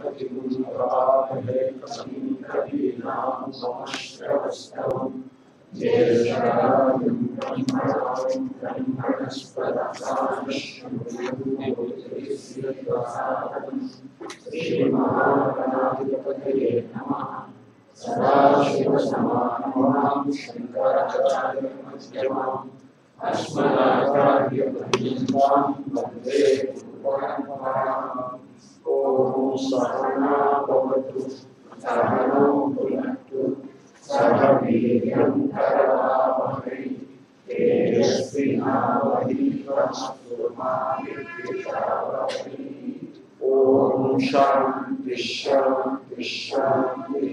శ్రీమహాగణాధిపతయే నమః సదాశివసమానమాం శంకరాచార్యమధ్యమాం అస్మదాచార్యపర్యంతం వందే గురుపరంపరాం ఓం సహనా భవతు సహనో భునక్తు సహ వీర్యం కరవావహై తేజస్వినావధీతమస్తు మా విద్విషావహై ఓం శాంతి శాంతి శాంతి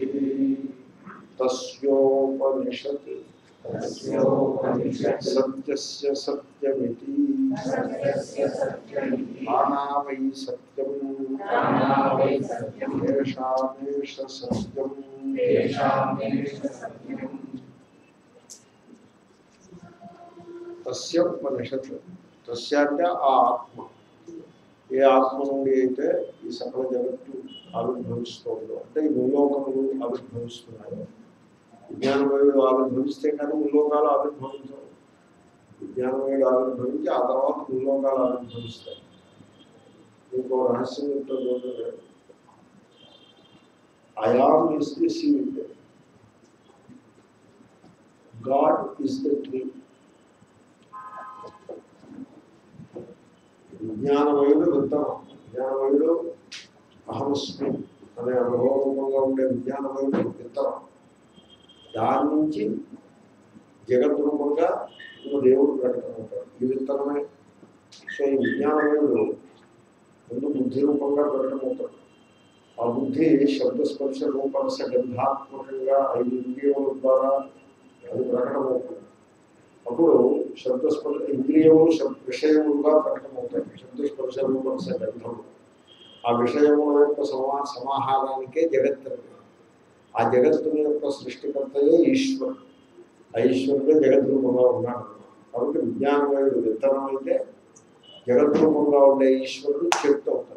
తస్యోపనిషత్ తస్యోపనిషత్ సత్యస్య సత్యమితి సత్యస్య సత్యమితి నానావై సత్యం నానావై సత్యం ఏషామేష సత్యం తేషామేష సత్యం తస్య ఉపనిషత్ తస్య అంటే ఆ ఆత్మ ఏ ఆత్మ నుండి అయితే ఈ సకల జగత్తు ఆవిర్భవిస్తుందో అంటే ఈ ముల్లోకములు ఆవిర్భవిస్తున్నాయో విజ్ఞానమయుడు ఆవిర్భవిస్తే కానీ ముల్లోకాలు ఆవిర్భవించవు విజ్ఞానమయుడు ఆవిర్భవించి ఆ తర్వాత ముల్లోకాలు ఆవిర్భవిస్తాయి ఇంకో రహస్యం ఏంటో చూడండి I am is the seed God is the tree విజ్ఞానమయుడు విత్తనం విజ్ఞానమయుడు అహమస్మి అనే అనుభవరూపంగా ఉండే విజ్ఞానమయుడు విత్తనం దాని నుంచి జగత్ రూపంగా నువ్వు దేవుడు ప్రకటమవుతాడు ఈ విత్తనమే సో ఈ విజ్ఞానమయుడు ముందు బుద్ధి రూపంగా ప్రకటమవుతాడు ఆ బుద్ధి శబ్దస్పర్శ రూపరస గంధాత్మకంగా ఐదు ఇంద్రియముల ద్వారా అది ప్రకటమవుతుంది అప్పుడు శబ్దస్పర్శ ఇంద్రియములు శబ్ విషయములుగా ప్రకటమవుతాయి శబ్దస్పర్శ రూపరస గంధములు ఆ విషయముల యొక్క సమా సమాహారానికే జగత్ అని పేరు. ఆ జగత్తుని యొక్క సృష్టికర్తయే ఈశ్వరుడు ఆ ఈశ్వరుడే జగద్రూపంగా ఉన్నాడు కాబట్టి విజ్ఞానమయుడు విత్తనం అయితే జగద్రూపంగా ఉండే ఈశ్వరుడు చెట్టు అవుతాడు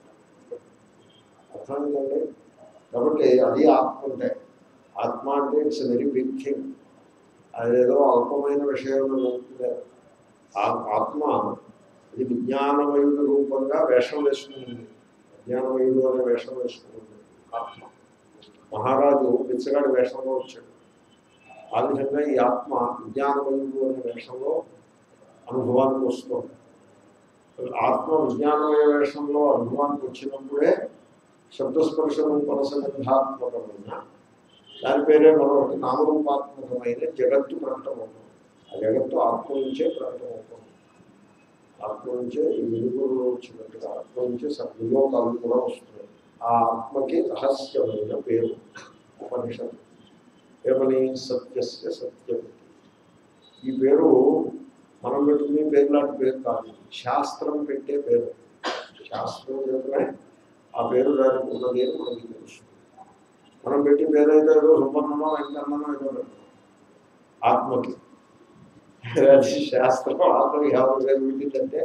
అర్థమైందండి కాబట్టి అది ఆత్మ అంటే ఆత్మ అంటే ఇట్స్ వెరీ బిగ్ థింగ్ అదేదో అల్పమైన విషయం అనుకుంటే ఆ ఆత్మ ఇది విజ్ఞానమయుడు రూపంగా వేషం వేసుకుంటుంది విజ్ఞానమయుడు అనే వేషం వేసుకుంటుంది ఆత్మ మహారాజు బిచ్చగాడి వేషంలో వచ్చాడు ఆ విధంగా ఈ ఆత్మ విజ్ఞానమయుడు అనే వేషంలో అనుభవానికి వస్తుంది ఆత్మ విజ్ఞానమయ వేషంలో అనుభవానికి వచ్చినప్పుడే శబ్దస్పర్శ రూపరసగంధాత్మకమైన దాని పేరే మరొకటి నామరూపాత్మకమైన జగత్తు ప్రకటమవుతుంది ఆ జగత్తు ఆత్మ నుంచే ప్రకటమవుతుంది ఆత్మ నుంచే ఈ వెలుగులో వచ్చినట్టుగా ఆత్మ నుంచే సద్విలోకాలు కూడా వస్తున్నాయి ఆ ఆత్మకి రహస్యమైన పేరు ఉపనిషత్తు ఏమని సత్యస్య సత్యం ఈ పేరు మనం పెట్టుకునే పేరు లాంటి పేరు కాదు శాస్త్రం పెట్టే పేరు శాస్త్రం చేతనే ఆ పేరు దానికి ఉన్నది అని మనకి తెలుస్తుంది మనం పెట్టి పేరు అయితే ఏదో సుపర్ణమో వెంకన్నమో ఏదో పెడతాం ఆత్మకి అది శాస్త్రం ఆత్మకి ఎవరు పేరు పెట్టిందంటే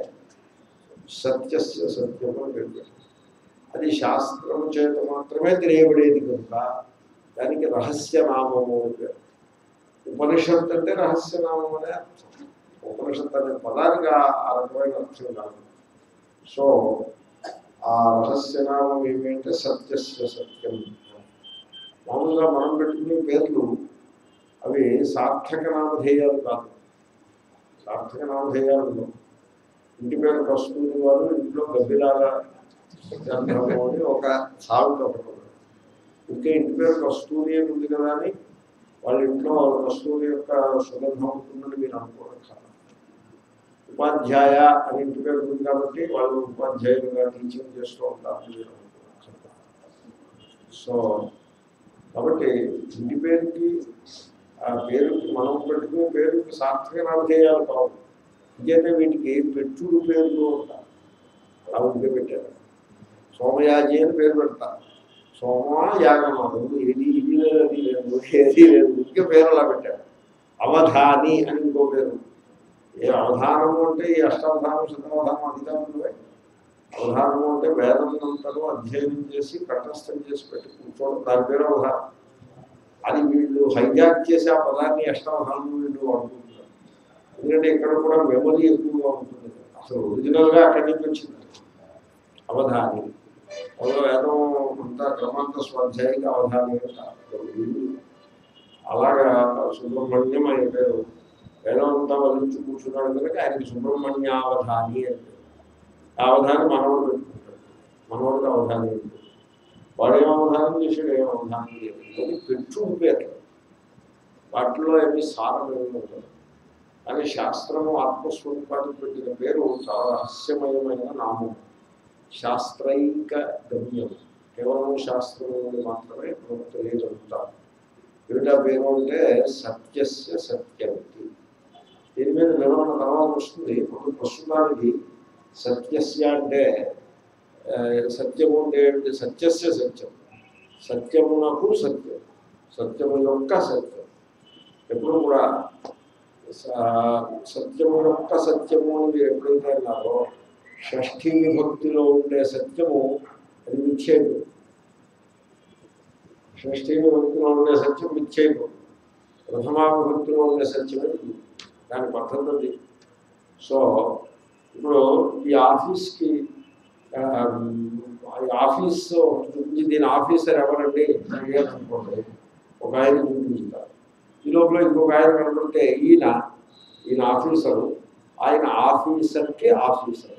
సత్యస్య సత్యం అని పేరు పెట్టింది అది శాస్త్రం చేత మాత్రమే తెలియబడేది కనుక దానికి రహస్యనామము అని పేరు ఉపనిషత్ అంటే రహస్యనామం అనే అర్థం ఉపనిషత్ అనే పదానికి ఆ ఆ రకమైన అర్థం కాదు సో ఆ రహస్యనామం ఏమిటంటే సత్యస్య సత్యం మామూలుగా మనం పెట్టుకునే పేర్లు అవి సార్థక నామధేయాలు కాదు సార్థక నామధేయాలు ఉండవు ఇంటి పేరు కస్తూరి వారు ఇంట్లో గబ్బిలాగా గ్రంథము అని ఒక సాగుతో ఒకటి ఉన్నది. ఇంకే ఇంటి పేరు కస్తూరి అని ఉంది కదా అని వాళ్ళ ఇంట్లో కస్తూరి యొక్క సుగంధం ఉంటుందని మీరు అనుకోవడం కాదు ఉపాధ్యాయ అని ఇంటి పేరు ఉంది కాబట్టి వాళ్ళు ఉపాధ్యాయులుగా టీచింగ్ చేస్తూ ఉంటారు మీరు అనుకోవడం కాదు. సో కాబట్టి ఇంటి పేరుకి ఆ పేరుకి మనం పెట్టుకునే పేరుకి సార్థక నామధేయాలు కావు ఇంకైతే వీటికి పెట్టుడు పేర్లు ఉంటారు అలా ఉంటే పెట్టారు సోమయాజి అని పేరు పెడతారు సోమ యాగమా రెండు ఏది ఇది లేదు అది లేదు ఏది లేదు ఇంకే పేరు అలా పెట్టారు అవధాని అని ఇంకో పేరు ఏ అవధానము అంటే ఈ అష్టావధానం శతావధానం అది కాదు అవధానము అంటే వేదం అంతలో అధ్యయనం చేసి కంఠస్థం చేసి పెట్టి కూర్చోవడం దాని పేరు అవధానం అది వీళ్ళు హైజాక్ చేసి ఆ పదాన్ని అష్టావధానం వీళ్ళు అనుకుంటున్నారు ఎందుకంటే ఇక్కడ కూడా మెమరీ ఎక్కువగా ఉంటుంది అసలు ఒరిజినల్గా అక్కడి నుంచి వచ్చింది అవధాని అందులో వేదం అంతా క్రమాంత స్వాధ్యాయిక అవధాని అంటారు వీళ్ళు అలాగా సుబ్రహ్మణ్యం ఆయన పేరు వేదం అంతా వదిలించి కూర్చున్నాడు కనుక ఆయనకి సుబ్రహ్మణ్యావధాని అంటే ఆ అవధాని మనవడు పెట్టుకుంటాడు మనవడికి అవధాని అంటే వాడు ఏం అవధానం చేశాడు ఏం అవధానం చేయలేదు కానీ పెట్టు పేరు వాటిలో ఏమి సారం ఏమి ఉండదు కానీ శాస్త్రము ఆత్మస్వరూపానికి పెట్టిన పేరు చాలా రహస్యమయమైన నామం శాస్త్రైక గమ్యం కేవలం శాస్త్రం నుండి మాత్రమే మనకు తెలియగలుగుతాం ఏమిటా పేరు అంటే సత్యస్య సత్యవతి దీని మీద వివరణ తర్వాత వస్తుంది ఇప్పుడు ప్రస్తుతానికి సత్యస్య అంటే ఆ, సత్యము అంటే ఏంటి? సత్యస్య సత్యం సత్యమునకు సత్యం సత్యము యొక్క సత్యం ఎప్పుడు కూడా స- సత్యము యొక్క సత్యము అని మీరు ఎప్పుడైతే అన్నారో షష్ఠీ విభక్తిలో ఉండే సత్యము అది విచ్ఛేదం షష్ఠీ విభక్తిలో ఉండే సత్యం విచ్ఛేదం ప్రథమా విభక్తిలో ఉండే సత్యమే ఇది. దాని పద్ధతి అది సో ఇప్పుడు ఈ ఆఫీస్కి ఆ, ఈ ఆఫీస్ చూపించి దీని ఆఫీసర్ ఎవరండి అని అడిగారు అనుకోండి ఒక ఆయన చూపించుతారు ఈ లోపల ఇంకొక ఆయన కనబడితే ఈయన ఈయన ఆఫీసరు ఆయన ఆఫీసర్కి officer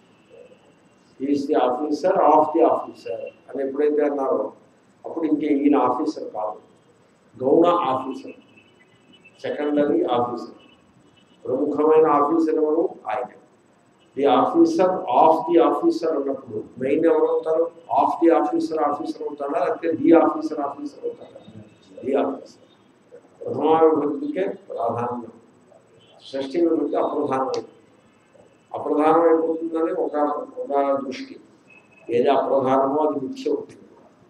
is the officer of the officer అని ఎప్పుడైతే అన్నారో అప్పుడు ఇంకే ఈయన ఆఫీసర్ కాదు గౌణ ఆఫీసర్ సెకండరీ ఆఫీసర్ ప్రముఖమైన ఆఫీసర్ ఎవరు ఆయన the officer of the officer అన్నప్పుడు మెయిన్ ఎవరు అవుతారు ఆఫ్ ది ఆఫీసర్ ఆఫీసర్ అవుతాడా లేకపోతే ది ఆఫీసర్ ఆఫీసర్ అవుతాడా ది ఆఫీసర్ ప్రథమా విభక్తికే ప్రాధాన్యం షష్ఠి విభక్తి అప్రధానం అప్రధానం అయిపోతుందని ఒక ఒక దృష్టి ఏది అప్రధానమో అది ముఖ్యం అవుతుంది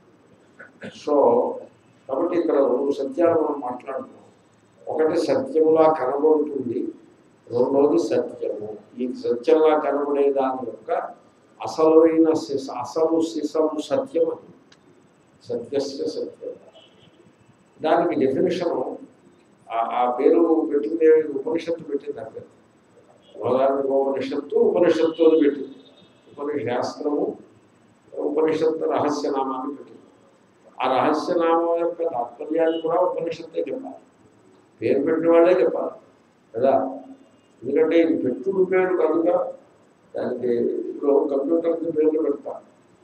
సో కాబట్టి ఇక్కడ రెండు సత్యాలు మనం మాట్లాడుతున్నాం ఒకటి సత్యములా కనబడుతుంది రెండవది సత్యము ఈ సత్యంలా కనబడే దాని యొక్క అసలైన సిస అసలు సిసము సత్యం అని సత్యస్య సత్యం దానికి డెఫినేషను ఆ పేరు పెట్టింది ఉపనిషత్తు పెట్టింది ఆ పేరు ఉదాహరణకు ఉపనిషత్తు ఉపనిషత్తు అని పెట్టింది ఉపనిష శాస్త్రము ఉపనిషత్తు రహస్యనామాన్ని పెట్టింది ఆ రహస్యనామం యొక్క తాత్పర్యాన్ని కూడా ఉపనిషత్తే చెప్పాలి పేరు పెట్టిన వాళ్ళే చెప్పాలి కదా ఎందుకంటే ఇది పెట్టుడు పేరు కనుక దానికి ఇప్పుడు కంప్యూటర్కి పేర్లు పెడతారు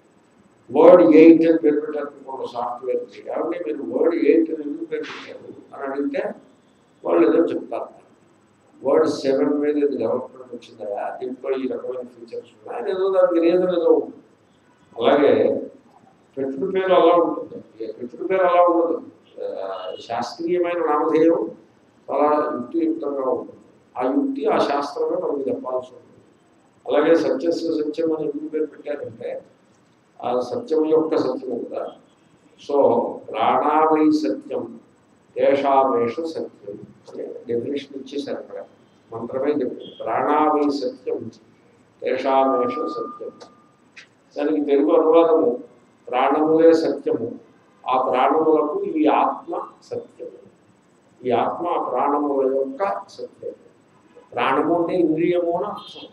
వర్డ్ ఎయిట్ అని పేరు పెట్టారు సాఫ్ట్వేర్కి కాబట్టి మీరు వర్డ్ ఎయిట్ అని ఎందుకు పేరు పెట్టారు అని అడిగితే వాళ్ళు ఏదో చెప్తారు వర్డ్ సెవెన్ మీద ఇది డెవలప్మెంట్ వచ్చిందా దీంట్లో ఈ రకమైన ఫీచర్స్ ఉన్నాయి ఏదో దానికి రీజన్ ఏదో ఉంటుంది అలాగే పెట్టుడు పేరు అలా ఉంటుంది ఏ పెట్టుడు పేరు అలా ఉండదు ఆ, శాస్త్రీయమైన నామధేయం చాలా యుక్తియుక్తంగా ఉంటుంది ఆ యుక్తి ఆ శాస్త్రమే మనకి చెప్పాల్సి ఉంటుంది అలాగే సత్యస్య సత్యం అని ఎందుకు పేరు పెట్టారంటే ఆ సత్యం యొక్క సత్యం కదా సో ప్రాణావై సత్యం ఏషామేషు సత్యం అనే డెఫినేషన్ ఇచ్చేసారు అక్కడ మంత్రమే చెప్పింది ప్రాణావై సత్యం ఏషామేషు సత్యం దానికి తెలుగు అనువాదము ప్రాణములే సత్యము ఆ ప్రాణములకు ఈ ఆత్మ సత్యము ఈ ఆత్మ ఆ ప్రాణముల యొక్క సత్యం ప్రాణము అంటే ఇంద్రియము అని అర్థం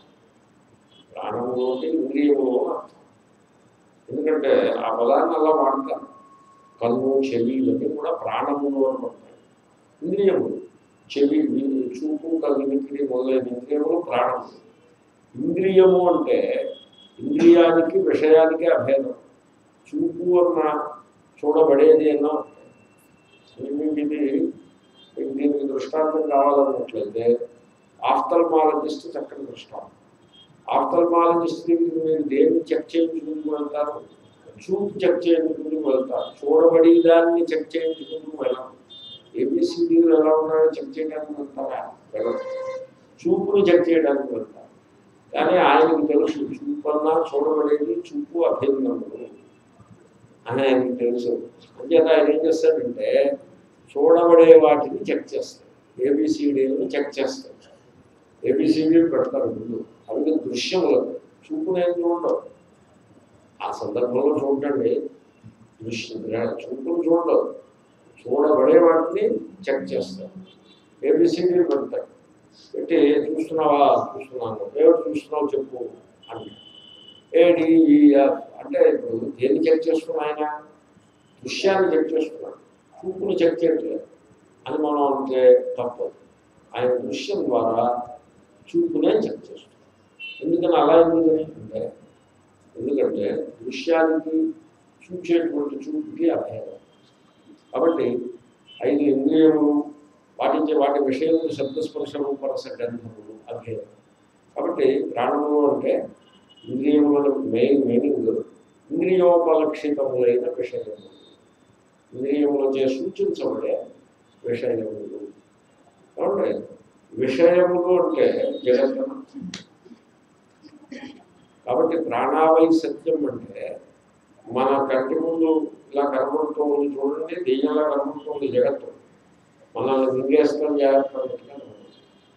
ప్రాణము అంటే ఇంద్రియము అని అర్థం ఎందుకంటే ఆ పదాన్ని అలా వాడతారు కన్ను చెవి ఇవన్నీ కూడా ప్రాణములు అని పడతాయి ఇంద్రియములు చెవి వి- చూపు కలిగినకి మొదలైన ఇంద్రియములు ప్రాణములు ఇంద్రియము అంటే ఇంద్రియానికి విషయానికి అభేదం చూపు అన్న చూడబడేది అన్న ఉంటాయి మీకు ఇది మీకు దీనికి దృష్టాంతం కావాలన్నట్లయితే ఆఫ్థల్మాలజిస్ట్ చక్కని దృష్టాంతం ఆఫ్థల్మాలజిస్ట్ దగ్గరికి మీరు దేన్ని చెక్ చేయించుకుంటూ వెళ్తారు చూపు చెక్ చేయించుకుంటూ వెళ్తారు చూడబడి దాన్ని చెక్ చేయించుకుంటూ వెళ్ళాం ఏబిసిడీలు ఎలా ఉన్నాయో చెక్ చేయడానికి వెళ్తారా వెళ్ళరు చూపుని చెక్ చేయడానికి వెళ్తారు కానీ ఆయనకు తెలుసు చూపు అన్నా చూడబడేది చూపు అభిన్నములు అని ఆయనకు తెలుసు అంచేత ఆయన ఏం చేస్తాడంటే చూడబడే వాటిని చెక్ చేస్తాడు ఏబిసిడీలను చెక్ చేస్తాడు ఏబిసిడీలు పెడతారు ముందు అవి దృశ్యములు చూపునేం చూడవు ఆ సందర్భంలో చూడండి దృష్టి చూపులు చూడదు చూడబడే వాటిని చెక్ చేస్తారు ఏబిసిడీలు పెడతారు పెట్టి చూస్తున్నావా చూస్తున్నాను ఏమిటి చూస్తున్నావు చెప్పు అంటే ఏడిఈఎఫ్ అంటే ఇప్పుడు దేన్ని చెక్ చేస్తున్నాం ఆయన దృశ్యాన్ని చెక్ చేస్తున్నాడు చూపును చెక్ చేయట్లేదు అని మనం అంటే తప్పదు ఆయన దృశ్యం ద్వారా చూపునే చెక్ చేస్తున్నాం ఎందుకని అలా ఎందుకని అంటే ఎందుకంటే దృశ్యానికి చూసేటువంటి చూపుకి అభేదం కాబట్టి ఐదు ఇంద్రియములు వాటించే వాటి విషయంలో శబ్దస్పర్శ రూపరస గ్రంథములు అభేదం కాబట్టి ప్రాణములు అంటే ఇంద్రియముల మెయిన్ మీనింగ్ ఇంద్రియోపలక్షితములైన విషయములు ఇంద్రియములచే సూచించబడే విషయములు కాబట్టి విషయములు అంటే జగత్తు కాబట్టి ప్రాణావై సత్యం అంటే మన కంటి ముందు ఇలా కనబడుతూ ఉంది చూడండి దెయ్యంలా కనబడుతుంది జగత్తు మనల్ని మింగేస్తాం జాగ్రత్త అన్నట్టుగా కనబడుతుంది.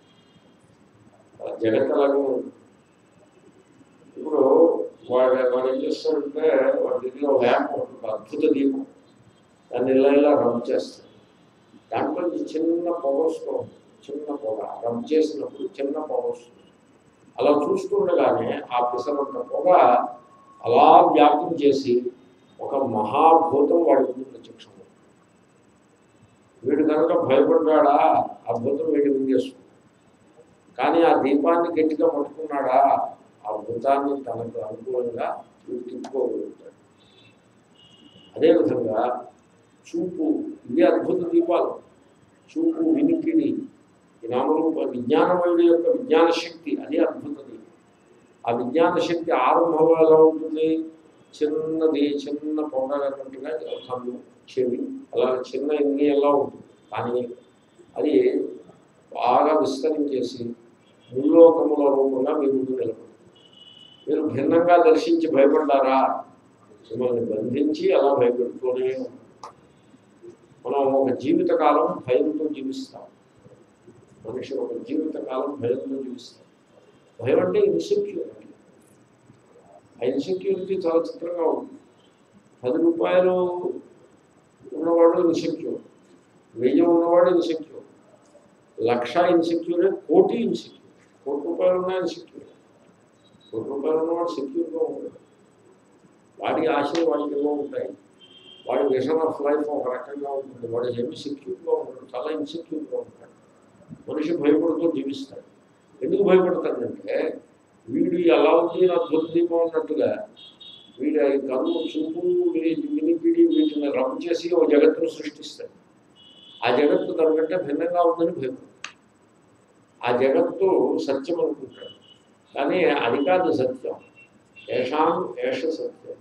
ఆ జగత్ అలాగే ఉంది ఇప్పుడు వాడు వాడు ఏం చేస్తాడంటే వాడి దగ్గర ఒక ల్యాంప్ ఉంటుంది అద్భుత దీపం దాన్ని ఇలా ఇలా రబ్ చేస్తాడు దాంట్లో నుంచి చిన్న పొగ వస్తూ ఉంటుంది. చిన్న పొగ రబ్ చేసినప్పుడు చిన్న పొగ వస్తుంది అలా చూస్తుండగానే ఆ పిసరంత పొగ అలా వ్యాప్తం చేసి ఒక మహాభూతం వాడి ముందు ప్రత్యక్షం వీడు కనుక భయపడ్డాడా ఆ భూతం వీడి మింగేస్తుంది కానీ ఆ దీపాన్ని గట్టిగా పట్టుకున్నాడా ఆ భూతాన్ని తనకు అనుకూలంగా వీడు తిప్పుకోగలుగుతాడు అదేవిధంగా చూపు ఇవి అద్భుత దీపాలు చూపు వినికిడి ఈ నామరూప విజ్ఞానమయుడి యొక్క విజ్ఞాన శక్తి అది అద్భుత దీపం ఆ విజ్ఞాన శక్తి ఆరంభంలో ఎలా ఉంటుంది చిన్నది చిన్న పొంగలన్నట్టుగా కన్ను చెవి అలా చిన్న ఇంద్రియంలా ఉంటుంది కానీ అది బాగా విస్తరించేసి ముల్లోకముల రూపంగా మీ ముందు నిలబడుతుంది మీరు భిన్నంగా దర్శించి భయపడ్డారా మిమ్మల్ని బంధించి అలా భయపెడుతూనే ఉంటారు. మనం ఒక జీవితకాలం భయంతో జీవిస్తాం మనిషి ఒక జీవితకాలం భయంతో జీవిస్తాం భయం అంటే ఇన్సెక్యూరిటీ ఆ ఇన్సెక్యూరిటీ చాలా చిత్రంగా ఉంది పది రూపాయలు ఉన్నవాడు ఇన్సెక్యూర్ వెయ్యి ఉన్నవాడు ఇన్సెక్యూర్ లక్ష ఇన్సెక్యూరే కోటి ఇన్సెక్యూర్ కోటి రూపాయలు ఉన్న ఇన్సెక్యూర్ కోటి రూపాయలు ఉన్నవాడు సెక్యూర్గా ఉంటాడు వాడి ఆశలు వాడికి ఏమో ఉంటాయి వాడి విషన్ ఆఫ్ లైఫ్ ఒక రకంగా ఉంటుంది వాడు ఏమి సెక్యూర్గా ఉంటాడు చాలా ఇన్సెక్యూర్గా ఉంటాడు మనిషి భయపడుతూ జీవిస్తాడు ఎందుకు భయపడతాడంటే వీడు ఎలా ఉంది నా దుర్దీపం ఉన్నట్టుగా వీడు ఈ కన్ను చూపు వీ- వినికిడి వీటిని రబ్ చేసి ఒక జగత్తును సృష్టిస్తాడు ఆ జగత్తు తనకంటే భిన్నంగా ఉందని భయపడతాడు ఆ జగత్తు సత్యం అనుకుంటాడు కానీ అది కాదు సత్యం ఏషాం ఏష సత్యం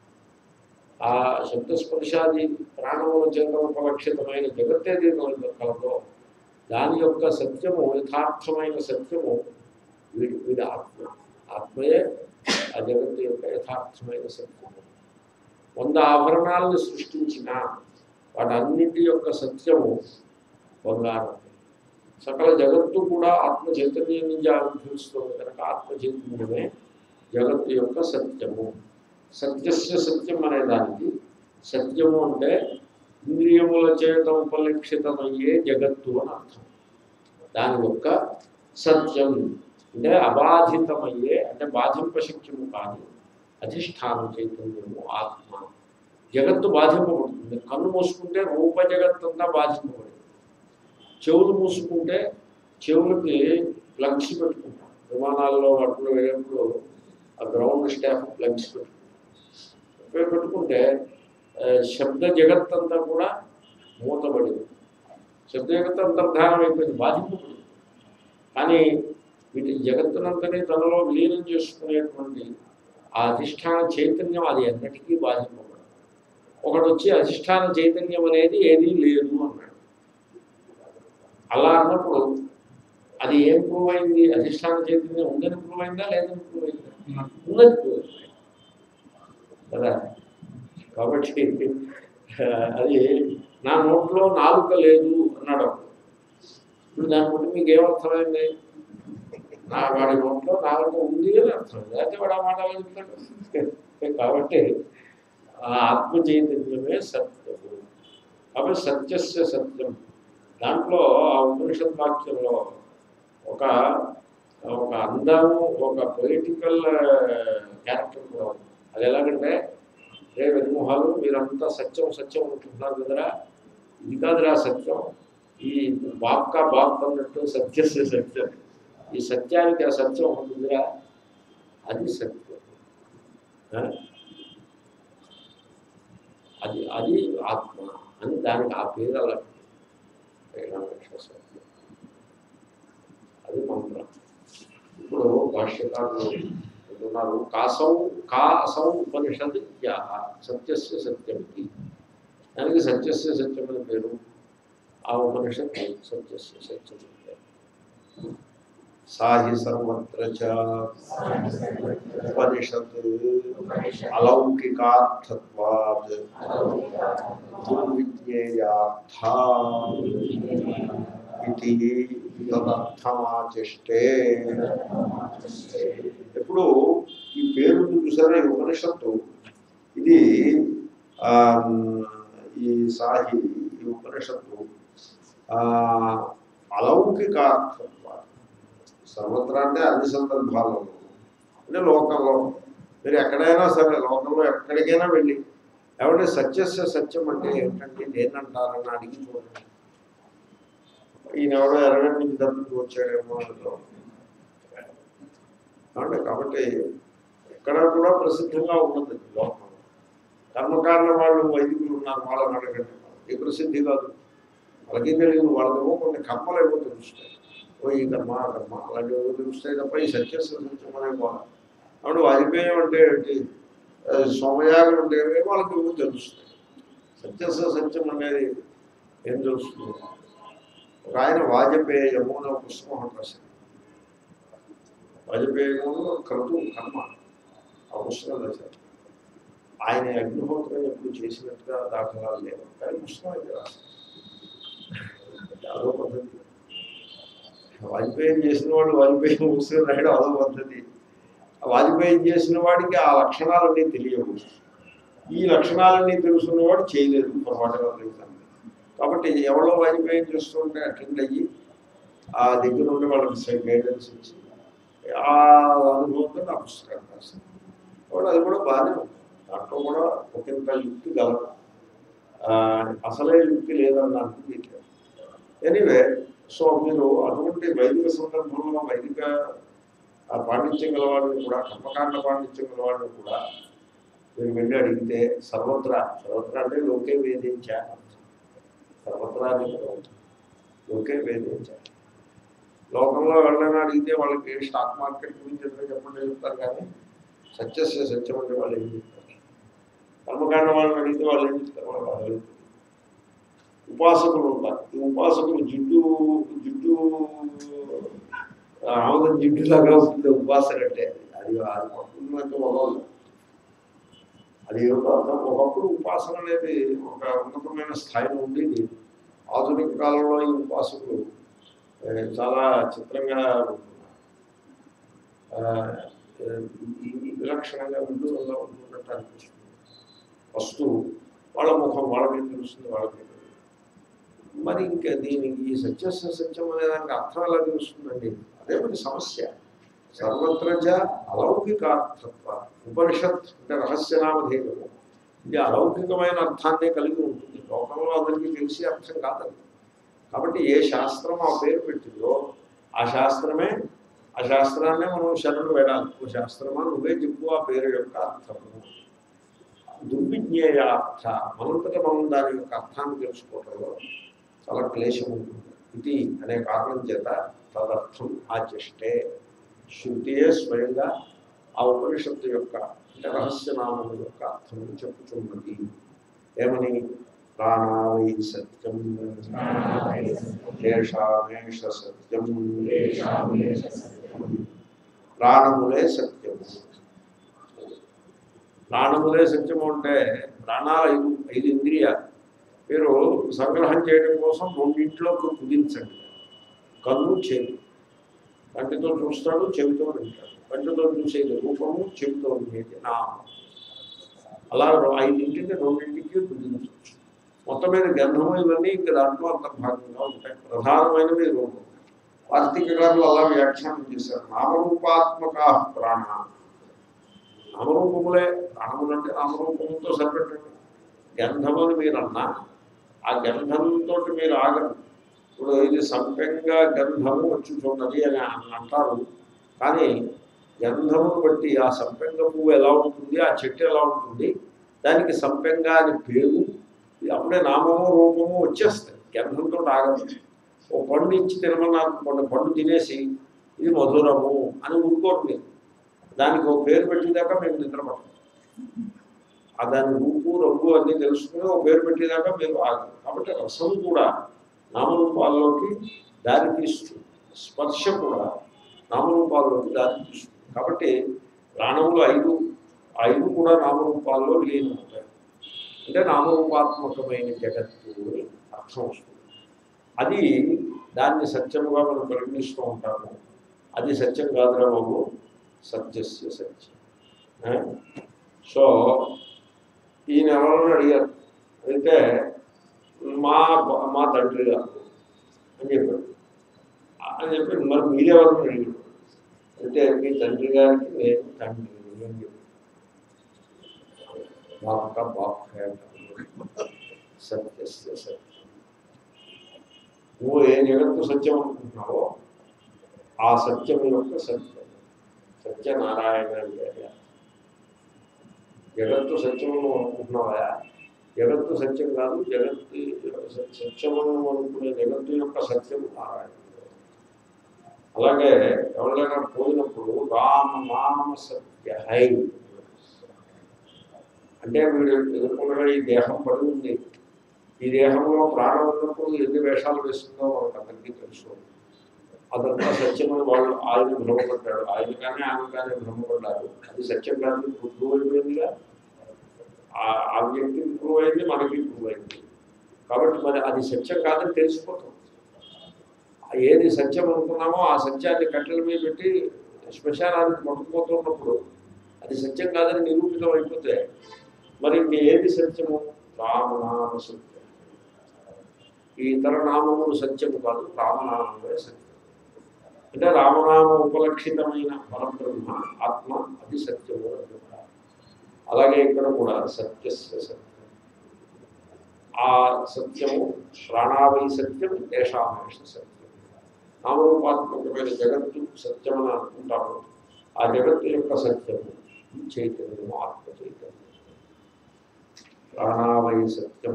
ఆ శబ్దస్పర్శాది ప్రాణముల చేత ఉపలక్షితమైన జగత్తేది కలదో దాని యొక్క సత్యము యథార్థమైన సత్యము వీడి వీడి ఆత్మ ఆత్మయే ఆ జగత్తు యొక్క యథార్థమైన సత్యము వంద ఆభరణాలను సృష్టించిన వాటన్నిటి యొక్క సత్యము బంగారం సకల జగత్తు కూడా ఆత్మ చైతన్యం నుంచి ఆవిర్భవిస్తుంది కనుక ఆత్మ చైతన్యమే జగత్తు యొక్క సత్యము సత్యస్య సత్యం అనే దానికి సత్యము అంటే ఇంద్రియముల చేత ఉపలక్షితమయ్యే జగత్తు అని అర్థం దాని యొక్క సత్యం అంటే అబాధితమయ్యే అంటే బాధింపశక్యము కాని అధిష్టాన చైతన్యము ఆత్మ జగత్తు బాధింపబడుతుంది కన్ను మూసుకుంటే రూప జగత్తంతా బాధింపబడింది చెవులు మూసుకుంటే చెవులకి ప్లగ్స్ పెట్టుకుంటాం విమానాల్లో వాటిలో వెళ్ళినప్పుడు ఆ గ్రౌండ్ స్టాఫ్ ప్లగ్స్ పెట్టుకుంటాం ఇవి పెట్టుకుంటే ఆ, శబ్ద జగత్తంతా కూడా మూతబడింది శబ్ద జగత్ అంతర్ధానం అయిపోయింది బాధింపబడింది కానీ వీటి జగత్తునంతని తనలో విలీనం చేసుకునేటువంటి ఆ అధిష్టాన చైతన్యం అది ఎన్నటికీ బాధింపబడదు ఒకడు వచ్చి అధిష్టాన చైతన్యం అనేది ఏదీ లేదు అన్నాడు అలా అన్నప్పుడు అది ఏం ప్రూవ్ అయింది అధిష్టాన చైతన్యం ఉందని ప్రూవ్ అయిందా లేదని ప్రూవ్ అయిందా ఉన్నది ప్రూవ్ అయింది కదా కాబట్టి ఆ, అది నా నోట్లో నాలుక లేదు అన్నాడు అప్పుడు. ఇప్పుడు దాన్ని బట్టి మీకు ఏమర్థమైంది నా వాడి నోట్లో నాలుక ఉంది అని అర్థం లేకపోతే వాడు ఆ మాట ఎలా చెప్తాడు కాబట్టి ఆ ఆత్మ చైతన్యమే సత్యము కాబట్టి సత్యస్య సత్యం దాంట్లో ఆ ఉపనిషత్ వాక్యంలో ఒక ఒక అందము ఒక పొలిటికల్ క్యారెక్టర్ కూడా ఉంది అది ఎలాగంటే రే వెనుమొహాలు మీరంతా సత్యం సత్యం అనుకుంటున్నారు కదరా ఇది కాదురా సత్యం ఈ బాప్కా బాప్ అన్నట్టు సత్యస్య సత్యం ఈ సత్యానికి ఆ సత్యం ఉంటుందిరా అది సత్యం ఆ? అది అది ఆత్మ అని దానికి ఆ పేరు అలా శ్రీరామకృష్ణ సత్యం అది మంత్రం ఇప్పుడు భాష్యకారులు అంటున్నారు కాసౌ కా అసౌ ఉపనిషత్ యా సత్యస్య సత్యమితి దానికి సత్యస్య సత్యం అని పేరు ఆ ఉపనిషత్ సత్యస్య సత్యం అని పేరు సాహి సర్వత్ర చ ఉపనిషత్ అలౌకికార్థత్వాత్ దుర్విజ్ఞేయార్థ ఇది తదర్థమాచిష్టే ఇప్పుడు ఈ పేరు చూసారా ఈ ఉపనిషత్తు ఇది ఆ, ఈ సాహి ఈ ఉపనిషత్తు ఆ, అలౌకికార్థత్వ సర్వత్రా అంటే అన్ని సందర్భాలలో అంటే లోకంలో మీరు ఎక్కడైనా సరే లోకంలో ఎక్కడికైనా వెళ్ళి ఎవరి సత్యస్య సత్యం అంటే ఏంటంటే నేనంటారని అడిగి చూడండి ఈయన ఎవడో ఎరగంటి నుంచి తప్పించి వచ్చాడేమో అనుకో కాబట్టి కాబట్టి ఎక్కడ కూడా ప్రసిద్ధంగా ఉన్నది లోకం కర్మకాండ వాళ్ళు వైదికులు ఉన్నారు వాళ్ళని అడగండి ఏ ప్రసిద్ధి కాదు వాళ్ళకి తెలియదు వాళ్ళకేమో కొన్ని కర్మలు ఏవో తెలుస్తాయి ఓ ఈ కర్మ ఆ కర్మ అలాంటివి ఏవో తెలుస్తాయి తప్ప ఈ సత్యస్య సత్యం అనే పోవాలి అప్పుడు వాజ్పేయం అంటే ఏంటి ఆ, సోమయాగం అంటే ఏమో వాళ్ళకి ఏవో తెలుస్తాయి సత్యస్య సత్యం అనేది ఏం తెలుస్తుంది ఒక ఆయన వాజపేయము అనే ఒక పుస్తకం ఒకటి రాశారు వాజపేయము క్రతు కర్మ ఆ పుస్తకం రాశారు ఆయన అగ్నిహోత్రం ఎప్పుడు చేసినట్టుగా దాఖలాలు లేవు కానీ పుస్తకం అయితే రాశారు అదో పద్ధతి వాజ్పేయి చేసిన వాడు వాజ్పేయి పుస్తకం రాయడం అదో పద్ధతి ఆ వాజ్పేయి చేసిన వాడికి ఆ లక్షణాలన్నీ తెలియవు ఈ లక్షణాలన్నీ తెలుసున్నవాడు చేయలేదు పొరపాటుగా రీజన్ కాబట్టి ఎవరో వాజ్పేయి చేస్తుంటే అటెండ్ అయ్యి ఆ దగ్గర ఉండి వాళ్ళకి గైడెన్స్ ఇచ్చి ఆ అనుభవంతో నా పుస్తకాన్ని రాశాను కాబట్టి అది కూడా బాగానే ఉంది దాంట్లో కూడా ఒకంత యుక్తి గలదు ఆ, అసలే యుక్తి లేదన్నాను మీకు ఎనీవే సో మీరు అటువంటి వైదిక సందర్భంలో వైదిక ఆ పాండిత్యం గల వాళ్ళని కూడా కర్మకాండ పాండిత్యం గల వాళ్ళని కూడా మీరు వెళ్ళి అడిగితే సర్వత్రా సర్వత్రా అంటే లోకే వేదించా సర్వత్రా అని కూడా ఉంది. లోకే వేదించా లోకంలో ఎవరైనా అడిగితే వాళ్ళకి స్టాక్ మార్కెట్ గురించి ఎంత చెప్పండి చెప్తారు కానీ సత్యస్య సత్యం అంటే వాళ్ళు ఏం చెప్తారు కర్మకాండ వాళ్ళని అడిగితే వాళ్ళు ఏం చెప్తారు వాళ్ళు వాళ్ళు ఏం చెప్తారు. ఉపాసకులు ఉంటారు ఈ ఉపాసకులు జిడ్డు జిడ్డు ఆముదం జిడ్డులాగా ఉంటుంది ఉపాసన అంటే అది అది పట్టుకున్నట్టు మొదలు అది ఏమిటో అర్థం ఒకప్పుడు ఉపాసన అనేది ఒక ఉన్నతమైన స్థాయిలో ఉండేది ఆధునిక కాలంలో ఈ ఉపాసకులు ఏ, చాలా చిత్రంగా ఉంటున్నారు ఆ, ఏ, ఈ విలక్షణంగా విదూరంగా ఉంటున్నట్టు అనిపిస్తుంది వస్తువు వాళ్ళ ముఖం వాళ్ళకి తెలుస్తుంది వాళ్ళకి తెలియదు. మరి ఇంకా దీనికి ఈ సత్యస్య సత్యం అనే దానికి అర్థం ఎలా తెలుస్తుందండి అదే మరి సమస్య సర్వత్రజ అలౌకికార్థత్వ ఉపనిషత్ అంటే రహస్యనామధేయము ఇది అలౌకికమైన అర్థాన్నే కలిగి ఉంటుంది లోకంలో అందరికీ తెలిసే అర్థం కాదండి కాబట్టి ఏ శాస్త్రం ఆ పేరు పెట్టిందో ఆ శాస్త్రమే ఆ శాస్త్రాన్నే మనం శరణు వేడాలి ఓ శాస్త్రమా నువ్వే చెప్పు ఆ పేరు యొక్క అర్థము దుర్విజ్ఞేయార్థ మనంతట మనం దాని యొక్క అర్థాన్ని తెలుసుకోవడంలో చాలా క్లేశం ఉంటుంది ఇది అనే కారణం చేత తదర్థం ఆచష్టే శృతియే స్వయంగా ఆ ఉపనిషత్తు యొక్క అంటే రహస్యనామం యొక్క అర్థం చెప్పుచున్నది ఏమని ప్రాణావై సత్యం దేశామేష సత్యం ప్రాణములే సత్యము ప్రాణములే సత్యము అంటే ప్రాణాలు ఐదు ఐదు ఇంద్రియాలు మీరు సంగ్రహం చేయడం కోసం రెండింటిలోకి కుదించండి కన్ను చెవి కంటితో చూస్తాడు చెవితో వింటాడు కంటితో చూసేది రూపము చెవితో వినేది నామం అలా రో- ఐదింటిని రెండింటికి కుదించవచ్చు మొత్తం మీద గంధము ఇవన్నీ ఇంకా దాంట్లో అంతర్భాగంగా ఉంటాయి ప్రధానమైనవి రెండు వార్తికకారులు అలా వ్యాఖ్యానం చేశారు నామరూపాత్మక ప్రాణ నామరూపములే ప్రాణములు అంటే నామరూపములతో సరిపెట్టండి గంధముని మీరు అన్నా ఆ గంధంతో మీరు ఆగరు ఇప్పుడు ఇది సంపెంగా గంధము వచ్చి చూడది అని అన్- అంటారు కానీ గంధమును బట్టి ఆ సంపెంగ పువ్వు ఎలా ఉంటుంది ఆ చెట్టు ఎలా ఉంటుంది దానికి సంపెంగా అని పేరు ఇది అప్పుడే నామము రూపము వచ్చేస్తాయి గంధంతో ఆగదు ఓ పండు ఇచ్చి తినమన్నారు పండు పండు తినేసి ఇది మధురము అని ఊరుకోరు మీరు దానికి ఒక పేరు పెట్టేదాకా మేము నిద్రపడతాం ఆ దాని రూపు రంగు అన్నీ తెలుసుకుని ఒక పేరు పెట్టేదాకా మీరు ఆగరు కాబట్టి రసం కూడా నామరూపాల్లోకి దారి తీస్తుంది స్పర్శ కూడా నామరూపాల్లోకి దారి తీస్తుంది కాబట్టి ప్రాణములు ఐదు ఐదు కూడా నామరూపాల్లో లీనమవుతాయి అంటే నామరూపాత్మకమైన జగత్తు అని అర్థం వస్తుంది అది దాన్ని సత్యముగా మనం పరిగణిస్తూ ఉంటాము అది సత్యం కాదురా బాబు సత్యస్య సత్యం ఆ? సో ఈయన ఎవరన్నా అడిగారు అయితే మా బ- మా తండ్రి గారు అని చెప్పాడు అని చెప్పి మరి మీరెవరిని అడిగాడు అంటే మీ తండ్రి గారికి నేను తండ్రి అని చెప్పాడు బాపక బాప సత్యస్య సత్యం నువ్వు ఏ జగత్తు సత్యం అనుకుంటున్నావో ఆ సత్యం యొక్క సత్యం సత్యనారాయణ అంటే అది. జగత్తు సత్యము నువ్వు అనుకుంటున్నావా జగత్తు సత్యం కాదు జగత్తు సత్యము అనుకునే జగత్తు యొక్క సత్యం నారాయణ అలాగే ఎవరైనా పోయినప్పుడు రామ నామ సత్య హై అంటే వీడు ఎదుర్కొన్న ఈ దేహం పడి ఉంది ఈ దేహంలో ప్రాణం ఉన్నప్పుడు ఎన్ని వేషాలు వేస్తుందో మనకు అందరికీ తెలుసు అదంతా సత్యమని వాళ్ళు ఆయన భ్రమపడ్డాడు ఆయన కానీ ఆమె కానీ భ్రమపడ్డారు అది సత్యం కాదు ప్రూవ్ అయిపోయిందిగా ఆ- ఆ వ్యక్తికి ప్రూవ్ అయింది మనకి ప్రూవ్ అయింది కాబట్టి మరి అది సత్యం కాదని తెలిసిపోతుంది ఆ ఏది సత్యం అనుకున్నామో ఆ సత్యాన్ని కట్టెల మీద పెట్టి శ్మశానానికి పట్టుకుపోతున్నప్పుడు అది సత్యం కాదని నిరూపితం అయిపోతే మరి ఇంక ఏది సత్యము రామనామ సత్యం ఈ ఇతర నామములు సత్యము కాదు రామనామమే సత్యం అంటే రామనామ ఉపలక్షితమైన పరబ్రహ్మ ఆత్మ అది సత్యము అని చెప్తారు అలాగే ఇక్కడ కూడా సత్యస్య సత్యం ఆ సత్యము ప్రాణావై సత్యం దేశామేష సత్యం నామరూపాత్మకమైన జగత్తు సత్యమని అనుకుంటాము ఆ జగత్తు యొక్క సత్యము ఈ చైతన్యము ఆత్మ చైతన్యం ప్రాణావై సత్యం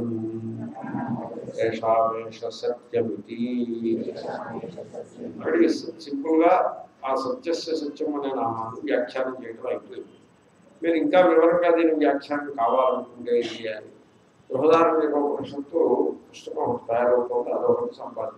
దేశామేష సత్యమితి అక్కడికి సింపుల్గా ఆ సత్యస్య సత్యం అనే నామాన్ని వ్యాఖ్యానం చేయడం అయిపోయింది మీరు ఇంకా వివరంగా దీని వ్యాఖ్యానం కావాలనుకుంటే ఏం చేయాలి బృహదారణ్య ఉపనిషత్తు పుస్తకం ఒకటి తయారవుతుంది అదొకటి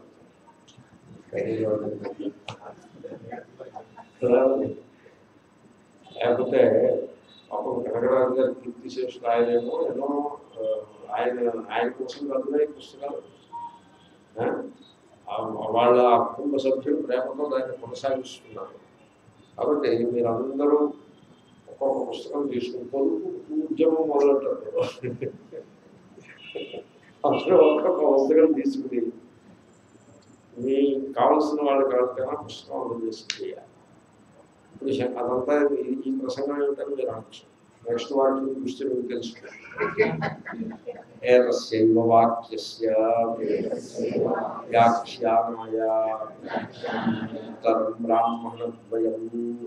సంపాదించాలి లేకపోతే పాపం కనకరాజు గారి కీర్తి శేషులు ఆయనేమో ఎన్నో ఆ, ఆయన ఆయన కోసం చదివే పుస్తకాలు ఆ? ఆ వాళ్ళ కుటుంబ సభ్యులు ప్రేమతో దాన్ని కొనసాగిస్తున్నారు కాబట్టి మీరందరూ ఒక్కొక్క పుస్తకం తీసుకుని పొదుపు ఉద్యమం మొదలెట్టారు అందరూ ఒక్కొక్క పుస్తకం తీసుకుని మీ కావలసిన వాళ్ళకి ఎవరికైనా పుస్తకం అందజేసి చేయాలి ఇప్పుడు శ- అదంతా ఈ- ఈ ప్రసంగం ఏమిటని మీరు అనొచ్చు నెక్స్ట్ వాటిని దృష్టి మీకు తెలుసుకోండి ఏతస్యైవ వాక్యస్య వ్యాఖ్యానాయ ఉత్తరం బ్రాహ్మణద్వయం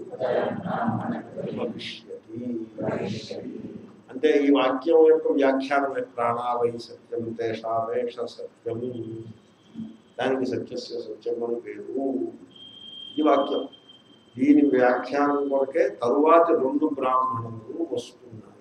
భవిష్యతి అంటే ఈ వాక్యం యొక్క వ్యాఖ్యానమే ప్రాణావై సత్యం తేషావేష సత్యం దానికి సత్యస్య సత్యం అని పేరు ఈ వాక్యం దీని వ్యాఖ్యానం కొరకే తరువాతి రెండు బ్రాహ్మణములు వస్తున్నాయి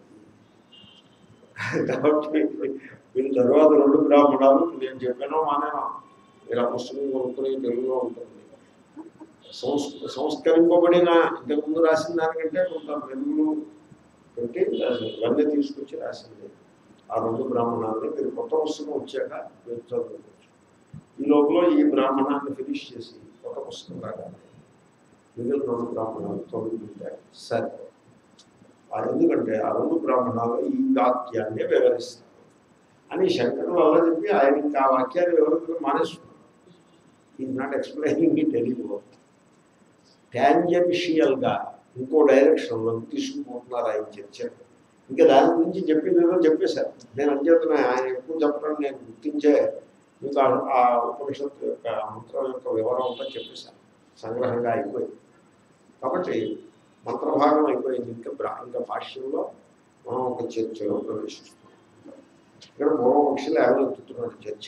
కాబట్టి మీరు తరువాత రెండు బ్రాహ్మణాలు నేను చెప్పానో మానేనా మీరు ఆ పుస్తకం కొనుక్కుని తెలుగులో ఉంటుంది సంస్ సంస్కరింపబడిన ఇంతకుముందు రాసిన దానికంటే కొంత తెలుగులో పెట్టి ఇవన్నీ తీసుకొచ్చి రాసింది ఆ రెండు బ్రాహ్మణాలని మీరు కొత్త పుస్తకం వచ్చాక మీరు చదువుకోవచ్చు ఈ లోపల ఈ బ్రాహ్మణాన్ని ఫినిష్ చేసి కొత్త పుస్తకం రాగాలి మిగిలిన రెండు బ్రాహ్మణాలు చదువుకుంటారు సరే ఆ ఎందుకంటే ఆ రెండు బ్రాహ్మణాలు ఈ వాక్యాన్ని వివరిస్తారు అని శంకరులు అలా చెప్పి ఆయన ఇంకా ఆ వాక్యాన్ని వివరించడం మానేస్తున్నారు is not explaining it anymore టాంజెన్షియల్గా ఇంకో డైరెక్షన్లో తీసుకుపోతున్నారు ఆయన చర్చ ఇంకా దాని గురించి చెప్పింది ఏదో చెప్పేశారు నేను అంచేతనే ఆయన ఎక్కువ చెప్పడం నేను గుర్తించే మీకు ఆ- ఆ ఉపనిషత్తు యొక్క మంత్రం యొక్క వివరం అంతా చెప్పేశాను సంగ్రహంగా అయిపోయింది కాబట్టి మంత్రభాగం అయిపోయింది ఇంకా బ్రా ఇంకా భాష్యంలో మనం ఒక చర్చలో ప్రవేశిస్తున్నాం ఇక్కడ పూర్వపక్షులు ఎవరెత్తుతున్నాడు చర్చ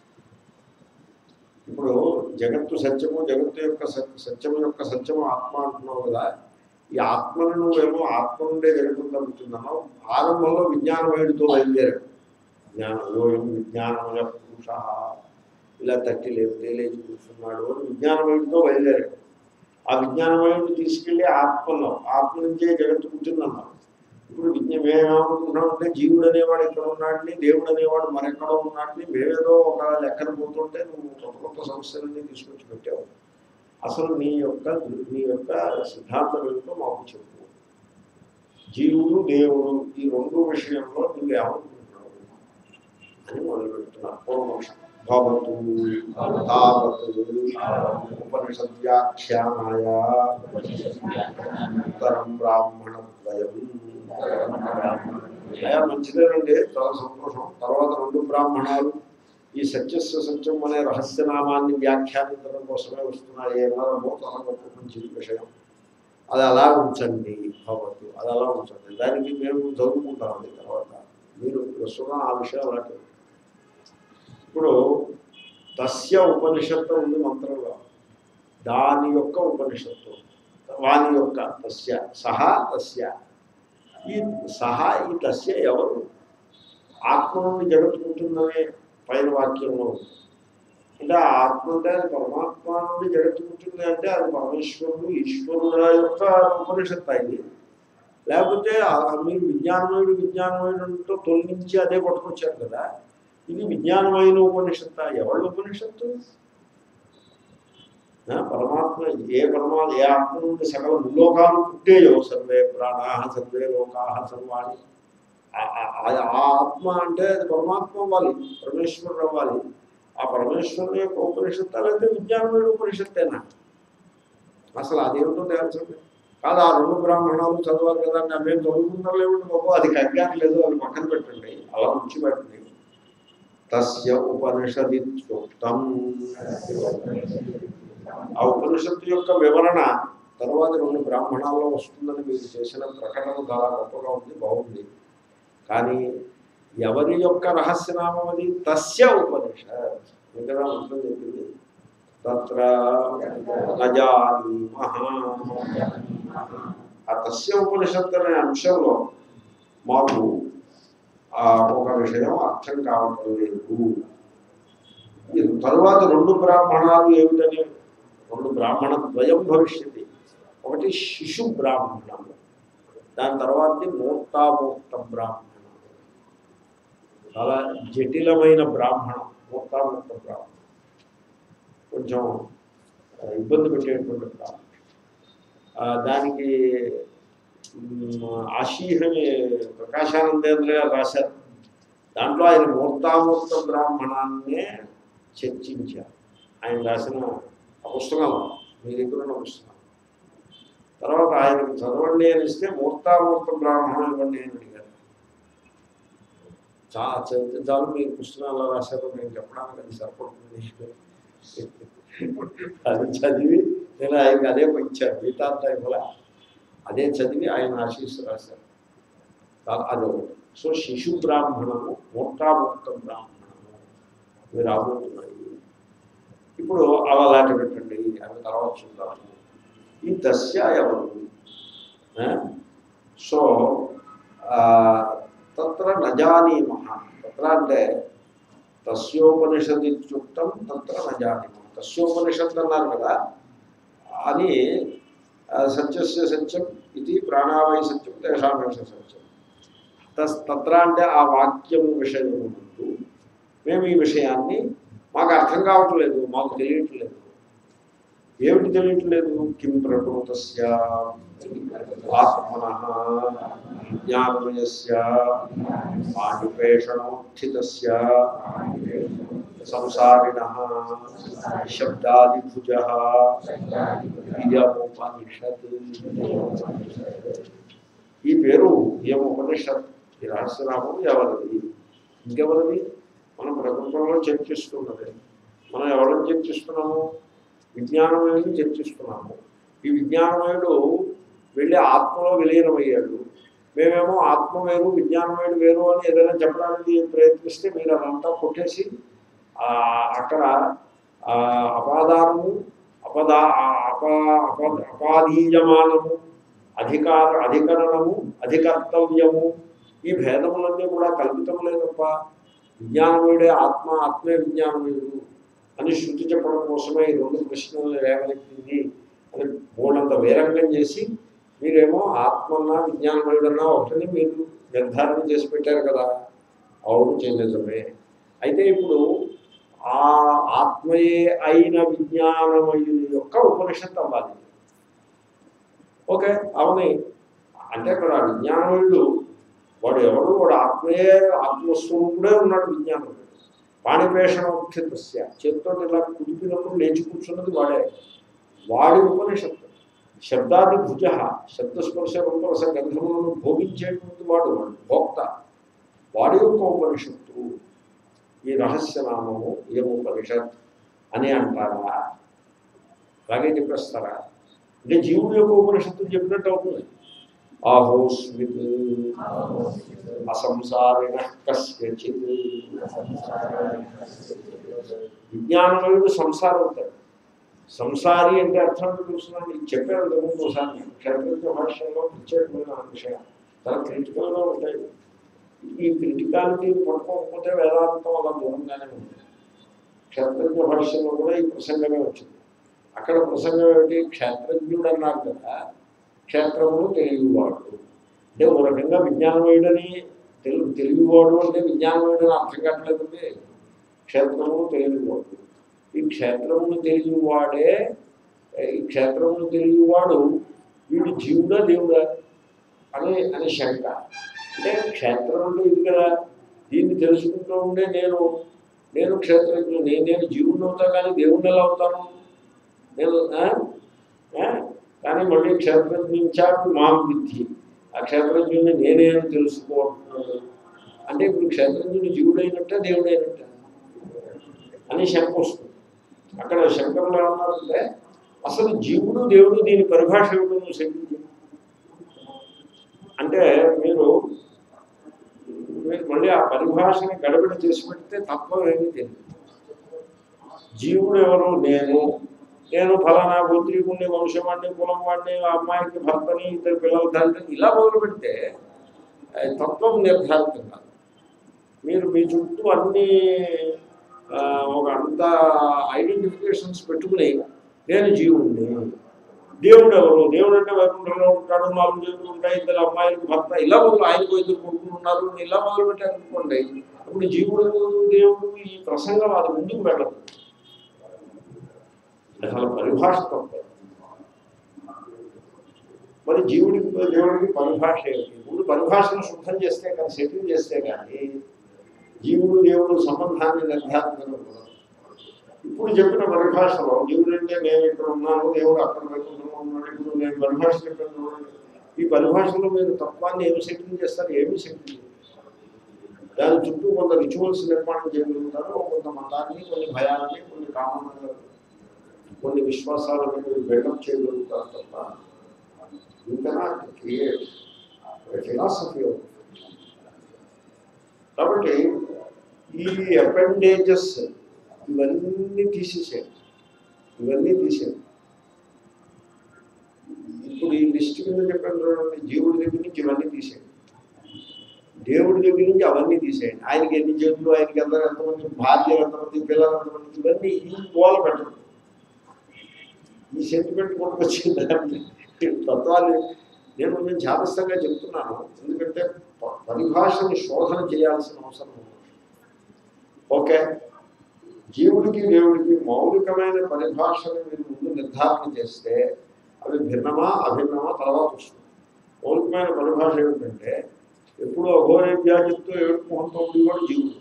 ఇప్పుడు జగత్తు సత్యము జగత్తు యొక్క సత్- సత్యము యొక్క సత్యము ఆత్మ అంటున్నావు కదా ఈ ఆత్మను నువ్వేమో ఆత్మ నుండే జగత్తు కలుగుతున్నావు ఆరంభంలో విజ్ఞానమయుడితో బయలుదేరాడు జ్ఞానయోయం విజ్ఞానమయ పురుష ఇలా తట్టి లేపు తేలేసి కూర్చున్నాడు అని విజ్ఞానమయుడితో బయలుదేరాడు ఆ విజ్ఞానమయుడిని తీసుకెళ్లి ఆత్మలో ఆత్మ నుంచే జగత్తు పుట్టిందన్నాం ఇప్పుడు విజ్ఞ మేమేమనుకుంటున్నామంటే జీవుడు అనేవాడు ఇక్కడ ఉన్నాడని దేవుడు అనేవాడు మరెక్కడో ఉన్నాడని మేమేదో ఒక లెక్కన పోతుంటే నువ్వు కొత్త కొత్త సమస్యలన్నీ తీసుకొచ్చి పెట్టావు అసలు నీ యొక్క నీ యొక్క సిద్ధాంతం ఏమిటో మాకు చెప్పు జీవుడు దేవుడు ఈ రెండు విషయంలో నువ్వు ఏమనుకుంటున్నావు అని మొదలు పెడుతున్నారు పూర్వపక్షం భవతు తావత్ ఉపనిషద్ వ్యాఖ్యానాయ ఉత్తరం బ్రాహ్మణ ద్వయం అయా మంచిదేనండి చాలా సంతోషం తర్వాత రెండు బ్రాహ్మణాలు ఈ సత్యస్య సత్యం అనే రహస్యనామాన్ని వ్యాఖ్యానించడం కోసమే వస్తున్నాయి అన్నారో చాలా గొప్ప మంచి విషయం అది అలా ఉంచండి భవతు అది అలా ఉంచండి దానికి మేము చదువుకుంటామండి తర్వాత మీరు ప్రస్తుతం ఆ విషయం అలాంటి ఇప్పుడు తస్య ఉపనిషత్తు ఉంది మంత్రంలో దాని యొక్క ఉపనిషత్తు వాని యొక్క తస్య సహా తస్య ఈ సహా ఈ తస్య ఎవరు ఆత్మ నుండి జగత్తుకుంటుందనే పైన వాక్యంలో ఉంది. అంటే ఆ ఆత్మ అంటే అది పరమాత్మ నుండి జగత్తుకుంటుంది అంటే అది పరమేశ్వరుడు ఈశ్వరుడు యొక్క ఉపనిషత్తు అయింది లేకపోతే ఆ- మీరు విజ్ఞానమయుడు విజ్ఞానమయుడు తొలగించి అదే పట్టుకొచ్చారు కదా ఇది విజ్ఞానమైన ఉపనిషత్త ఎవరి ఉపనిషత్తు ఆ, పరమాత్మ ఏ పరమాత్మ ఏ ఆత్మ నుండి సకల లోకాలు పుట్టేయో సర్వే ప్రాణా సర్వే లోకా సర్వాణి ఆ- ఆ- ఆ- ఆ ఆత్మ అంటే అది పరమాత్మ అవ్వాలి పరమేశ్వరుడు అవ్వాలి ఆ పరమేశ్వరుని యొక్క ఉపనిషత్తు లేకపోతే విజ్ఞానమైన ఉపనిషత్తేనా అసలు అదేమిటో తేల్చండి కాదు ఆ రెండు బ్రాహ్మణాలు చదవాలి కదా అని మేము చదువుకుంటాం లేవండి బాబు అది కగ్గారు లేదు అది పక్కన పెట్టండి అలా ఉంచి పెట్టండి తస్య ఉపనిషదిత్యుక్తం ఆ ఉపనిషత్తు యొక్క వివరణ తర్వాత రెండు బ్రాహ్మణాల్లో వస్తుందని మీరు చేసిన ప్రకటన చాలా గొప్పగా ఉంది బాగుంది కానీ ఎవరి యొక్క రహస్యనామం అది తస్య ఉపనిషత్ మిగతా మంత్రం చెప్పింది తత్ర నజానీమః ఆ తస్య ఉపనిషత్తు అనే అంశంలో మాకు ఆ ఒక విషయం అర్థం కావటం లేదు ఈ తరువాత రెండు బ్రాహ్మణాలు ఏమిటని రెండు బ్రాహ్మణ ద్వయం భవిష్యత్తి ఒకటి శిశు బ్రాహ్మణం దాని తర్వాతది మూర్తామూర్త బ్రాహ్మణం చాలా జటిలమైన బ్రాహ్మణం మూర్తామూర్త బ్రాహ్మణం కొంచెం ఆ, ఇబ్బంది పెట్టేటువంటి బ్రాహ్మణం ఆ, దానికి మ్, ఆశీహని ప్రకాశానందేంద్ర గారు రాశారు దాంట్లో ఆయన మూర్తామూర్త బ్రాహ్మణాన్నే చర్చించారు ఆయన రాసిన ఆ పుస్తకం మీ దగ్గర ఉన్న పుస్తకం తర్వాత ఆయనకు చదవండి అని ఇస్తే మూర్తామూర్త బ్రాహ్మణం ఇవ్వండి అని అడిగారు చాలా చదివితే చాలు మీ పుస్తకం ఎలా రాశారో నేను చెప్పడానికి అది సరిపడుతుంది అది చదివి నేను ఆయనకి అదే ఇచ్చాను గీతాంత ఇవ్వాల అదే చదివి ఆయన ఆశీస్సు రాశారు దా- అదొకటి సో శిశు బ్రాహ్మణము మూర్తామూర్త బ్రాహ్మణము ఇవి రాబోతున్నాయి ఇప్పుడు అవి అలాంటి పెట్టండి అవి తర్వాత చూద్దాము ఈ దశ ఎవరు ఆ? సో ఆ, తత్ర నజానీమహ తత్ర అంటే తస్యోపనిషదిత్యుక్తం తత్ర నజానీమహ తస్యోపనిషత్తు అన్నారు కదా అని ఆ, సత్యస్య సత్యం ఇది ప్రాణావై సత్యం తేషామేష సత్యం తస్ తత్ర అంటే ఆ వాక్యం విషయం ముందు మేము ఈ విషయాన్ని మాకు అర్థం కావట్లేదు మాకు తెలియట్లేదు ఏమిటి తెలియట్లేదు కిం ప్రకృతస్య ఆత్మన విజ్ఞానమయస్య పాణిపేషణోత్థితస్య సంసారిణ శబ్దాదిభుజ ఇయముపనిషత్ ఈ పేరు ఇయముపనిషత్ ఈ రహస్యనామం ఎవరిది ఇంకెవరిది మనం ప్రపంచంలో చర్చిస్తున్నది మనం ఎవరిని చర్చిస్తున్నాము విజ్ఞానమయుడిని చర్చిస్తున్నాము ఈ విజ్ఞానమయుడు వెళ్ళి ఆత్మలో విలీనమయ్యాడు మేమేమో ఆత్మ వేరు విజ్ఞానమయుడు వేరు అని ఏదైనా చెప్పడానికి ప్రయత్నిస్తే మీరు అదంతా కొట్టేసి ఆ, అక్కడ ఆ, అపాదానము అపదా అప అప అపాదీయమానము అధికార అధికరణము అధికర్తవ్యము ఈ భేదములన్నీ కూడా కల్పితములే తప్ప విజ్ఞానమయుడే ఆత్మ ఆత్మే విజ్ఞానమయుడు అని శృతి చెప్పడం కోసమే ఈ రెండు ప్రశ్నలు లేవనెత్తింది అని మూడంత వేరంగం చేసి మీరేమో ఆత్మన్నా విజ్ఞానమయుడన్నా ఒకటిని మీరు నిర్ధారణ చేసి పెట్టారు కదా అవును నిజమే అయితే ఇప్పుడు ఆ ఆత్మయే అయిన విజ్ఞానమయుని యొక్క ఉపనిషత్తు అవ్వాలి ఓకే అవని అంటే అక్కడ ఆ విజ్ఞానమయుడు వాడు ఎవడు వాడు ఆత్మయే ఆత్మస్వరూపుడే ఉన్నాడు విజ్ఞానమయుడు పాణిపేషణ ఉత్థితస్య చేతితో ఇలా కుదిపినప్పుడు లేచి కూర్చున్నది వాడే వాడి ఉపనిషత్తు శబ్దాది భుజ శబ్దస్పర్శ రూపరస గంధములను భోగించేటువంటి వాడు వాడు భోక్త వాడి యొక్క ఉపనిషత్తు ఈ రహస్యనామము ఏముపనిషత్ అని అంటారా అలాగే చెప్పేస్తారా అంటే జీవుడి యొక్క ఉపనిషత్తు చెప్పినట్టు అవుతుంది ఆహోస్మిత్ అసంసారిణ కస్యచిత్ విజ్ఞానమయుడు సంసారం అవుతాడు సంసారి అంటే అర్థం ఏంటో తెలుస్తున్నాను ఇది చెప్పాను ఇంతకుముందు ఒకసారి క్షేత్రజ్ఞ భాష్యంలో ప్రత్యేకమైన విషయం చాలా క్రిటికల్గా ఉంటాయి ఈ క్రిటికాలిటీ పడుకోకపోతే వేదాంతం అలా దూరంగానే ఉంది క్షేత్రజ్ఞ భాష్యంలో కూడా ఈ ప్రసంగమే వచ్చింది అక్కడ ప్రసంగం ఏమిటి క్షేత్రజ్ఞుడు అన్నారు కదా క్షేత్రమును తెలియవాడు అంటే ఒక రకంగా విజ్ఞానమయుడని తెలుగు తెలియవాడు అంటే విజ్ఞానమయుడని అర్థం కావట్లేదండి క్షేత్రమును తెలియవాడు ఈ క్షేత్రమును తెలియవాడే ఈ క్షేత్రమును తెలియవాడు వీడు జీవుడా దేవుడా అని అని శంక అంటే క్షేత్రం అంటే ఇది కదా దీన్ని తెలుసుకుంటూ ఉండే నేను నేను క్షేత్రజ్ఞుడు నేను నేను జీవుని అవుతా కానీ దేవుణ్ణి ఎలా అవుతాను నేను ఆ? ఆ? కానీ మళ్ళీ క్షేత్రజ్ఞించాడు మాం విద్ధి ఆ క్షేత్రజ్ఞుడిని నేనే అని తెలుసుకోవట్లేదు అంటే ఇప్పుడు క్షేత్రజ్ఞుడు జీవుడైనట్టే దేవుడైనట్టే అని శంక వస్తుంది అక్కడ శంకరులు ఏమన్నారంటే అసలు జీవుడు దేవుడు దీని పరిభాష ఏమిటో నువ్వు శంకించు అంటే మీరు మీరు మళ్ళీ ఆ పరిభాషని గడబిడ చేసి పెడితే తత్వం ఏమీ తెలియదు జీవుడు ఎవరు నేను నేను ఫలానా గోత్రీకుణ్ణి వంశవాణ్ణి కులం వాడిని ఆ అమ్మాయికి భర్తని ఇద్దరు పిల్లల తండ్రిని ఇలా మొదలు పెడితే ఆ, తత్వం నిర్ధారితం కాదు మీరు మీ చుట్టూ అన్ని ఆ, ఒక అంత ఐడెంటిఫికేషన్స్ పెట్టుకుని నేను జీవుణ్ణి దేవుడు ఎవరు దేవుడు అంటే వైకుంఠంలో ఉంటాడు నాలుగు దేవుడు ఉంటాయి ఇద్దరు అమ్మాయిలకు భర్త ఇలా మొదలు ఆయనకు ఇద్దరు కొడుకులు ఉన్నారు ఇలా మొదలు పెట్టారు అనుకోండి అప్పుడు జీవుడు దేవుడు ఈ ప్రసంగం అది ముందుకు వెళ్ళదు అసలు పరిభాష తప్ప మరి జీవుడికి దేవుడికి పరిభాష ఏమిటి ముందు పరిభాషను శుద్ధం చేస్తే కానీ సెటిల్ చేస్తే కానీ జీవుడు దేవుడు సంబంధాన్ని నిర్ధారించడం ఇప్పుడు చెప్పిన పరిభాషలో జీవుడు అంటే నేను ఇక్కడ ఉన్నాను దేవుడు అక్కడ వైకుంఠంలో ఉన్నాడు ఇప్పుడు నేను పరిభాష చెప్పాను చూడండి. ఈ పరిభాషలో మీరు తత్వాన్ని ఏమి సెటిల్ చేస్తారు ఏమి సెటిల్ చేయరు దాని చుట్టూ కొంత రిచువల్స్ నిర్మాణం చేయగలుగుతారు కొంత మతాన్ని కొన్ని భయాలని కొన్ని కామన్ కొన్ని విశ్వాసాలను మీరు బిల్డప్ చేయగలుగుతారు తప్ప యూ కెనాట్ క్రియేట్ ఫిలాసఫీ కాబట్టి ఈ అపెండేజెస్ ఇవన్నీ తీసేసాడు ఇవన్నీ తీసేది ఇప్పుడు ఈ లిస్ట్ కింద చెప్పాను చూడండి జీవుడి దగ్గర నుంచి ఇవన్నీ తీసేయండి దేవుడి దగ్గర నుంచి అవన్నీ తీసేయండి ఆయనకి ఎన్ని చేతులు ఆయనకి ఎంత ఎంతమంది భార్యలు ఎంతమంది పిల్లలు ఎంతమంది ఇవన్నీ ఈ గోల పెట్టండి ఈ సెంటిమెంట్ కొనుకొచ్చింది తత్వాన్ని నేను కొంచెం జాగ్రత్తగా చెప్తున్నాను ఎందుకంటే ప- పరిభాషని శోధన చేయాల్సిన అవసరం ఉంది ఓకే జీవుడికి దేవుడికి మౌలికమైన పరిభాషను మీరు ముందు నిర్ధారణ చేస్తే అవి భిన్నమా అభిన్నమా తర్వాత వస్తుంది మౌలికమైన పరిభాష ఏమిటంటే ఎప్పుడూ అఘోరే వ్యాధితో ఏడుపు మొహంతో ఉండేవాడు జీవుడు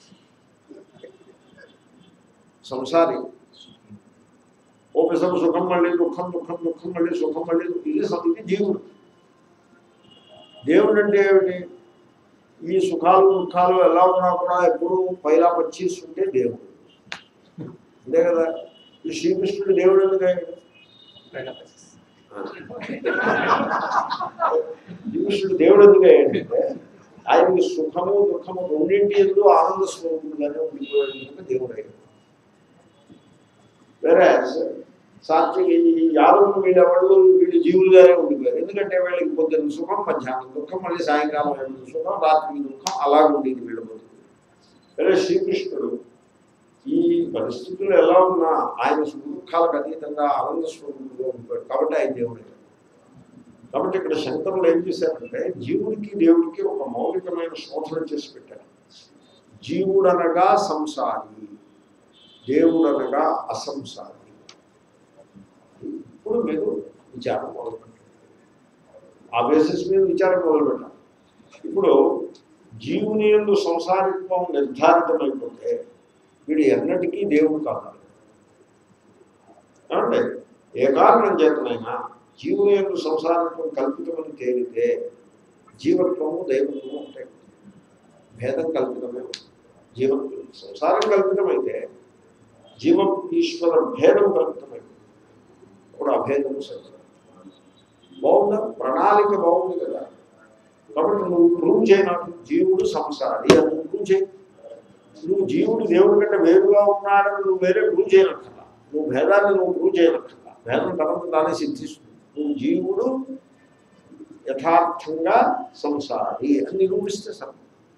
సంసారి ఓ పిసం సుఖం మళ్ళీ దుఃఖం దుఃఖం దుఃఖం మళ్ళీ సుఖం మళ్ళీ ఇది సం- ఇది జీవుడు దేవుడు అంటే ఏమిటి ఈ సుఖాలు దుఃఖాలు ఎలా ఉన్నా కూడా ఎప్పుడు పైలా పచ్చిస్తుంటే దేవుడు అంతే కదా ఈ శ్రీకృష్ణుడు దేవుడు ఎందుకు అయ్యాడు శ్రీకృష్ణుడు దేవుడు ఎందుకు అయ్యాడంటే ఆయనకి సుఖము దుఃఖము రెండింటి ఎందు ఆనంద స్వరూపుడుగానే ఉండిపోయాడు కనుక దేవుడు అయ్యాడు వేరే సాత్విక ఈ యాదవులు వీళ్ళెవళ్ళు వీళ్ళు జీవులుగానే ఉండిపోయారు ఎందుకంటే వీళ్ళకి పొద్దున్న సుఖం మధ్యాహ్నం దుఃఖం మళ్ళీ సాయంకాలం ఏమైనా సుఖం రాత్రికి దుఃఖం అలా ఉండేది వీళ్ళ బతుకు వేరే శ్రీకృష్ణుడు ఈ పరిస్థితులు ఎలా ఉన్నా ఆయన సుఖ దుఃఖాలకు అతీతంగా ఆనంద స్వరూపుడుగా ఉండిపోయాడు కాబట్టి ఆయన దేవుడు అయ్యాడు. కాబట్టి ఇక్కడ శంకరులు ఏం చేశారంటే జీవుడికి దేవుడికి ఒక మౌలికమైన శోధన చేసి పెట్టారు జీవుడనగా సంసారి దేవుడనగా అసంసారి ఇప్పుడు మీరు విచారం మొదలుపెట్టారు ఆ బేసిస్ మీద విచారం మొదలుపెట్టారు ఇప్పుడు జీవుని ఎందు సంసారిత్వం నిర్ధారితమైపోతే వీడు ఎన్నటికీ దేవుడు కాదు ఏమంటే ఏ కారణం చేతనైనా జీవుని ఎందు సంసారిత్వం కల్పితమని తేలితే జీవత్వము దైవత్వము ఉంటాయి భేదం కల్పితమే ఉంటుంది. జీవ సంసారం కల్పితమైతే జీవ ఈశ్వర భేదం కల్పితమైంది ఇప్పుడు అభేదము సత్యం బాగుందా ప్రణాళిక బాగుంది కదా కాబట్టి నువ్వు ప్రూవ్ చేయనాకు జీవుడు సంసారి అని నువ్వు ప్రూవ్ చేయి నువ్వు జీవుడు దేవుడి కంటే వేరుగా ఉన్నాడని నువ్వు వేరే ప్రూవ్ చేయనక్కర్లా నువ్వు భేదాన్ని నువ్వు ప్రూవ్ చేయనక్కర్లా భేదం తర్వాత దాన్ని సిద్ధిస్తుంది నువ్వు జీవుడు యథార్థంగా సంసారి అని నిరూపిస్తే సరే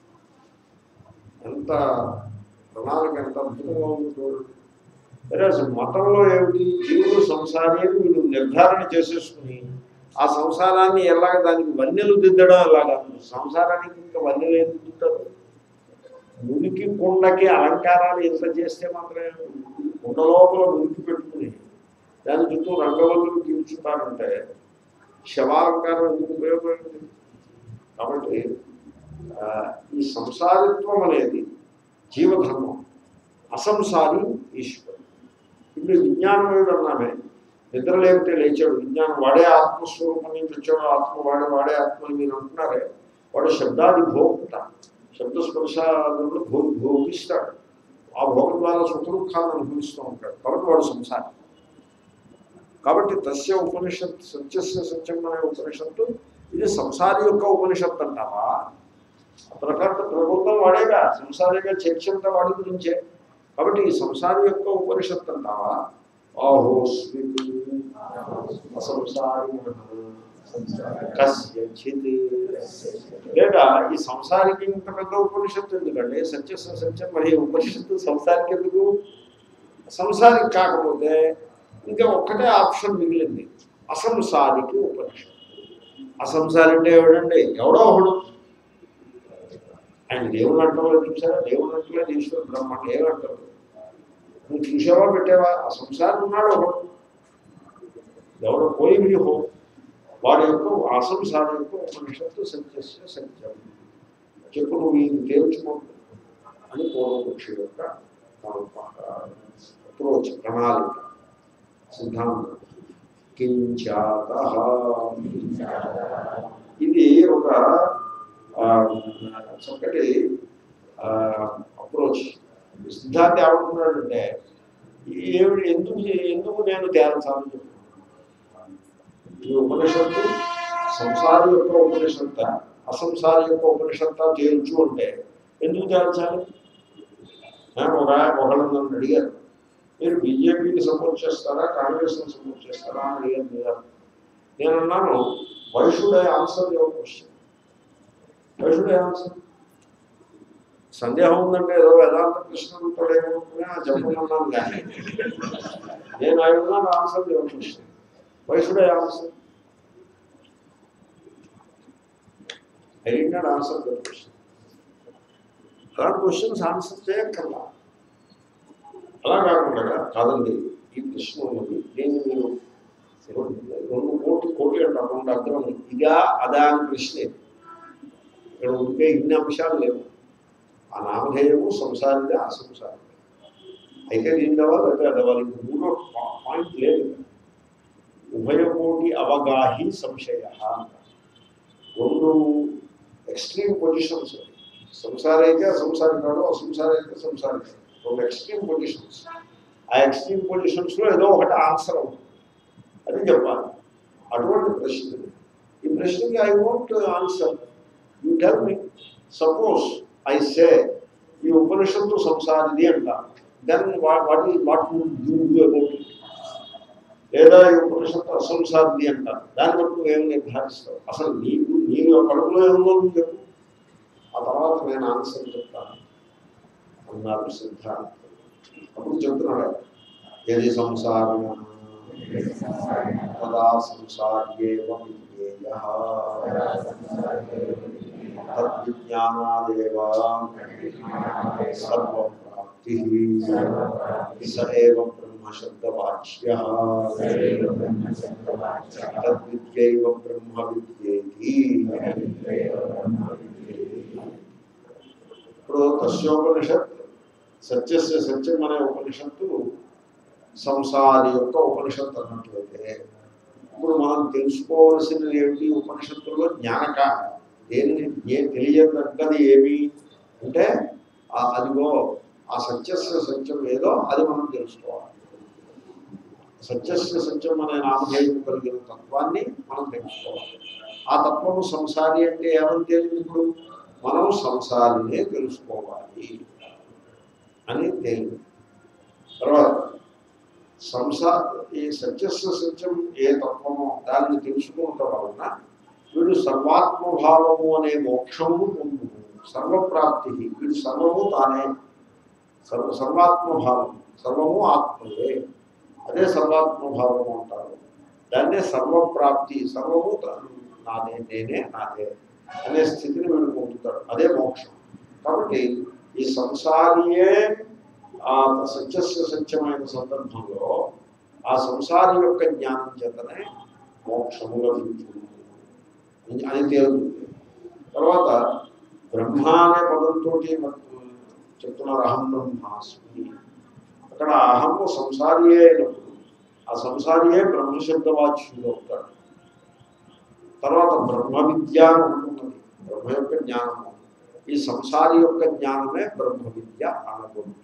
ఎంత ప్రణాళిక ఎంత అద్భుతంగా ఉంది చూడండి సరే అసలు మతంలో ఏమిటి జీవుడు సంసారి అని వీళ్ళు నిర్ధారణ చేసేసుకుని ఆ సంసారాన్ని ఎలాగ దానికి వన్నెలు దిద్దడం ఎలాగా సంసారానికి ఇంకా వన్నెలు ఏం దిద్దుతారు మురికి కుండకి అలంకారాలు ఎంత చేస్తే మాత్రమే కుండ లోపల మురికి పెట్టుకుని దాని చుట్టూ రంగవల్లులు తీర్చుతారంటే శవాలంకారం ఎందుకు ఉపయోగపడింది కాబట్టి ఆ, ఈ సంసారిత్వం అనేది జీవధర్మం అసంసారి ఈశ్వరుడు ఇప్పుడు విజ్ఞానమయుడు అన్నామే నిద్ర లేకపోతే లేచాడు విజ్ఞానం వాడే ఆత్మస్వరూపం నుంచి వచ్చాడు ఆత్మ వాడే వాడే ఆత్మ అని మీరు అంటున్నారే వాడు శబ్దాది భోక్త శబ్దస్పర్శాదులు భో భోగిస్తాడు ఆ భోగం ద్వారా సుఖదుఖాలను అనుభవిస్తూ ఉంటాడు కాబట్టి వాడు సంసారి కాబట్టి తస్య ఉపనిషత్ సత్యస్య సత్యం అనే ఉపనిషత్తు ఇది సంసారి యొక్క ఉపనిషత్తు అంటావా ప్రకృత ప్రభుత్వం వాడేగా సంసారిగా చర్చ అంతా వాడి గురించే కాబట్టి ఈ సంసారి యొక్క ఉపనిషత్తు అంటావా ఆహో స్మితు అసంసారి కస్యచిత్ లేదా ఈ సంసారికి ఇంత పెద్ద ఉపనిషత్తు ఎందుకండి సత్య సత్యం మరి ఉపనిషత్తు సంసారికి ఎందుకు సంసారికి కాకపోతే ఇంకా ఒక్కటే ఆప్షన్ మిగిలింది అసంసారికి ఉపనిషత్తు అసంసారి అంటే ఎవడండి ఎవడో ఒకడు ఆయన దేవుడు అంటారు చూసారా దేవుడు అంటలేదు ఈశ్వర బ్రహ్మ అంటే ఏమంటారు నువ్వు చూసావా పెట్టావా ఆ సంసారం ఉన్నాడు ఒకడు ఎవడో పోయి మీ హో వాడి యొక్క అసంసారం యొక్క ఉపనిషత్తు సత్యస్య సత్యం చెప్పు నువ్వు ఇది తేల్చుకో అని పూర్వపక్షి యొక్క అప్రోచ్ ప్రణాళిక సిద్ధాంతం కించాత ఇది ఒక ఆ, చక్కటి అప్రోచ్ సిద్ధాంతి ఏమంటున్నాడంటే ఏమిటి ఎందుకు ఎందుకు నేను తేల్చాలని చెప్తున్నాను ఈ ఉపనిషత్తు సంసారి యొక్క ఉపనిషత్త అసంసారి యొక్క ఉపనిషత్త తేల్చు అంటే ఎందుకు తేల్చాలి ఆ, ఒక ఒకళ్ళు నన్ను అడిగారు మీరు బీజేపీకి సపోర్ట్ చేస్తారా కాంగ్రెస్ని సపోర్ట్ చేస్తారా అని అడిగారు మీరు నేను అన్నాను why should I answer your question why should I answer సందేహం ఉందంటే ఏదో వేదాంత ప్రశ్న ఉంటాడేమనుకునే చెప్పమన్నాను కానీ నేను I will not answer your question why should I answer I did not answer the question అలాంటి క్వశ్చన్స్ ఆన్సర్ చేయక్కర్లా అలా కాకుండా కాదండి ఈ ప్రశ్న ఉన్నది దీన్ని మీరు రెండు కోటి కోటి అంటారు రెండు అగ్రం ఇదా అదా అని ప్రశ్న ఇది. ఇక్కడ ఉంటే ఇన్ని అంశాలు లేవు ఆ నామధేయము సంసారిదే అసంసారిదే అయితే దీని అవ్వాలి అయితే అదవాలి ఇంక మూడో పా- పాయింట్ లేదు ఇక్కడ. ఉభయకోటి అవగాహి సంశయ రెండు ఎక్స్ట్రీమ్ పొజిషన్స్ సంసార అయితే అసంసారి కాదు అసంసార అయితే సంసారి కాదు రెండు ఎక్స్ట్రీమ్ పొజిషన్స్ ఆ ఎక్స్ట్రీమ్ పొజిషన్స్లో ఏదో ఒకటి ఆన్సర్ అవుతుంది అది చెప్పాలి అటువంటి ప్రశ్న ఈ ప్రశ్నకి I want answer you tell me suppose I say ఈ ఉపనిషత్తు సంసారిది అంట దెన్ వాట్ ఈ what would you do about it లేదా ఈ ఉపనిషత్తు అసంసారిది అంటారు దాన్ని బట్టి నువ్వు ఏమి నిర్ధారిస్తావు అసలు నీకు నీ కడుపులో ఏమో నువ్వు చెప్పు ఆ తర్వాత నేను ఆన్సర్ చెప్తాను అన్నారు సిద్ధాంతం అప్పుడు చెప్తున్నాడు ఆయన, ఏది సంసారం తదా సంసార్యేవ విజ్ఞేయ తద్విజ్ఞానాదేవ సర్వప్రాప్తి స ఏవ బ్రహ్మశబ్దవాచ్య తద్విద్యైవ బ్రహ్మ విద్యేతి ఇప్పుడు తస్యోపనిషత్ సత్యస్య సత్యం అనే ఉపనిషత్తు సంసారి యొక్క ఉపనిషత్తు అన్నట్లయితే ఇప్పుడు మనం తెలుసుకోవాల్సినది ఏమిటి ఉపనిషత్తుల్లో జ్ఞానకాండ దేని ఏ తెలియదగ్గది ఏమి అంటే ఆ- అదిగో ఆ సత్యస్య సత్యం ఏదో అది మనం తెలుసుకోవాలి సత్యస్య సత్యం అనే నామధేయం కలిగిన తత్వాన్ని మనం తెలుసుకోవాలి ఆ తత్వము సంసారి అంటే ఏమని తేలింది ఇప్పుడు మనం సంసారినే తెలుసుకోవాలి అని తేలింది తర్వాత సంసార ఈ సత్యస్య సత్యం ఏ తత్వమో దాన్ని తెలుసుకుంటాం వలన వీడు సర్వాత్మభావము అనే మోక్షము పొందును సర్వప్రాప్తి వీడు సర్వము తానే సర్వ సర్వాత్మభావం సర్వము ఆత్మయే అదే సర్వాత్మభావము అంటారు దాన్నే సర్వప్రాప్తి సర్వము తా- నాదే నేనే నాదే అనే స్థితిని వీడు పొందుతాడు అదే మోక్షం కాబట్టి ఈ సంసారియే ఆ సత్యస్య సత్యమైన సందర్భంలో ఆ సంసారి యొక్క జ్ఞానం చేతనే మోక్షము లభించును అని- అని తేలుతుంది తర్వాత బ్రహ్మ అనే పదంతో చెప్తున్నారు అహం బ్రహ్మాస్మి అక్కడ అహము సంసారియే అయినప్పుడు ఆ సంసారియే బ్రహ్మశబ్దవాచ్యుడు అవుతాడు తర్వాత బ్రహ్మ విద్య అని ఉంటున్నది బ్రహ్మ యొక్క జ్ఞానము ఈ సంసారి యొక్క జ్ఞానమే బ్రహ్మ విద్య అనబడుతుంది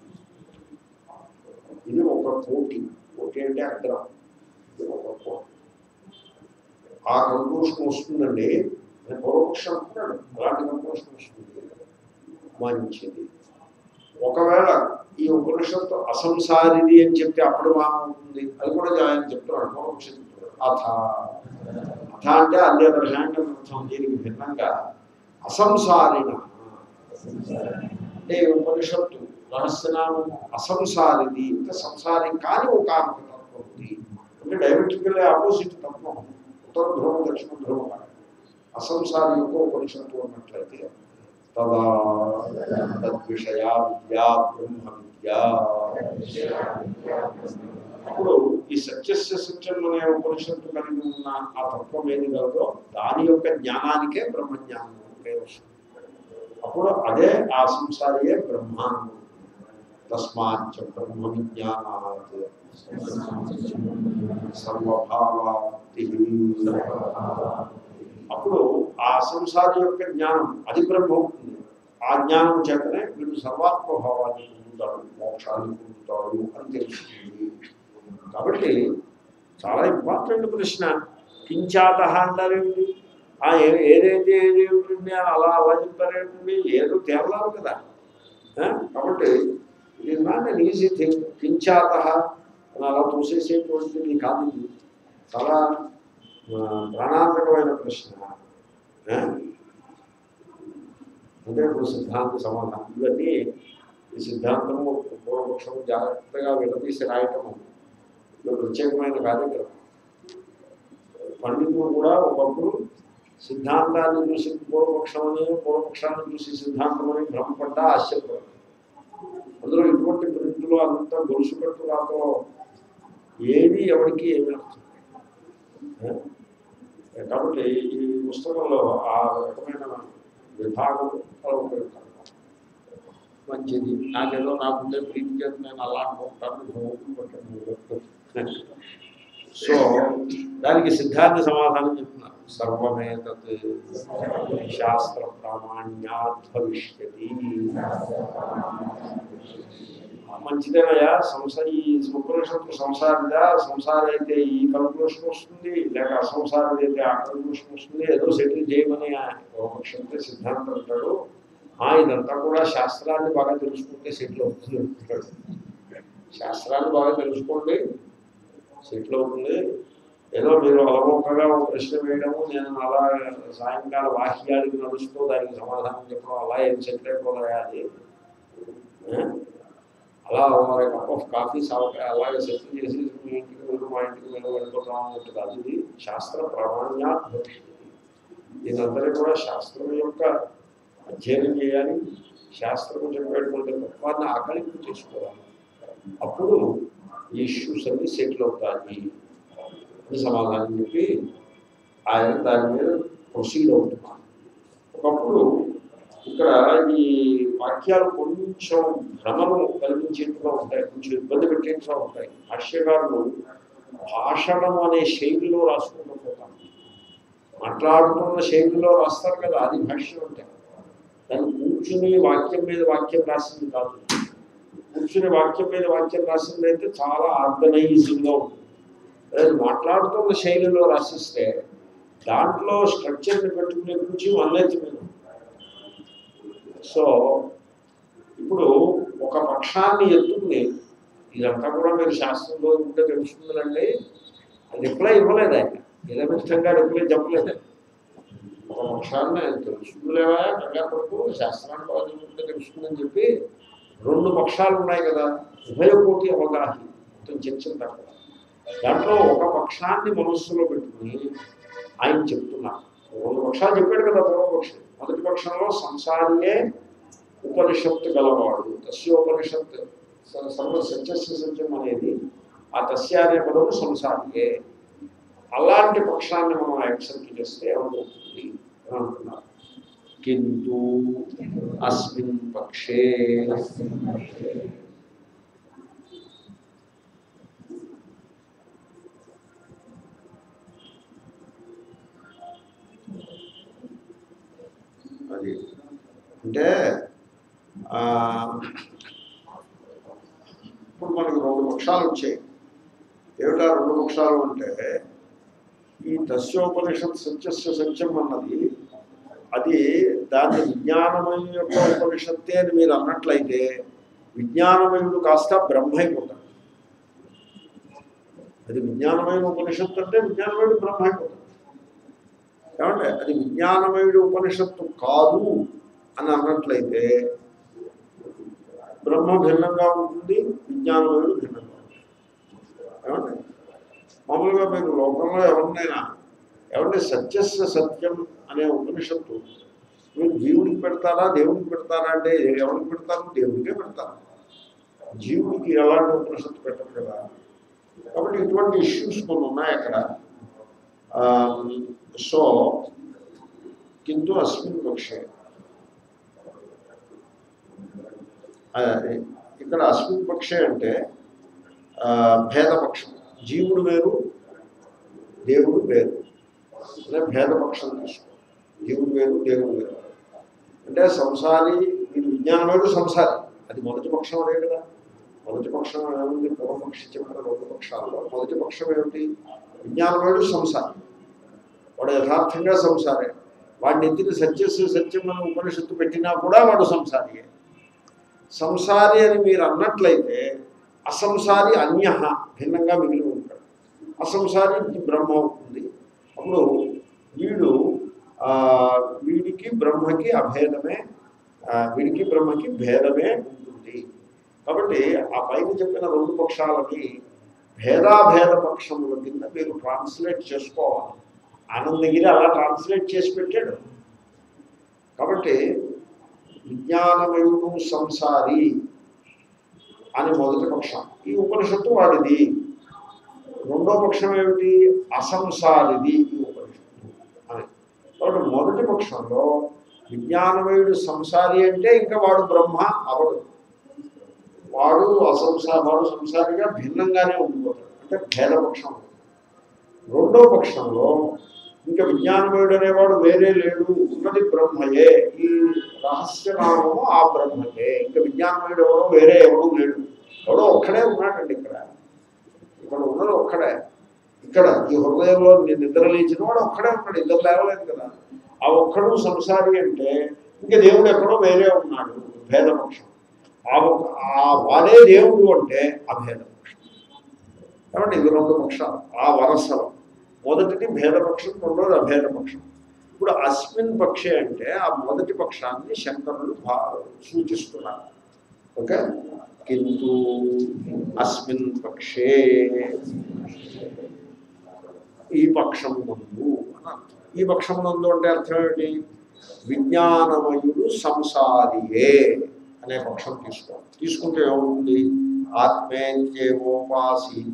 ఇది ఒక కోటి కోటి అంటే అగ్రం ఇది ఒక కోటి ఆ కంక్లూషన్ వస్తుందండి అని పూర్వపక్షం అంటున్నాడు అలాంటి కంక్లూషన్ వస్తుంది మంచిది ఒకవేళ ఈ ఉపనిషత్తు అసంసారిది అని చెప్తే అప్పుడు బాగుంటుంది అది కూడా ఆయన చెప్తున్నాడు పూర్వపక్షం చెప్తున్నాడు అథ అథ అంటే అన్ని అదర్ హ్యాండ్ అని అర్థం దీనికి భిన్నంగా అసంసారిణ అంటే ఈ ఉపనిషత్తు రహస్యనామము అసంసారిది ఇంకా సంసారి కాని ఒక తత్వం ఉంది అంటే డైరెక్ట్గా ఆపోజిట్ తత్వం ఉత్తర ధ్రువం దక్షిణ ధ్రువం కాదు. అసంసారి యొక్క ఉపనిషత్తు ఉన్నట్లయితే తదా తద్విషయా విద్యా బ్రహ్మ విద్యా అప్పుడు ఈ సత్యస్య సత్యం అనే ఉపనిషత్తు కలిగి ఉన్న ఆ తత్వం ఏది కలదో దాని యొక్క జ్ఞానానికే బ్రహ్మజ్ఞానం అని పేరు వస్తుంది అప్పుడు అదే ఆ సంసారియే బ్రహ్మాండం తస్మాచ్చ బ్రహ్మ విజ్ఞానాత్ సర్వభావాప్తి అప్పుడు ఆ సంసారి యొక్క జ్ఞానం అది బ్రహ్మ అవుతుంది ఆ జ్ఞానం చేతనే వీడు సర్వాత్మభావాన్ని పొందుతాడు మోక్షాన్ని పొందుతాడు అని తెలుస్తుంది కాబట్టి చాలా ఇంపార్టెంట్ ప్రశ్న కించాత అంటారేమిటి ఆ ఏ- ఏదైతే ఏదేమిటండి అని అలా అలా చెప్తారేమిటండి ఏదో తేలాలి కదా ఆ? కాబట్టి ఇది నాట్ అన్ ఈజీ థింగ్ కించాత అని అలా తోసేసేటువంటిది కాదు ఇది చాలా ఆ, ప్రాణాంతకమైన ప్రశ్న ఆ? అంటే ఇప్పుడు సిద్ధాంత సమాధానం ఇవన్నీ ఈ సిద్ధాంతము పూర్వపక్షము జాగ్రత్తగా విడదీసి రాయటము ఇది ప్రత్యేకమైన కార్యక్రమం పండితులు కూడా ఒకప్పుడు సిద్ధాంతాన్ని చూసి పూర్వపక్షమని పూర్వపక్షాన్ని చూసి సిద్ధాంతమని భ్రమపడ్డా ఆశ్చర్యపడ్డారు అందులో ఇటువంటి ప్రింట్లు అంతా గొలుసు కట్టులాతో ఏది ఎవరికి ఏమి అర్థం లేదు. ఏ? కాబట్టి ఈ పుస్తకంలో ఆ రకమైన విభాగం ఉపయోగపడతాను మంచిది నాకేదో నాకుండే ప్రీతి చేత నేను అలా అనుకుంటాను భగవంతుని పట్టాను సో దానికి సిద్ధాంత సమాధానం చెప్తున్నారు సర్వమే తత్ శాస్త్ర ప్రామాణ్యాత్ భవిష్యతి మంచిదేనయ్యా సంసార ఈ ఉపనిషత్తు సంసారిదా సంసారం అయితే ఈ కల్పలోషన్ వస్తుంది లేక అసంసారం అయితే ఆ కల్పలోషన్ వస్తుంది ఏదో సెటిల్ చేయమని ఉపనిషత్తు సిద్ధాంతం అంటాడు ఆ ఇదంతా కూడా శాస్త్రాన్ని బాగా తెలుసుకుంటే సెటిల్ అవుతుంది అంటున్నాడు శాస్త్రాన్ని బాగా తెలుసుకోండి సెటిల్ అవుతుంది ఏదో మీరు అలవోకగా ఒక ప్రశ్న వేయడము నేను అలా సాయంకాల వాక్యానికి నడుస్తూ దానికి సమాధానం చెప్పడం అలా ఏం సెటిల్ అయిపోతాయా అది ఆ? అలా మరి కప్ ఆఫ్ కాఫీ సావకాయ అలాగే సెటిల్ చేసి మీ ఇంటికి వెళ్ళి మా ఇంటికి వెళ్ళి వెళ్ళిపోతాం అన్నట్టు కాదు ఇది శాస్త్ర ప్రామాణ్యా భవిష్యత్తు దీనందరూ కూడా శాస్త్రం యొక్క అధ్యయనం చేయాలి శాస్త్రం చెప్పేటువంటి తత్వాన్ని ఆకలింపు చేసుకోవాలి అప్పుడు ఈ ఇష్యూస్ అన్ని సెటిల్ అవుతాయి అని సమాధానం చెప్పి ఆయన దాని మీద ప్రొసీడ్ అవుతున్నారు ఒకప్పుడు ఇక్కడ ఈ వాక్యాలు కొంచెం భ్రమను కలిగించేట్టుగా ఉంటాయి కొంచెం ఇబ్బంది పెట్టేట్టుగా ఉంటాయి భాష్యకారులు భాషణం అనే శైలిలో రాసుకుంటూ పోతారు మాట్లాడుతున్న శైలిలో రాస్తారు కదా అది భాష్యం అంటే దాన్ని కూర్చుని వాక్యం మీద వాక్యం రాసింది కాదు కూర్చుని వాక్యం మీద వాక్యం రాసింది అయితే చాలా ఆర్గనైజింగ్గా ఉంటుంది అదే మాట్లాడుతున్న శైలిలో రాసిస్తే దాంట్లో స్ట్రక్చర్ని పెట్టుకునే కొంచెం అన్నైతే మీద ఉంటుంది. సో ఇప్పుడు ఒక పక్షాన్ని ఎత్తుకుని ఇదంతా కూడా మీరు శాస్త్రంలో ఉంటే తెలుస్తుందండి అది రిప్లై ఇవ్వలేదు ఆయన నిలమిష్టంగా రిప్లై చెప్పలేదు ఒక పక్షాన్ని తెలుస్తుందిలేవా కంగారు పడుకు శాస్త్రాన్ని చదువుకుంటే తెలుస్తుందని చెప్పి రెండు పక్షాలు ఉన్నాయి కదా ఉభయ కోటి అవగాహన మొత్తం చర్చంతా కూడా దాంట్లో ఒక పక్షాన్ని మనస్సులో పెట్టుకుని ఆయన చెప్తున్నారు రెండు పక్షాలు చెప్పాడు కదా పూర్వపక్షం మొదటి పక్షంలో సంసారియే ఉపనిషత్తు గలవాడు తస్యోపనిషత్ స- సర్వ సత్యస్య సత్యం అనేది ఆ తస్య అనే పదము సంసారియే అలాంటి పక్షాన్ని మనం యాక్సెప్ట్ చేస్తే ఏమవుతుంది అని అంటున్నారు కింటు అస్మిన్ పక్షే అది అంటే ఆ, ఇప్పుడు మనకు రెండు పక్షాలు వచ్చాయి ఏమిటా రెండు పక్షాలు అంటే ఈ దస్యోపనిషత్ సత్యస్య సత్యం అన్నది అది దాన్ని విజ్ఞానమయం యొక్క ఉపనిషత్తే అని మీరు అన్నట్లయితే విజ్ఞానమయుడు కాస్త బ్రహ్మ అయిపోతాడు అది విజ్ఞానమైన ఉపనిషత్తు అంటే విజ్ఞానమయుడు బ్రహ్మ అయిపోతాడు ఏమంటే అది విజ్ఞానమయుడు ఉపనిషత్తు కాదు అని అన్నట్లయితే బ్రహ్మ భిన్నంగా ఉంటుంది విజ్ఞానమయుడు భిన్నంగా ఉంటుంది ఏమంటే మామూలుగా మీరు లోకంలో ఎవరినైనా ఎవరిని సత్యస్య సత్యం అనే ఉపనిషత్తు మీరు జీవుడికి పెడతారా దేవుడికి పెడతారా అంటే ఎవరికి పెడతారు దేవుడికే పెడతారు జీవుడికి ఎలాంటి ఉపనిషత్తు పెట్టరు కదా కాబట్టి ఇటువంటి ఇష్యూస్ కొన్ని ఉన్నాయి అక్కడ ఆ, సో కింద అస్మిన్ పక్షే ఆ, ఇక్కడ అస్మిన్ పక్షే అంటే ఆ, భేదపక్షం జీవుడు వేరు దేవుడు వేరు అనే భేదపక్షం తీసుకో జీవుడు వేరు దేవుడు వేరు అంటే సంసారి వీడు విజ్ఞానం వేరు సంసారి అది మొదటి పక్షం అదే కదా మొదటి పక్షం ఏముంది పూర్వపక్షి చెప్పిన రెండు పక్షాల్లో మొదటి పక్షం ఏమిటి విజ్ఞానం వేడు సంసారి వాడు యథార్థంగా సంసారే వాడిని ఎత్తిన సత్యస్సు సత్యం అని ఉపనిషత్తు పెట్టినా కూడా వాడు సంసారియే సంసారి అని మీరు అన్నట్లయితే అసంసారి అన్య భిన్నంగా మిగిలి ఉంటాడు అసంసారి బ్రహ్మ అవుతుంది అప్పుడు వీడు ఆ, వీడికి బ్రహ్మకి అభేదమే ఆ, వీడికి బ్రహ్మకి భేదమే ఉంటుంది కాబట్టి ఆ పైన చెప్పిన రెండు పక్షాలని భేదాభేద పక్షముల కింద మీరు ట్రాన్స్లేట్ చేసుకోవాలి ఆనందగిరి అలా ట్రాన్స్లేట్ చేసి పెట్టాడు కాబట్టి విజ్ఞానమయుడు సంసారి అని మొదటి పక్షం ఈ ఉపనిషత్తు వాడిది రెండో పక్షం ఏమిటి అసంసారిది ఈ ఉపనిషత్తు అని కాబట్టి మొదటి పక్షంలో విజ్ఞానమయుడు సంసారి అంటే ఇంకా వాడు బ్రహ్మ అవడు వాడు అసంసార వాడు సంసారిగా భిన్నంగానే ఉండిపోతాడు అంటే భేదపక్షం రెండో పక్షంలో ఇంకా విజ్ఞానమయుడు అనేవాడు వేరే లేడు ఉన్నది బ్రహ్మయే ఈ రహస్యనామము ఆ బ్రహ్మయే ఇంకా విజ్ఞానమయుడు ఎవడో వేరే ఎవడూ లేడు ఎవడో ఒక్కడే ఉన్నాడండి ఇక్కడ ఇక్కడ ఉన్నది ఒక్కడే ఇక్కడ ఈ హృదయంలో నేను నిద్ర లేచిన వాడు ఒక్కడే ఉన్నాడు ఇద్దరు లేవలేదు కదా ఆ ఒక్కడు సంసారి అంటే ఇంకా దేవుడు ఎక్కడో వేరే ఉన్నాడు భేదపక్షం ఆ ఒక్క- ఆ వాడే దేవుడు అంటే అభేదపక్షం కాబట్టి ఇది రెండు పక్షాలు ఆ వరసలో మొదటిది భేదపక్షం రెండోది అభేదపక్షం ఇప్పుడు అస్మిన్ పక్షే అంటే ఆ మొదటి పక్షాన్ని శంకరులు భా- సూచిస్తున్నారు ఓకే కింటూ అస్మిన్ పక్షే ఈ పక్షం నందు అని అర్థం ఈ పక్షం నందు అంటే అర్థం ఏంటి విజ్ఞానమయుడు సంసారియే అనే పక్షం తీసుకోవాలి తీసుకుంటే ఏముంది ఆత్మేత్యేవోపాసీత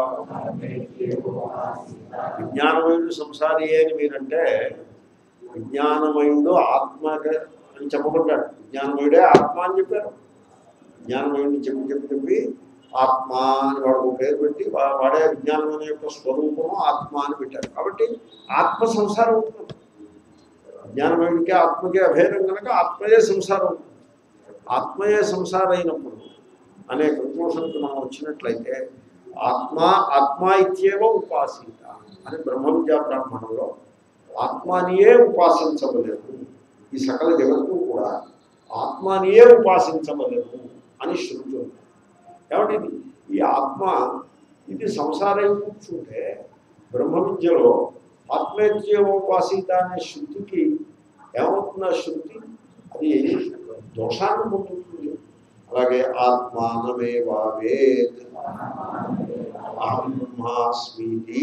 విజ్ఞానమయుడు సంసారియే అని మీరంటే విజ్ఞానమయుడు ఆత్మ అని చెప్పబడ్డాడు విజ్ఞానమయుడే ఆత్మ అని చెప్పారు విజ్ఞానమయుడిని చెప్పి చెప్పి చెప్పి ఆత్మ అని వాడు ఒక పేరు పెట్టి వా- వాడే విజ్ఞానం యొక్క స్వరూపము ఆత్మ అని పెట్టారు కాబట్టి ఆత్మ సంసారం అవుతుంది విజ్ఞానమయుడికి ఆత్మకి అభేదం కనుక ఆత్మయే సంసారం అవుతుంది ఆత్మయే సంసారం అయినప్పుడు అనే కంక్లూషన్కి మనం వచ్చినట్లయితే ఆత్మ ఆత్మ ఇత్యేవ ఉపాసీత అని బ్రహ్మ విద్యా బ్రాహ్మణంలో ఆత్మానియే ఉపాసించవలేదు ఈ సకల జగత్తు కూడా ఆత్మానియే ఉపాసించవలేదు అని శృతి ఉంది కాబట్టి ఇది ఈ ఆత్మ ఇది సంసారం కూర్చుంటే బ్రహ్మ విద్యలో ఆత్మేత్యోపాసీత అనే శృతికి ఏమవుతుంది ఆ శృతి అది దోషాన్ని పొందుతుంది అలాగే ఆత్మానమేవావేత్ అహం బ్రహ్మాస్మీతి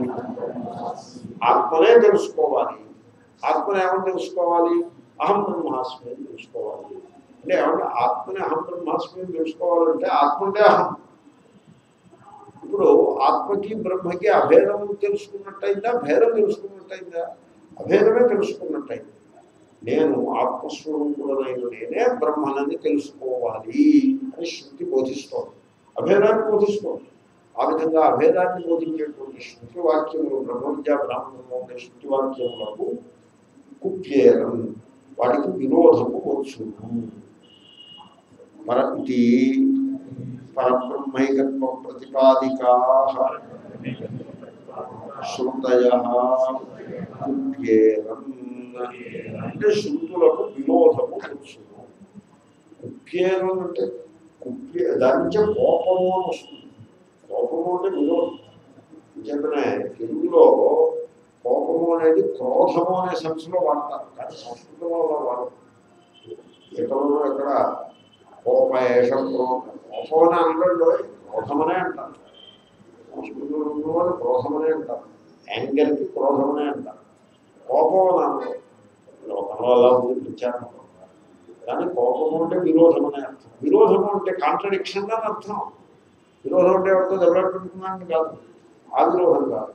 ఆత్మనే తెలుసుకోవాలి ఆత్మను ఏమని తెలుసుకోవాలి అహం బ్రహ్మాస్మి అని తెలుసుకోవాలి అంటే ఏమంటే ఆత్మని అహం బ్రహ్మాస్మి అని తెలుసుకోవాలంటే ఆత్మ అంటే అహం ఇప్పుడు ఆత్మకి బ్రహ్మకి అభేదం తెలుసుకున్నట్టయిందా భేదం తెలుసుకున్నట్టయిందా అభేదమే తెలుసుకున్నట్టయింది నేను ఆత్మస్వరూపుడనైన నేనే బ్రహ్మనని తెలుసుకోవాలి అని శృతి బోధిస్తోంది అభేదాన్ని బోధిస్తోంది ఆ విధంగా అభేదాన్ని బోధించేటువంటి శృతి వాక్యములు బ్రహ్మ విద్యా బ్రాహ్మణంలో ఉండే శృతి వాక్యములకు కుప్యేరం వాటికి విరోధము వచ్చును పర ఇది పరబ్రహ్మైకత్వ ప్రతిపాదికా శృతయ కుప్యేరం అంటే శృతులకు విరోధము వచ్చును కుప్యేరం అంటే కుప్యే దాని నుంచే కోపము అని వస్తుంది కోపము అంటే విరోధం నిజంగానే తెలుగులో కోపము అనేది క్రోధము అనే సంస్థలో వాడతారు కానీ సంస్కృతంలో అలా వాడరు ఎక్కడో ఎక్కడ కోపేష క్రోధం కోపం అని అనడంలో క్రోధమనే అంటారు సంస్కృతంలో వాళ్ళు క్రోధమనే అంటారు యాంగర్కి క్రోధమనే అంటారు కోపం అని అనరు లోకంలో అలా ఉంది ప్రచారం కానీ కోపము అంటే విరోధం అనే అర్థం విరోధము అంటే కాంట్రడిక్షన్ అని అర్థం విరోధం అంటే ఎవరితో దెబ్బలాడుకుంటున్నాను కాదు ఆ విరోధం కాదు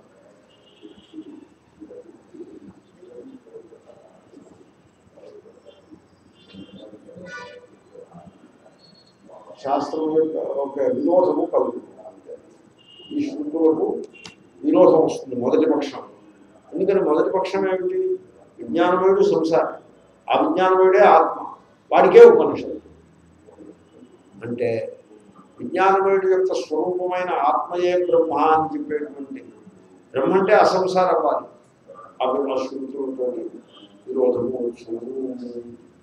శాస్త్రం యొక్క ఒక విరోధము కలుగుతుంది అంతే ఈ శృతులకు విరోధం వస్తుంది మొదటి పక్షం ఎందుకని మొదటి పక్షం ఏమిటి విజ్ఞానమయుడు సంసారం ఆ విజ్ఞానమయుడే ఆత్మ వాడికే ఉపనిషత్తు అంటే విజ్ఞానమయుడి యొక్క స్వరూపమైన ఆత్మయే బ్రహ్మ అని చెప్పేటువంటి బ్రహ్మ అంటే అసంసార వారి అవి ఆ శృతులతో విరోధము వచ్చును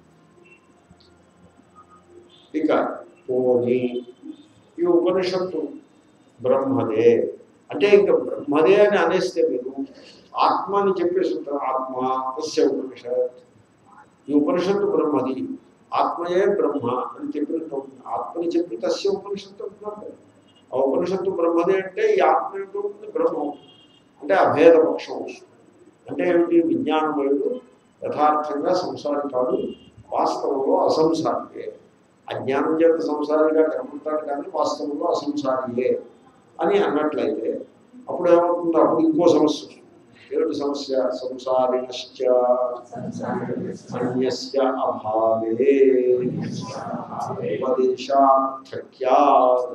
ఇక పోని ఈ ఉపనిషత్తు బ్రహ్మదే అంటే ఇంకా బ్రహ్మదే అని అనేస్తే మీరు ఆత్మ అని చెప్పేసి ఉంటారు ఆత్మ తస్య ఉపనిషత్ ఈ ఉపనిషత్తు బ్రహ్మది ఆత్మయే బ్రహ్మ అని చెప్పినట్టు అవుతుంది. ఆత్మని చెప్పి తస్య ఉపనిషత్తు అంటున్నారు ఆ ఉపనిషత్తు బ్రహ్మదే అంటే ఈ ఆత్మ ఏంటో ఉంటుంది బ్రహ్మం అంటే అభేద పక్షం వస్తుంది అంటే ఏమిటి విజ్ఞానమయుడు యథార్థంగా సంసారి కాదు వాస్తవంలో అసంసారియే అజ్ఞానం చేత సంసారిగా కనపడతాడు కానీ వాస్తవంలో అసంసారియే అని అన్నట్లయితే అప్పుడు ఏమవుతుంది అప్పుడు ఇంకో సమస్య వస్తుంది. ఏమిటి సమస్య సంసారిణశ్చ అన్యస్య అభావే ఉపదేశార్థక్యాత్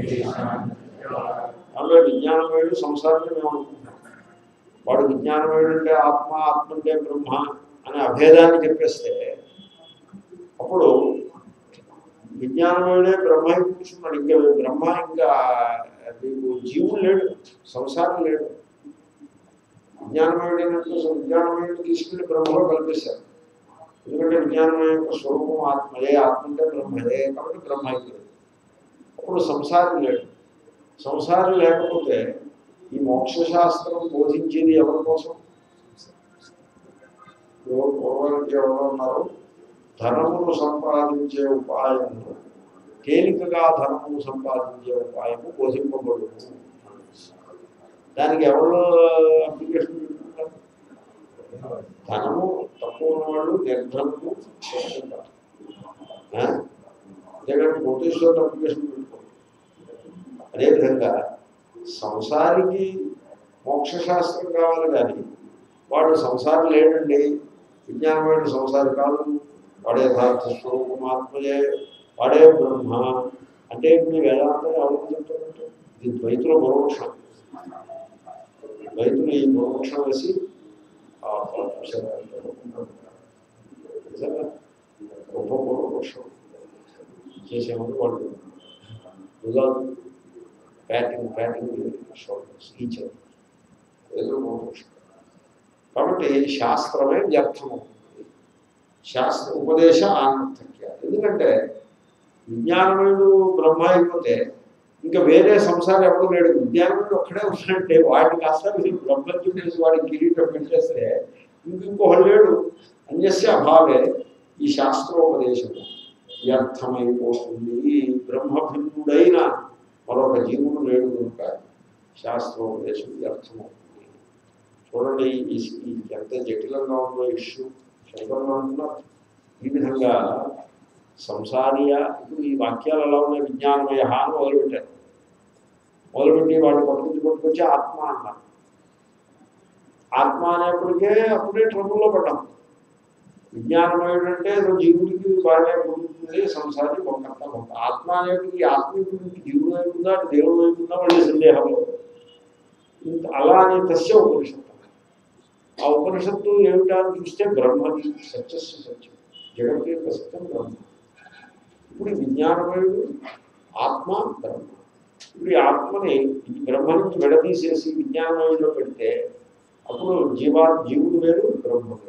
అందులో విజ్ఞానమయుడు సంసారాన్ని మేము అనుకుంటున్నాం వాడు విజ్ఞానమయుడు అంటే ఆత్మ ఆత్మ అంటే బ్రహ్మ అనే అభేదాన్ని చెప్పేస్తే అప్పుడు విజ్ఞానమయుడే బ్రహ్మ అయి కూర్చున్నాడు ఇంకా బ్రహ్మ ఇంకా నీకు జీవుడు లేడు సంసారం లేడు విజ్ఞానమయుడు అయినట్టు విజ్ఞానమయుడు తీసుకెళ్లి బ్రహ్మలో కల్పిస్తారు ఎందుకంటే విజ్ఞానమయ యొక్క స్వరూపం ఆత్మయే ఆత్మ అంటే బ్రహ్మయే కాబట్టి బ్రహ్మ అయిపోయింది అప్పుడు సంసారం లేడు సంసారం లేకపోతే ఈ మోక్షశాస్త్రం బోధించేది ఎవరి కోసం ఎవరు పూర్వానికి ఎవరో ఉన్నారు ధనమును సంపాదించే ఉపాయము తేలికగా ధనమును సంపాదించే ఉపాయము బోధింపబడు దానికి ఎవరు అప్లికేషన్ పెట్టుకుంటారు ధనము తక్కువ ఉన్నవాళ్ళు నిర్ధనము చేసుకుంటారు లేదంటే కోటేశ్వరుడు అప్లికేషన్ పెట్టుకోండి అదేవిధంగా సంసారికి మోక్షశాస్త్రం కావాలి కానీ వాడు సంసారం లేడండి విజ్ఞానమైన సంసారి కాదు వాడే యథార్థ స్వరూపమాత్మయే వాడే బ్రహ్మ అంటే ఇప్పుడు వేదాంతం ఎవరు చెప్తారంటే ఇది ద్వైతుల పరోక్షం ద్వైతులు ఈ పరోక్షం వేసి ఆ నిజంగా గొప్ప పరోక్షం చేసేవాళ్ళు వాళ్ళు ఉదాహరణ బ్యాటింగ్ బ్యాటింగ్ షోల్డర్స్ ఈచ్ ఏదో మోక్షం కాబట్టి శాస్త్రమే వ్యర్థము శాస్త్ర ఉపదేశ ఆనందక్య ఎందుకంటే విజ్ఞానముడు బ్రహ్మ అయిపోతే ఇంకా వేరే సంసారం ఎవరు లేడు విజ్ఞానముడు ఒక్కడే ఉన్నాడంటే వాడికి కాస్త మీరు బ్రహ్మ చూపేసి వాడికి కిరీటం పెట్టేస్తే ఇంక ఇంకొకడు లేడు అన్యస్య అభావే ఈ శాస్త్రోపదేశము వ్యర్థమైపోతుంది బ్రహ్మభిన్నుడైన మరొక జీవుడు లేడు కనుక శాస్త్రోపదేశం వ్యర్థమవుతుంది చూడండి ఈ ఈ ఎంత జటిలంగా ఉందో ఇష్యూ శంకరంగా అంటున్నారు ఈ విధంగా సంసారీయ ఇప్పుడు ఈ వాక్యాలు ఎలా ఉన్నాయి విజ్ఞానమయ అని మొదలుపెట్టారు మొదలుపెట్టి వాడిని పట్టుకొచ్చి పట్టుకొచ్చి ఆత్మ అన్నారు ఆత్మ అనేప్పటికే అప్పుడే ట్రబుల్లో పడ్డాం విజ్ఞానమయుడు అంటే ఏదో జీవుడికి బాగానే పుడుతుంది సంసారి ఒకంత ఒక ఆత్మ అనేటికి ఆత్మీయుడికి జీవుడు అయిపోతుందా దేవుడు అయిపోతుందా మళ్ళీ సందేహంలో ఇంత అలా అనే తస్య ఉపనిషత్తు ఆ ఉపనిషత్తు ఏమిటా అని చూస్తే బ్రహ్మది సత్యస్సు సత్యం జగత్ యొక్క సత్యం బ్రహ్మ ఇప్పుడు ఈ విజ్ఞానమయుడు ఆత్మ బ్రహ్మ ఇప్పుడు ఈ ఆత్మని ఈ బ్రహ్మ నుంచి విడదీసేసి విజ్ఞానమయుడిలో పెడితే అప్పుడు జీవా జీవుడు వేరు బ్రహ్మ వేరు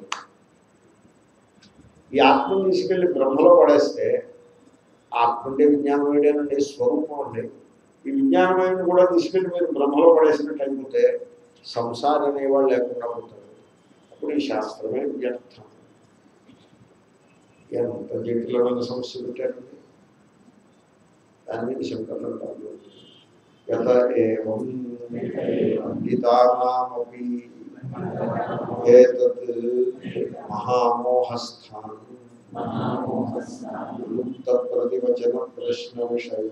ఈ ఆత్మను తీసుకెళ్లి బ్రహ్మలో పడేస్తే ఆత్మ అంటే విజ్ఞానమయుడేనండి స్వరూపం అండి ఈ విజ్ఞానమయుడిని కూడా తీసుకెళ్లి మీరు బ్రహ్మలో పడేసినట్టు అయిపోతే సంసారం అనేవాళ్ళు లేకుండా పోతారు అప్పుడు ఈ శాస్త్రమే వ్యర్థం ఎంత జటిలమైన సమస్య పెట్టారండి దాని మీద శంకర్లు అంటారు యత ఏవం గీతానామపి ఏతత్ మహామోహస్థానం ముక్త ప్రతివచన ప్రశ్న విషయం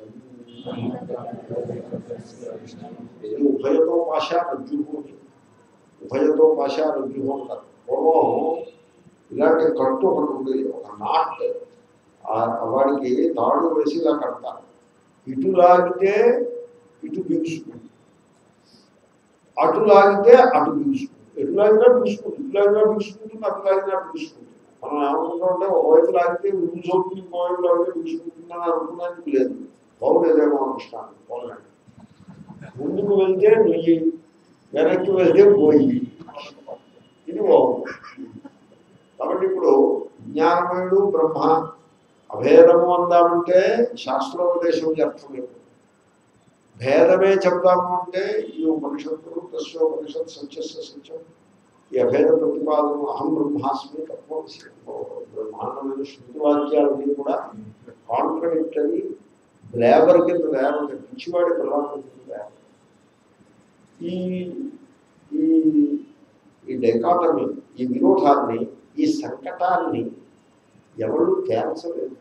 ఇది ఉభయతో భాష రుజువు ఉభయతో భాష రుజువు అంటారు పూర్వం ఇలాంటి కట్టు ఒకటి ఉండేది ఒక నాట్ వాడికి తాడు వేసి ఇలా కడతారు ఇటు లాగితే ఇటు బిగుసుకుంది అటు లాగితే అటు బిగుసుకుంది ఎటు లాగినా బిగుసుకుంది ఇటు లాగినా బిగుసుకుంటుంది అటు లాగినా బిగుసుకుంటుంది మనం ఏమనుకుంటామంటే ఒకవైపు లాగితే ముందు చోటు ఇంకోవైపు లాగితే బిగుసుకుంటుందని అనుకున్నానికి లేదు బాగులేదేమో అనుష్ఠానం పోలండి ముందుకు వెళ్తే నుయ్యి వెనక్కి వెళ్తే పోయి ఇది బాగుంది కాబట్టి ఇప్పుడు జ్ఞానమయుడు బ్రహ్మ అభేదము అందామంటే శాస్త్రోపదేశం అర్థం లేదు భేదమే చెప్దాము అంటే ఈ ఉపనిషత్తులు తస్యోపనిషత్ సత్యస్య సత్యం ఈ అభేద ప్రతిపాదన అహం బ్రహ్మాస్మి తత్వసి బ్రహ్మాండమైన శృతి వాక్యాలన్నీ కూడా కాంట్రడిక్టరీ లేబర్ కింద తయారవుతాయి పిచ్చివాడి ప్రధానం కింద తయారు ఈ ఈ ఈ డైకాటమీ ఈ విరోధాన్ని ఈ సంకటాన్ని ఎవరు తేల్చలేదు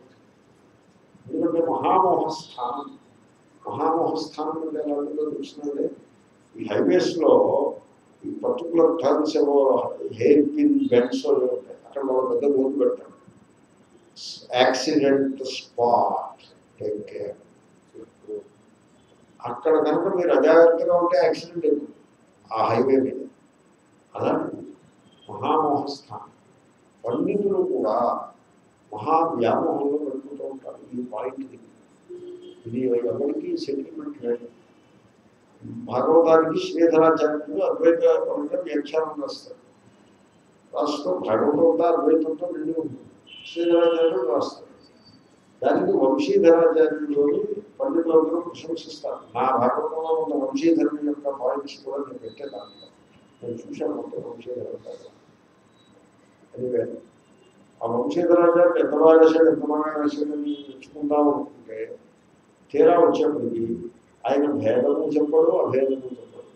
ఎందుకంటే మహామోహస్థానం మహామోహస్థానం అంటే ఎలా ఉంటుందో తెలిసినదే ఈ హైవేస్లో ఈ పర్టికులర్ టర్న్స్ ఏవో హెయిర్ పిన్ బెండ్స్ అవి ఉంటాయి అక్కడ వాళ్ళు పెద్ద బోర్డు పెడతారు యాక్సిడెంట్ స్పాట్ టేక్ కేర్ అక్కడ కనుక మీరు అజాగ్రత్తగా ఉంటే యాక్సిడెంట్ అవుతుంది ఆ హైవే మీద అలాంటి మహామోహస్థానం పండితులు కూడా మహా వ్యామోహంలో పెట్టుకుంటూ ఉంటారు ఈ పాయింట్ ఇది ఇది ఎవరికి సెటిల్మెంట్ లేదు భాగవతానికి శ్రీధరాచార్యులు అద్వైత పరంగా వ్యాఖ్యానం రాస్తారు రాస్తూ భాగవతంతో అద్వైతంతో నిండి ఉంటుంది శ్రీధరాచార్యులు రాస్తారు దానికి వంశీధరాచార్యులు పండితులందరూ ప్రశంసిస్తారు నా భాగవతంలో ఉన్న వంశీధరుని యొక్క పాయింట్స్ కూడా నేను పెట్టే దాంట్లో నేను చూశాను మొత్తం వంశీధరాచార్య అనివే ఆ వంశీధరాచార్యులు ఎంత బాగా రాశాడు ఎంత బాగా రాశాడని మెచ్చుకుందాం అనుకుంటే తీరా వచ్చేప్పటికి ఆయన భేదము చెప్పడు అభేదము చెప్పడు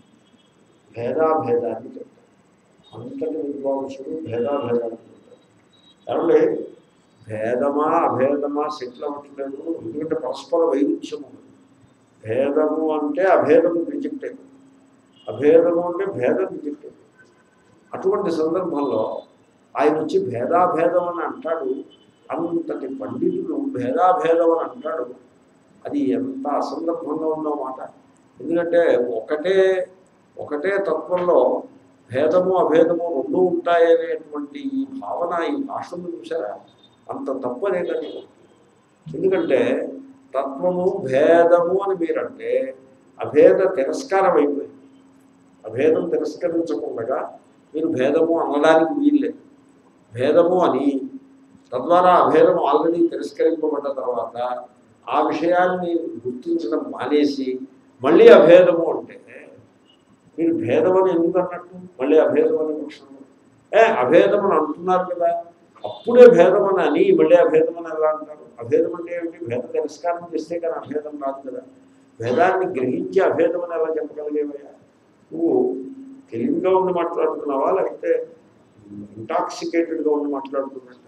భేదాభేదాన్ని చెప్తాడు అంతటి విద్వాంసుడు భేదాభేదాన్ని చెప్తాడు కాబట్టి భేదమా అభేదమా సెటిల్ అవ్వట్లేదు ఎందుకంటే పరస్పర వైరుధ్యం ఉంది భేదము అంటే అభేదము రిజెక్ట్ అయింది అభేదము అంటే భేదం రిజెక్ట్ అయింది అటువంటి సందర్భంలో ఆయన వచ్చి భేదాభేదం అని అంటాడు అంతటి పండితుడు భేదాభేదం అని అంటాడు అది ఎంత అసందర్భంగా ఉందో మాట ఎందుకంటే ఒకటే ఒకటే తత్వంలో భేదము అభేదము రెండు ఉంటాయనేటువంటి ఈ భావన ఈ భాషను చూసారా అంత తప్పలేదని ఎందుకంటే తత్వము భేదము అని మీరంటే అభేద తిరస్కారం అయిపోయింది అభేదం తిరస్కరించకుండా మీరు భేదము అనడానికి వీల్లేదు భేదము అని తద్వారా అభేదం ఆల్రెడీ తిరస్కరింపబడ్డ తర్వాత ఆ విషయాన్ని గుర్తించడం మానేసి మళ్ళీ అభేదము అంటే మీరు భేదం అని ఎందుకు అన్నట్టు మళ్ళీ అభేదం అనే పక్షంలో ఏ అభేదం అని అంటున్నారు కదా అప్పుడే భేదం అని అని మళ్ళీ అభేదం అని ఎలా అంటారు అభేదం అంటే ఏమిటి భేద తిరస్కారం చేస్తే కానీ అభేదం రాదు కదా భేదాన్ని గ్రహించి అభేదం అని ఎలా చెప్పగలిగేవయ్యా నువ్వు తెలివిగా ఉండి మాట్లాడుతున్నావా లేకపోతే ఇంటాక్సికేటెడ్గా ఉండి మాట్లాడుతున్నట్ట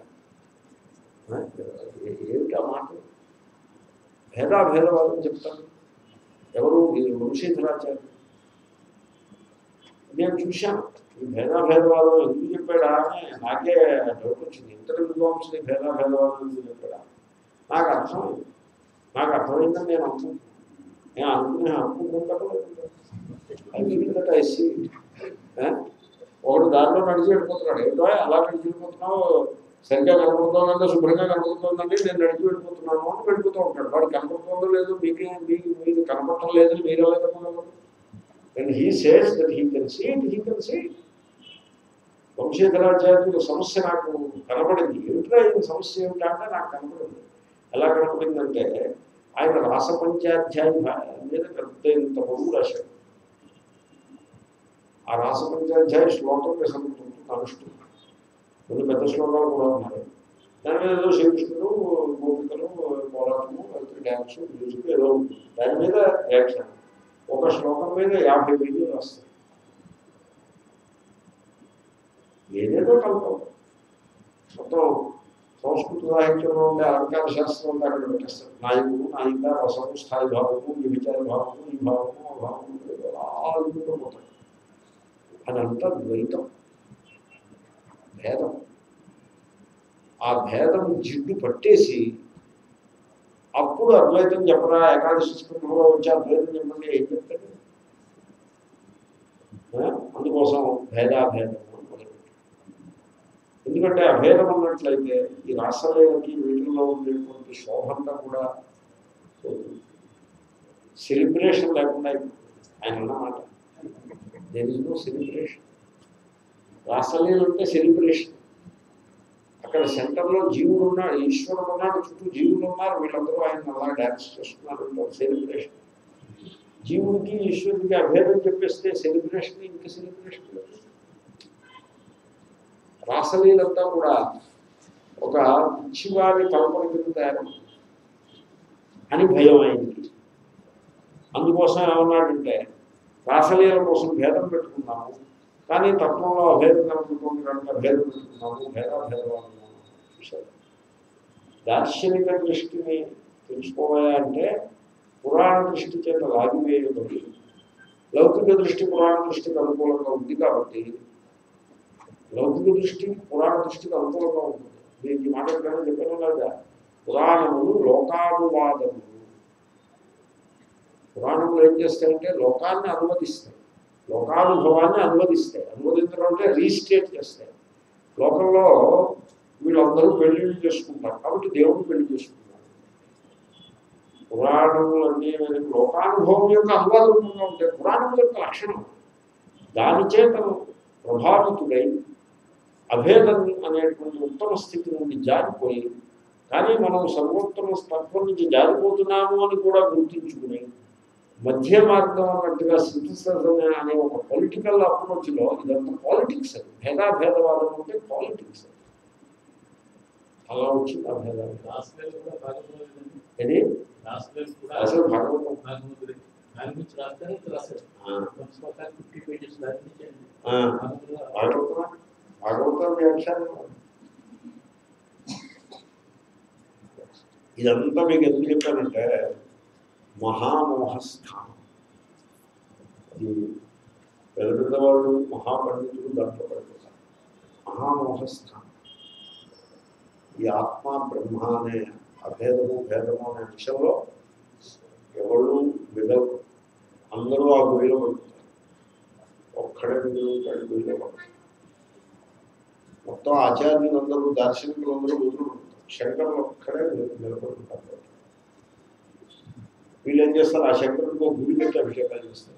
ఆ? ఏ- ఏమిటి ఆ మాట భేదాభేదవాదం చెప్తాను ఎవరు ఈ వంశీధరాచార్య నేను చూశాను ఈ భేదాభేదవాదం ఎందుకు చెప్పాడా అని నాకే డౌట్ వచ్చింది ఇంతటి విద్వాంసుని భేదాభేదవాదం ఎందుకు చెప్పాడా నాకు అర్థమైంది నాకు అర్థమైందని నేను అనుకుంటున్నాను నేను అనుకునే అనుకుంటుంటాను I feel that I see ఒకడు దారిలో నడిచి వెళ్ళిపోతున్నాడు ఏంటో అలా నడిచి వెళ్ళిపోతున్నావు సరిగ్గా కనపడుతోందంటే శుభ్రంగా కనపడుతోందండి నేను నడిచి వెళ్ళిపోతున్నాను అని వెళ్ళిపోతూ ఉంటాడు వాడు కనపడుతుందో లేదు మీకే మీకు మీరు కనపడటం లేదని మీరు ఎలా చెప్పగలరు and he says that he can see it he can see వంశీధరాచార్యుల సమస్య నాకు కనపడింది ఏమిట్రా ఈ సమస్య ఏమిటంటే నాకు కనపడింది ఎలా కనపడిందంటే ఆయన రాసపంచాధ్యాయం మీద పెద్ద ఇంత పొడుగు రాశాడు ఆ రాసపంచాధ్యాయ శ్లోకం విసంతుంది అనుష్ఠుడు కొన్ని పెద్ద శ్లోకాలు కూడా ఉన్నాయి దాని మీద ఏదో శ్రీకృష్ణుడు గోపికలు పోరాటము లేకపోతే డ్యాన్స్ మ్యూజిక్ ఏదో ఉంటుంది దాని మీద రియాక్షన్ ఒక శ్లోకం మీద యాభై పేజీలు వస్తాయి ఏదేదో కలుపుతాం మొత్తం సంస్కృత సాహిత్యంలో ఉండే అలంకార శాస్త్రం ఉంటే అక్కడ పెట్టేస్తారు నాయకుడు నాయిక రసము స్థాయి భావము వ్యభిచార భావము ఈ భావము ఆ భావము అలా అల్లుకుంటూ పోతాయి అదంతా ద్వైతం భేదం ఆ భేదం జిడ్డు పట్టేసి అప్పుడు అద్వైతం చెప్పరా ఏకాదశి స్కృతంలో వచ్చి అద్వైతం చెప్పండి ఏం చెప్తాడు ఆ? అందుకోసం భేదాభేదం అని మొదలుపెట్టాడు. ఎందుకంటే అభేదం అన్నట్లయితే ఈ రాష్ట్రాలకి వీటిల్లో ఉండేటువంటి శోభంతా కూడా సెలిబ్రేషన్ లేకుండా అయిపోతుంది. ఆయన అన్నమాట దెర్ ఇస్ నో సెలిబ్రేషన్ రాసలీలు అంటే సెలిబ్రేషన్ అక్కడ సెంటర్లో జీవుడు ఉన్నాడు ఈశ్వరుడు ఉన్నాడు చుట్టూ జీవులు ఉన్నారు వీళ్ళందరూ ఆయన అలా డ్యాన్స్ చేస్తున్నారు సెలిబ్రేషన్ జీవుడికి ఈశ్వరుడికి అభేదం చెప్పేస్తే సెలిబ్రేషన్ ఇంకా సెలిబ్రేషన్ లేదు రాసలీలంతా కూడా ఒక పిచ్చివారి కల్పన కింద తయారు అని భయం అయింది అందుకోసం ఏమన్నాడంటే రాసలీల కోసం భేదం పెట్టుకున్నాము కానీ తత్వంలో అభేదం కనుకుంటుంది కనుక భేదం పెట్టుకున్నాము భేదాభేదవాదం చూశారు దార్శనిక దృష్టిని తెలుసుకోవాలంటే పురాణ దృష్టి చేత లాగివేయబడి లౌకిక దృష్టి పురాణ దృష్టికి అనుకూలంగా ఉంది కాబట్టి లౌకిక దృష్టి పురాణ దృష్టికి అనుకూలంగా ఉంటుంది దీనికి ఈ మాట ఎక్కడైనా చెప్పాను లేదా పురాణములు లోకానువాదములు పురాణములు ఏం చేస్తాయంటే లోకాన్ని అనువదిస్తాయి లోకానుభవాన్ని అనువదిస్తాయి అనువదించడం అంటే రీస్టేట్ చేస్తాయి లోకంలో వీళ్ళందరూ పెళ్లిళ్ళు చేసుకుంటారు కాబట్టి దేవుడు పెళ్లి చేసుకుంటారు పురాణములు అన్నీ మనకి లోకానుభవం యొక్క అనువాదరూపంగా ఉంటాయి పురాణముల యొక్క లక్షణం దాని చేత ప్రభావితుడై అభేదం అనేటువంటి ఉత్తమ స్థితి నుండి జారిపోయి కానీ మనం సర్వోత్తమ తత్వం నుంచి జారిపోతున్నాము అని కూడా గుర్తించుకుని మధ్య మార్గం అన్నట్టుగా సింథసిస్ అనే ఒక పొలిటికల్ అప్రోచ్లో ఇదంతా పాలిటిక్స్ అది భేదాభేదవాదం అంటే పాలిటిక్స్ అలా వచ్చింది ఆ భేదాలు రాష్ట్రాలు కూడా భాగవతం ఇది రాష్ట్రాలు కూడా అసలు భాగవతం భాగవతుడే. దాని గురించి రాస్తారు ఇక్కడ రాశారు ఆ, కొంచెం ఒక ఫిఫ్టీ పేజెస్ దాని నుంచి అండి. ఆ, భాగవతంలో భాగవతం భాగవతం వ్యాఖ్యానం ఇదంతా మీకు ఎందుకు చెప్పానంటే మహామోహస్థానం ఇది పెద్ద పెద్దవాళ్ళు మహాపండితులు దాంట్లో పడిపోతారు మహామోహస్థానం ఈ ఆత్మ బ్రహ్మ అనే అభేదము భేదము అనే విషయంలో ఎవరు మిగలు అందరూ ఆ గురిలో పడుతారు ఒక్కడే మిగులుతాడు గురిలో పడతారు మొత్తం ఆచార్యులందరూ దార్శనికులందరూ వదులుకుంటారు శంకరులు ఒక్కడే నిలబడుకుంటారు వీళ్ళు ఏం చేస్తారు ఆ శంకరుడికి ఒక గుడి పెట్టి అభిషేకాలు చేస్తారు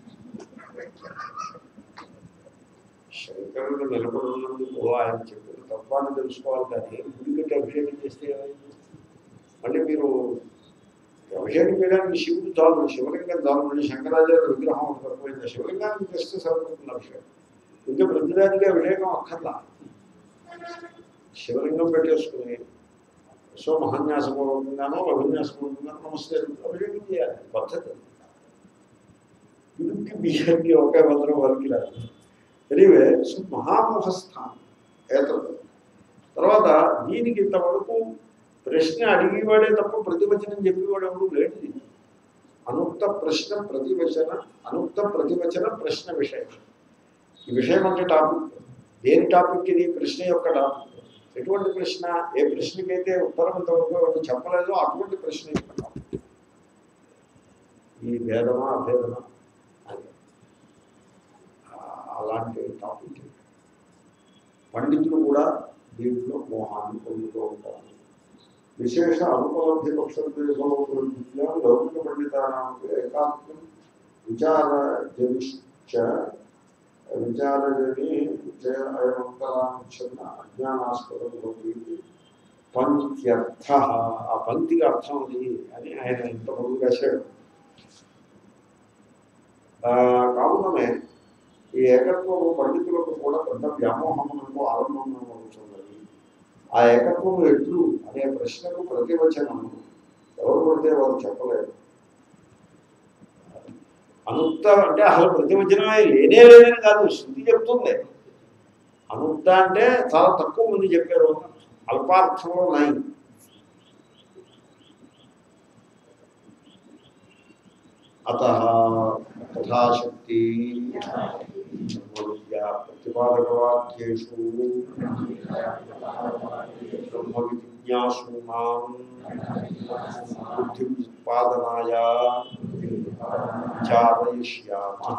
శంకరుడు నిలబడినందుకు ఆయన చెప్పిన తత్వాన్ని తెలుసుకోవాలి కానీ గుడి పెట్టి అభిషేకం చేస్తే ఏమైంది మళ్ళీ మీరు అభిషేకం చేయడానికి శివుడు చాలు శివలింగం చాలు మళ్ళీ శంకరాచార్య విగ్రహం సరిపోయింది శివలింగానికి చేస్తే సరిపోతుంది అభిషేకం ఇంకా ప్రతిదానికి అభిషేకం అక్కర్లా శివలింగం పెట్టేసుకుని సో మహాన్యాసపూర్వకంగానో అభిన్యాసపూర్వకంగానో నమస్తే అభిషేకం చేయాలి పద్ధతి ఇడుక్కి బియ్యానికి ఒకే మంత్రం వరకు రాదు ఎనివే సో మహామోహస్థానం ఏతడు తర్వాత దీనికి ఇంతవరకు ప్రశ్న అడిగేవాడే తప్ప ప్రతివచనం చెప్పేవాడు ఎవరు లేడు దీనికి. అనుక్త ప్రశ్న ప్రతివచన అనుక్త ప్రతివచన ప్రశ్న విషయం ఈ విషయం అంటే టాపిక్ దేని టాపిక్ ఇది ప్రశ్న యొక్క టాపిక్ ఎటువంటి ప్రశ్న ఏ ప్రశ్నకైతే ఉత్తరం ఇంతవరకు ఎవరు చెప్పలేదో అటువంటి ప్రశ్న యొక్క టాపిక్ ఈ భేదమా అభేదమా అని ఆ, అలాంటి టాపిక్ ఇది. పండితులు కూడా దీంట్లో మోహాన్ని పొందుతూ ఉంటారు విశేష అనుపలబ్ధి పక్షద్వేషం లౌకిక పండితానాం ఏకాత్మం విచార జనిశ్చ విచారజని అయమంతరాంశన్న అజ్ఞానాస్పదం భవతి పంక్త్యర్థ ఆ పంక్తికి అర్థం అది అని ఆయన ఇంత ముందు రాశాడు ఆ, కావుననే ఈ ఏకత్వము పండితులకు కూడా పెద్ద వ్యామోహమునకు ఆరంభం అవుతున్నది ఆ ఏకత్వము ఎట్లు అనే ప్రశ్నకు ప్రతివచనము ఎవరు పడితే వారు చెప్పలేరు అనుక్త అంటే అసలు ప్రతివచనమే లేనే లేదని కాదు శృతి చెప్తుంది అనుక్త అంటే చాలా తక్కువ మంది చెప్పారు అల్పార్థంలో నై అత తథాశక్తి బ్రహ్మవిద్యా ప్రతిపాదకవాక్యేషు బ్రహ్మ విజిజ్ఞాసూనాం బుద్ధి ఉత్పాదనాయ విచారయిష్యామః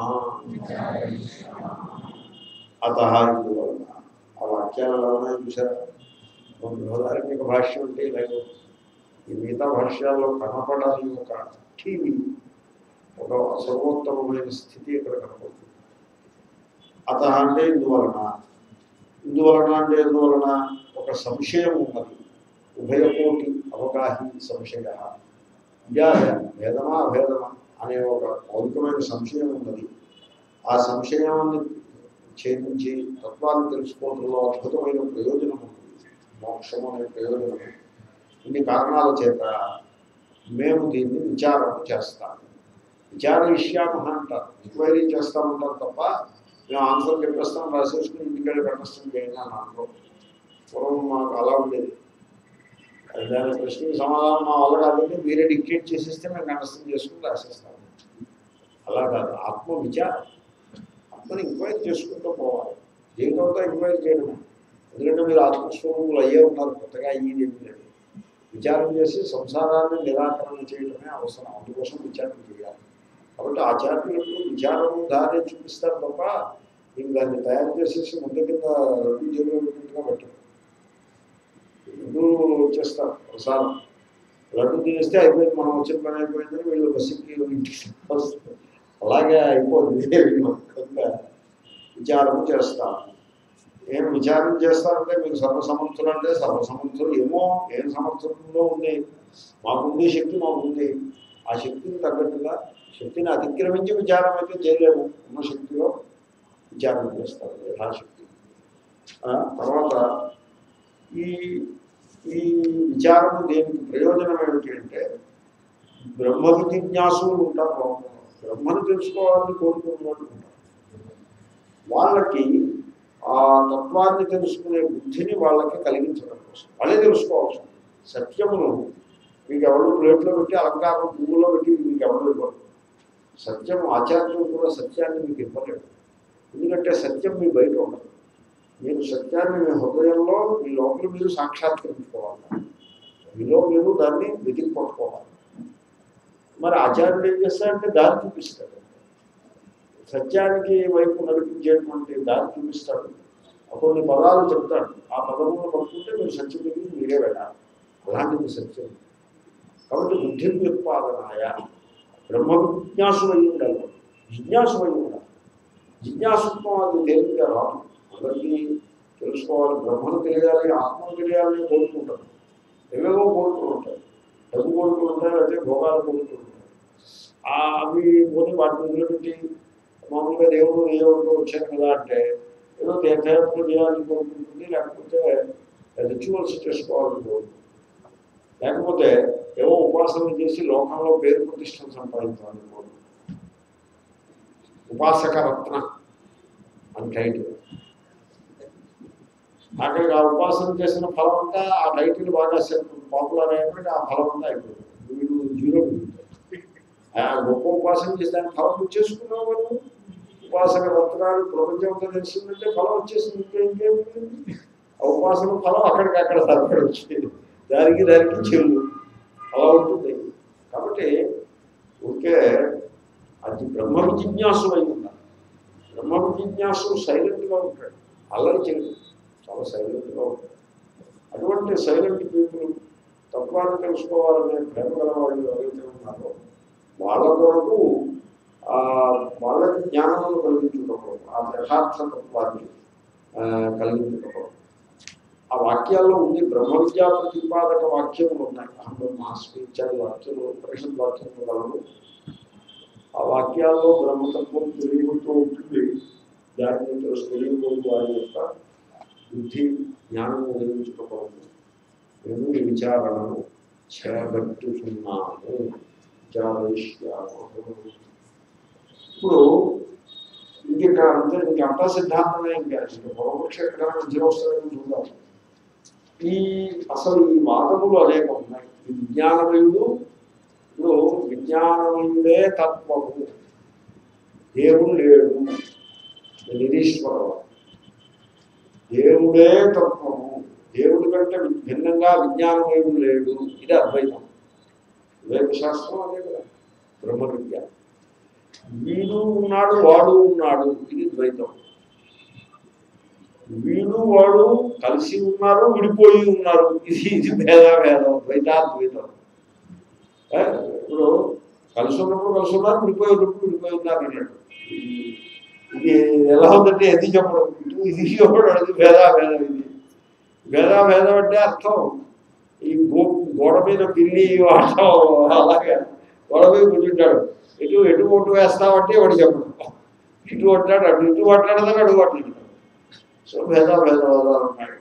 అత ఇందువలన ఆ వాక్యాలు ఎలా ఉన్నాయో చూసారా బృహదార్మిక భాష్యం అంటే ఇలాగే ఈ మిగతా భాష్యాల్లో కనపడాలి ఒక టీవీ ఒక సర్వోత్తమమైన స్థితి ఇక్కడ కనపడుతుంది అత అంటే ఇందువలన ఇందువలన అంటే ఎందువలన ఒక సంశయం ఉన్నది ఉభయకోటి అవగాహి సంశయ ఇదే భేదమా అభేదమా అనే ఒక మౌలికమైన సంశయం ఉన్నది ఆ సంశయాన్ని ఛేదించి తత్వాన్ని తెలుసుకోవడంలో అద్భుతమైన ప్రయోజనం ఉంది మోక్షం అనే ప్రయోజనం ఇన్ని కారణాల చేత మేము దీన్ని విచారణ చేస్తాము విచార ఇష్యామ అంటారు ఎంక్వైరీ చేస్తామంటారు తప్ప మేము ఆన్సర్ చెప్పేస్తాం రాసేసుకుని ఇంటికెళ్ళి కంఠస్థం చేయండి అని అనుకో పూర్వం మాకు అలా ఉండేది దాని ప్రశ్నకి సమాధానం మా వల్ల కాదంటే మీరే డిక్టేట్ చేసేస్తే మేము కంఠస్థం చేసుకుని రాసేస్తాము అలా కాదు ఆత్మ విచారం ఆత్మని ఎంక్వైరీ చేసుకుంటూ పోవాలి జీవితంతో ఎంక్వైరీ చేయడమే ఎందుకంటే మీరు ఆత్మస్వరూపులు అయ్యే ఉన్నారు కొత్తగా అయ్యేది ఏమి లేదు విచారం చేసి సంసారాన్ని నిరాకరణ చేయడమే అవసరం అందుకోసం విచారం చేయాలి కాబట్టి ఆచార్యులకు విచారం దారి చూపిస్తారు తప్ప మీకు దాన్ని తయారు చేసేసి ముందు కింద రద్దు జైలు పెట్టినట్టుగా పెట్టరు లడ్డు వచ్చేస్తారు ప్రసాదం లడ్డు తినేస్తే అయిపోయింది మనం వచ్చిన పని అయిపోయిందని వీళ్ళు బస్సుకి ఇంటికి వస్తారు అలాగే అయిపోతుంది వీళ్ళు కనుక విచారం చేస్తారు ఏం విచారం చేస్తారంటే మీరు సర్వసమర్థులు అంటే సర్వసమర్థులు ఏమో ఏం సమర్థంలో ఉంది మాకుంది శక్తి మాకుంది ఆ శక్తిని తగ్గట్టుగా శక్తిని అతిక్రమించి విచారం అయితే చేయలేము ఉన్న శక్తిలో విచారం చేస్తారు యథాశక్తి ఆ, తర్వాత ఈ ఈ విచారము దేనికి ప్రయోజనం ఏమిటి అంటే బ్రహ్మ జిజ్ఞాసులు ఉంటారు లోకంలో. బ్రహ్మను తెలుసుకోవాలని కోరుకునే వాళ్ళు ఉంటారు వాళ్ళకి ఆ తత్వాన్ని తెలుసుకునే బుద్ధిని వాళ్ళకి కలిగించడం కోసం వాళ్ళే తెలుసుకోవాల్సి ఉంటుంది సత్యమును మీకు ఎవరు ప్లేట్లో పెట్టి అలంకారం పువ్వులో పెట్టి మీకు ఎవరు ఇవ్వరు సత్యం ఆచార్యులు కూడా సత్యాన్ని మీకు ఇవ్వలేడు ఎందుకంటే సత్యం మీ బయట ఉండదు మీరు సత్యాన్ని మీ హృదయంలో మీ లోపల మీరు సాక్షాత్కరించుకోవాలి మీలో మీరు దాన్ని వెతికి పట్టుకోవాలి మరి ఆచార్యుడు ఏం చేస్తాడంటే దారి చూపిస్తాడు సత్యానికి వైపు నడిపించేటువంటి దారి చూపిస్తాడు కొన్ని పదాలు చెప్తాడు ఆ పదములను పట్టుకుంటే మీరు సత్యం దగ్గరికి మీరే వెళ్ళాలి అలాంటిది సత్యం కాబట్టి బుద్ధి వ్యుత్పాదనాయ బ్రహ్మ జిజ్ఞాసు అయి ఉండాలి జిజ్ఞాసు అయి ఉండాలి జిజ్ఞాసుత్వం అది తేలిగ్గా రాదు అందరికీ తెలుసుకోవాలి బ్రహ్మను తెలియాలి ఆత్మను తెలియాలని కోరుకుంటారు ఏవేవో కోరుకులు ఉంటాయి డబ్బు కోరుకులు ఉంటాయి అయితే భోగాలు కోరుకులు ఉంటాయి ఆ అవి కొని వాటి వదిలిపెట్టి మామూలుగా దేవుడు దేవుడు వచ్చాను కదా అంటే ఏదో తీర్థయాత్రలు చేయాలని కోరుకుంటుంది లేకపోతే రిచువల్స్ చేసుకోవాలని కోరుకుంటుంది లేకపోతే ఏవో ఉపాసనలు చేసి లోకంలో పేరు ప్రతిష్టలు సంపాదించాలని కోరుకుంటుంది ఉపాసక రత్న అని టైటిల్ అక్కడికి ఆ ఉపాసన చేసిన ఫలం అంతా ఆ టైటిల్ బాగా పాపులర్ అయినప్పుడు ఆ ఫలం అంతా అయిపోతుంది వీడు జీరో మిగులుతాడు. ఆ గొప్ప ఉపాసన చేసి దాని ఫలం నువ్వు చేసుకున్నావు కదా నువ్వు. ఉపాసన రత్నాలు ప్రపంచంతో తెలిసిందంటే ఫలం వచ్చేసింది ఇంకా ఇంకేం మిగిలింది? ఆ ఉపాసన ఫలం అక్కడికి అక్కడ సరిపడి వచ్చేది దానికి దానికి చెల్లు అలా ఉంటుంది కాబట్టి ఊరికే అది బ్రహ్మ జిజ్ఞాసు అయి ఉండాలి బ్రహ్మ జిజ్ఞాసు సైలెంట్గా ఉంటాడు అల్లరి చేయడు చాలా సైలెంట్గా ఉంటాడు అటువంటి సైలెంట్ పీపుల్ తత్వాన్ని తెలుసుకోవాలనే ప్రేమ గల వాళ్ళు ఎవరైతే ఉన్నారో వాళ్ళ కొరకు ఆ వాళ్ళకి జ్ఞానమును కలిగించుకోవడం ఆ యథార్థ తత్వాన్ని ఆ, కలిగించుకోవడం ఆ వాక్యాల్లో ఉంది బ్రహ్మ విద్యా ప్రతిపాదక వాక్యములు ఉన్నాయి అహం బ్రహ్మాస్మి ఇత్యాది వాక్యములు ఉపనిషత్ వాక్యములు గలవు ఆ వాక్యాల్లో బ్రహ్మతత్వం తెలియబడుతూ ఉంటుంది దాన్ని తెలుసు తెలియబోదు వారి యొక్క బుద్ధి జ్ఞానము కలిగించుకోవడం మేము ఈ విచారణను చేపట్టుతున్నాము విచారయిష్యాము. ఇప్పుడు ఇంక ఇక్కడ అంతే ఇంక అంతా సిద్ధాంతమే ఇంకా ఇంకా పూర్వపక్ష ఎక్కడ మధ్య వస్తుందని చూద్దాం ఈ అసలు ఈ వాదములు అనేక ఉన్నాయి ఈ విజ్ఞానమయుడు ఇప్పుడు విజ్ఞానమయుడే తత్వము దేవుడు లేడు నిరీశ్వరవాడు దేవుడే తత్వము దేవుడి కంటే భిన్నంగా విజ్ఞానమయుడు లేడు ఇది అద్వైతం వివేక శాస్త్రం అదే కదా బ్రహ్మ విద్య వీడు ఉన్నాడు వాడు ఉన్నాడు ఇది ద్వైతం వీడు వాడు కలిసి ఉన్నారు విడిపోయి ఉన్నారు ఇది ఇది భేద భేదం ద్వైతాద్వైతం ఏ, ఇప్పుడు కలిసి ఉన్నప్పుడు కలిసి ఉన్నారు విడిపోయేటప్పుడు విడిపోయి ఉన్నారు అన్నాడు ఇది- ఇది ఎలా ఉందంటే ఎది చెప్పడం ఇటు ఇది చెప్పడం అది భేదా భేదం ఇది భేదా భేదం అంటే అర్థం ఈ గో గోడ మీద పిల్లి ఆటం అలాగే గోడ మీద కూర్చుంటాడు ఇటు ఎటు ఓటు వేస్తామంటే వాడు చెప్పడం ఇటు కొట్టాడు అటు ఇటు కొట్లాడదాం అటు కొట్లాడతాడు సో భేదా భేదవాదాలు ఉన్నాయి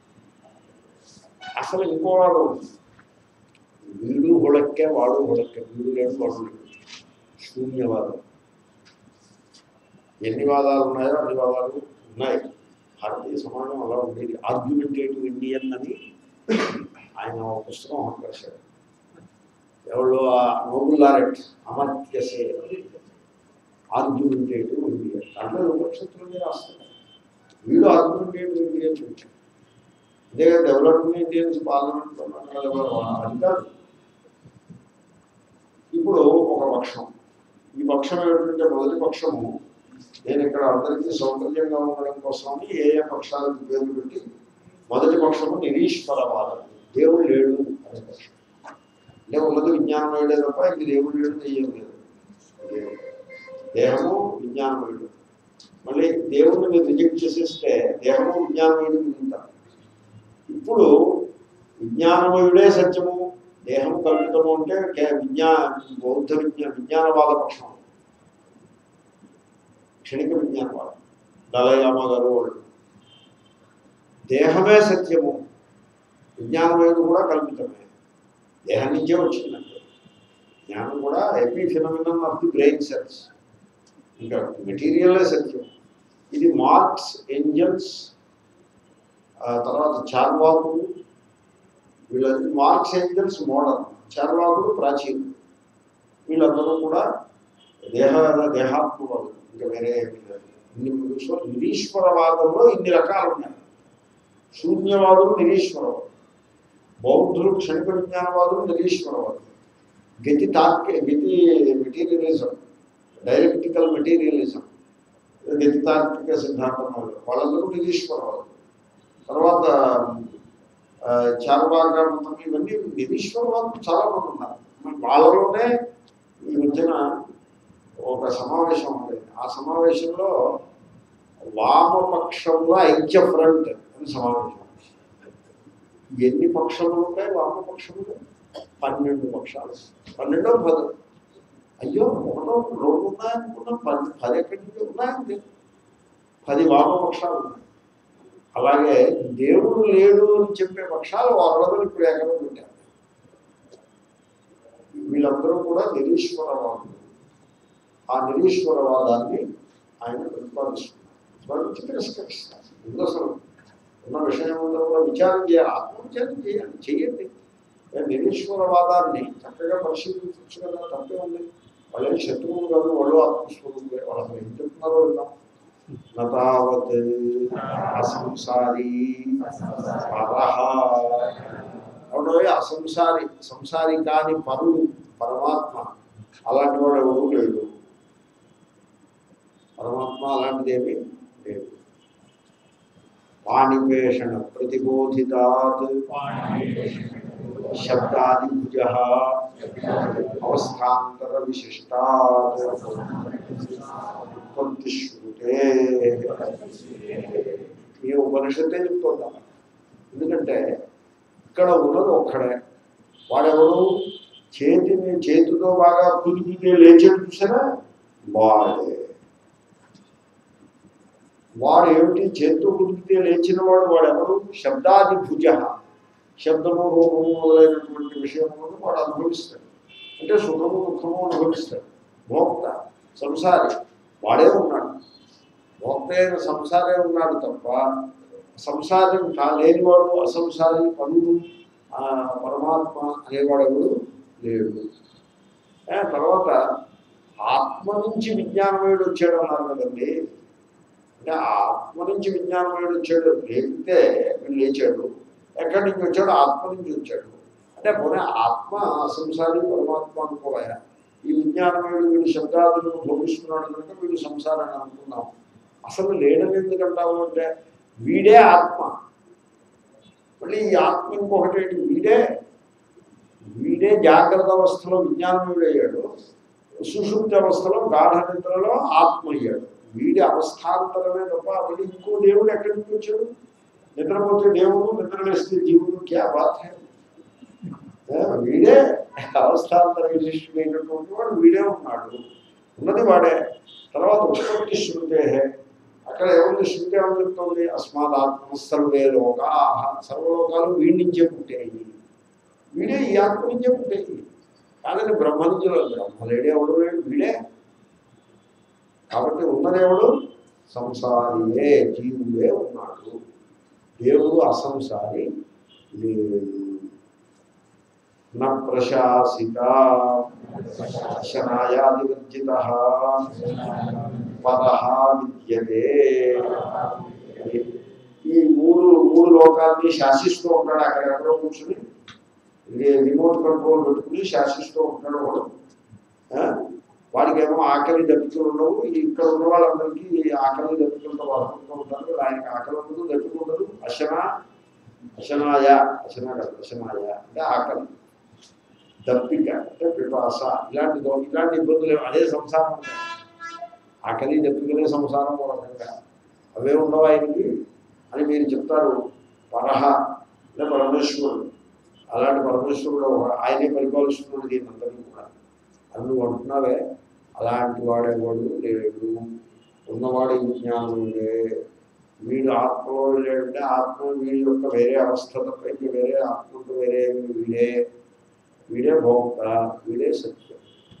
అసలు ఇంకో వాడు వీడు హుళక్కే వాడు హుళక్కే వీడు లేడు వాడు లేడు శూన్యవాదం ఎన్ని వాదాలు ఉన్నాయో అన్ని వాదాలు ఉన్నాయి భారతీయ సమాజం అలా ఉండేది ఆర్గ్యుమెంటేటివ్ ఇండియన్ అని ఆయన ఒక పుస్తకం ఒకటి రాశాడు ఎవరు ఆ Nobel laureate Amartya Sen argumentative Indian దాంట్లో ఉపనిషత్తులనే రాస్తారు వీడు ఆర్గ్యుమెంటేటివ్ ఇండియన్ ఇదే డెవలప్మెంట్ ఇండియన్స్ పార్లమెంట్లో మాట్లాడేవారు అది కాదు ఇప్పుడు ఒక పక్షం ఈ పక్షం ఏమిటంటే మొదటి పక్షము నేను ఇక్కడ అందరికీ సౌకర్యంగా ఉండడం కోసమని ఏ ఏ పక్షాలకు పేర్లు పెట్టి మొదటి పక్షము నిరీశ్వరవాదం దేవుడు లేడు అనే పక్షం అంటే ఉన్నది విజ్ఞానమయుడే తప్ప ఇంక దేవుడు లేడు దెయ్యం లేదు దేవుడు. దేహము విజ్ఞానమయుడు మళ్ళీ దేవుడిని మీరు రిజెక్ట్ చేసేస్తే దేహము విజ్ఞానమయుడు మిగులుతారు ఇప్పుడు విజ్ఞానమయుడే సత్యము దేహము కల్పితము అంటే కే- విజ్ఞా బౌద్ధ విజ్ఞా విజ్ఞానవాద పక్షం క్షణిక విజ్ఞానవాదం దళయామ గారు వాళ్ళు దేహమే సత్యము విజ్ఞానమయుడు కూడా కల్పితమే దేహం నుంచే వచ్చిందంటే జ్ఞానం కూడా epiphenomenon of the brain cells ఇంకా మెటీరియలే సత్యం ఇది మార్క్స్ ఏంజల్స్ తర్వాత చార్వాకులు వీళ్ళ మార్క్స్ ఏంజల్స్ మోడర్న్ చార్వాకులు ప్రాచీనం వీళ్ళందరూ కూడా దేహ దేహాత్మవాదులు ఇంకా వేరే ఏమీ లేదు ఇన్ని సో నిరీశ్వరవాదంలో ఇన్ని రకాలు ఉన్నాయి శూన్యవాదులు నిరీశ్వరవాదులు బౌద్ధులు క్షణిక విజ్ఞానవాదులు నిరీశ్వరవాదులు గతి తార్కి గతి మెటీరియలిజం డైరెక్టికల్ మెటీరియలిజం గతి తార్కిక సిద్ధాంతం వాళ్ళు వాళ్ళందరూ నిరీశ్వరవాదులు తర్వాత ఆ, చార్వాక మతం ఇవన్నీ నిరీశ్వరవాదులు చాలా మంది ఉన్నారు మరి వాళ్ళలోనే ఈ మధ్యన ఒక సమావేశం ఉండేది ఆ సమావేశంలో వామపక్షంలో ఐక్య ఫ్రంట్ అని సమావేశం ఎన్ని పక్షములు ఉంటాయి వామపక్షములు పన్నెండు పక్షాలు పన్నెండో పది అయ్యో ఒకటో రెండు ఉన్నాయనుకున్నా పది పది ఎక్కడి నుంచి ఉన్నాయండి పది వామపక్షాలు ఉన్నాయి అలాగే దేవుడు లేడు అని చెప్పే పక్షాలు వాళ్ళలో ఇప్పుడు ఎక్కడ పెట్టారు వీళ్ళందరూ కూడా నిరీశ్వరవాదులు ఆ నిరీశ్వరవాదాన్ని ఆయన ప్రతిపాదిస్తున్నారు ప్రతిపాదించి తిరస్కరిస్తారు ముందు అసలు ఉన్న విషయం ఉందో కూడా విచారం చేయాలి ఆత్మవిచారం చేయాలి చేయండి ఏ నిరీశ్వరవాదాన్ని చక్కగా పరిశీలించచ్చు కదా తప్పే ఉంది వాళ్ళేం శత్రువులు కాదు వాళ్ళు ఆత్మస్వరూపులే వాళ్ళు అసలు ఏం చెప్తున్నారో విన్నాం నతావత్ అసంసారీ పరహ అవునో అసంసారి సంసారి కాని పరుడు పరమాత్మ అలాంటి వాడు ఎవరు లేడు పరమాత్మ అలాంటిదేమీ లేదు పాణిపేషణ ప్రతిబోధితాత్ శబ్దాదిభుజ అవస్థాంతర విశిష్టాత్ ఉత్పత్తి శృతే ఈ ఉపనిషత్తే చెప్తుందా ఎందుకంటే ఇక్కడ ఉన్నది ఒక్కడే వాడెవడు చేతిని చేతితో బాగా కుదిపితే లేచేది చూసారా వాడే వాడు ఏమిటి చేతితో కుదిపితే లేచిన వాడు వాడెవడు శబ్దాది భుజ శబ్దము రూపము మొదలైనటువంటి విషయములను వాడు అనుభవిస్తాడు అంటే సుఖము దుఃఖము అనుభవిస్తాడు భోక్త సంసారి వాడే ఉన్నాడు భోక్త అయిన సంసారే ఉన్నాడు తప్ప సంసారం కాలేనివాడు అసంసారి పనులు ఆ, పరమాత్మ అనేవాడు ఎవడు లేడు ఏ, తర్వాత ఆత్మ నుంచి విజ్ఞానమయుడు వచ్చాడు అన్నారు కదండి అంటే ఆ ఆత్మ నుంచి విజ్ఞానమయుడు వచ్చాడు లేపితే వీడు లేచాడు ఎక్కడి నుంచి వచ్చాడు ఆత్మ నుంచి వచ్చాడు అంటే పోనీ ఆత్మ అసంసారి పరమాత్మ అనుకోవాయా ఈ విజ్ఞానమయుడు వీడు శబ్దాదులను భోగిస్తున్నాడు కనుక వీడు సంసారాన్ని అనుకున్నాం అసలు లేడని ఎందుకంటాము అంటే వీడే ఆత్మ మళ్ళీ ఈ ఆత్మ ఇంకొకటి ఏంటి? వీడే వీడే జాగ్రత్త అవస్థలో విజ్ఞానమయుడు అయ్యాడు సుషుప్తి అవస్థలో గాఢ నిద్రలో ఆత్మ అయ్యాడు వీడి అవస్థాంతరమే తప్ప వీడి ఇంకో దేవుడు ఎక్కడి నుంచి వచ్చాడు నిద్రపోతే దేవుడు నిద్రలేస్తే జీవుడు క్యా బాత్ హై ఏ, వీడే అవస్థాంతర విశిష్టుడైనటువంటి వాడు వీడే ఉన్నాడు ఉన్నది వాడే తర్వాత ఉత్పత్తి శృతే అక్కడ ఏముంది శృతి ఏమని చెప్తుంది అస్మాత్ ఆత్మ సర్వే లోకా సర్వలోకాలు వీడి నుంచే పుట్టాయి వీడే ఈ ఆత్మ నుంచే పుట్టాయి కాదని బ్రహ్మ నుంచి బ్రహ్మ లేడే ఎవడు లేడు వీడే కాబట్టి ఉన్నదేవుడు సంసారియే జీవుడే ఉన్నాడు దేవుడు అసంసారి లేడు న ప్రశాసిత అశనాయాదివర్జిత పరహ విద్యతే ఈ మూడు మూడు లోకాన్ని శాసిస్తూ ఉంటాడు అక్కడ ఎక్కడో కూర్చుని ఇది రిమోట్ కంట్రోల్ పెట్టుకుని శాసిస్తూ ఉంటాడు వాడు ఆ? వాడికేమో ఆకలి దప్పికలు ఉండవు ఈ ఇక్కడ ఉన్న వాళ్ళందరికీ ఈ ఆకలి దప్పికలతో బాధపడుతూ ఉంటారు ఆయనకి ఆకలి ఉండదు దప్పిక ఉండదు అశన అశనాయ అశన కాదు అశనాయ అంటే ఆకలి దప్పిక అంటే పిపాస ఇలాంటి దో- ఇలాంటి ఇబ్బందులు ఏం- అదే సంసారం అంటే. ఆకలి దప్పికలే సంసారం ఒక రకంగా అవే ఉండవు ఆయనకి అని మీరు చెప్తారు పరహ అంటే పరమేశ్వరుడు అలాంటి పరమేశ్వరుడు ఒక- ఆయనే పరిపాలిస్తున్నాడు దీని అందరినీ కూడా అని నువ్వు అంటున్నావే అలాంటి వాడేవాడు లేడు ఉన్నవాడు ఈ జ్ఞానుడే వీడు ఆత్మలో లేడంటే ఆత్మ వీడి యొక్క వేరే అవస్థ తప్ప ఇంక వేరే ఆత్మకు వేరే ఏమీ వీడే వీడే భోక్త వీడే సత్యం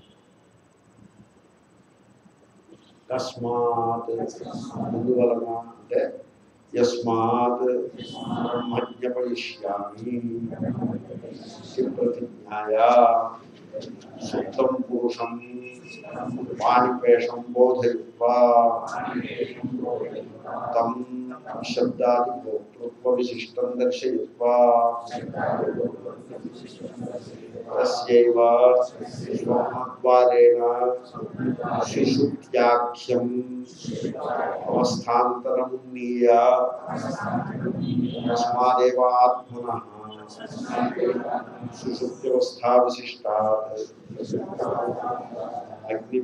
తస్మాత్ అందువలన అంటే యస్మాత్ బ్రహ్మజ్ఞపయిష్యామి ప్రతిజ్ఞాయా సుప్తం పురుషం పాణిపేషం బోధయిత్వా తం శబ్దాది భోక్తృత్వ విశిష్టం దర్శయిత్వా తస్యైవ స్వమద్వారేణ శిశుత్యాఖ్యం అవస్థాంతరమున్నీయ తస్మాదేవ ఆత్మనః సుషుప్త్యవస్థా విశిష్టాత్ అగ్ని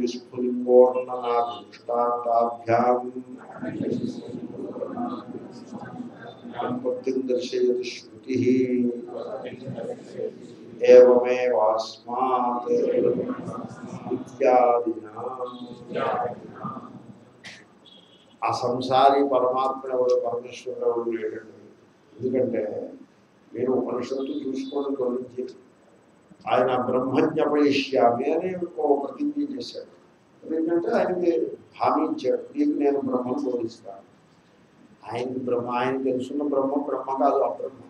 విస్ఫులింగోర్ణనాభిష్టాంతాభ్యాం సంపత్తిం దర్శయతి శృతి ఏమేవాస్మాత్ ఇత్యాదినా ఆ సంసారి పరమాత్మ ఎవరు పరమేశ్వరుడు ఎవరు లేడండి ఎందుకంటే నేను ఉపనిషత్తు చూసుకోవడం గమనించి ఆయన బ్రహ్మజ్ఞపయిష్యామి అని ఓ ప్రతిజ్ఞ చేశాడు ఎందుకంటే ఆయనకి హామీ ఇచ్చాడు నీకు నేను బ్రహ్మను బోధిస్తాను ఆయనకి బ్రహ్మ ఆయన తెలుసున్న బ్రహ్మ బ్రహ్మ కాదు అబ్రహ్మ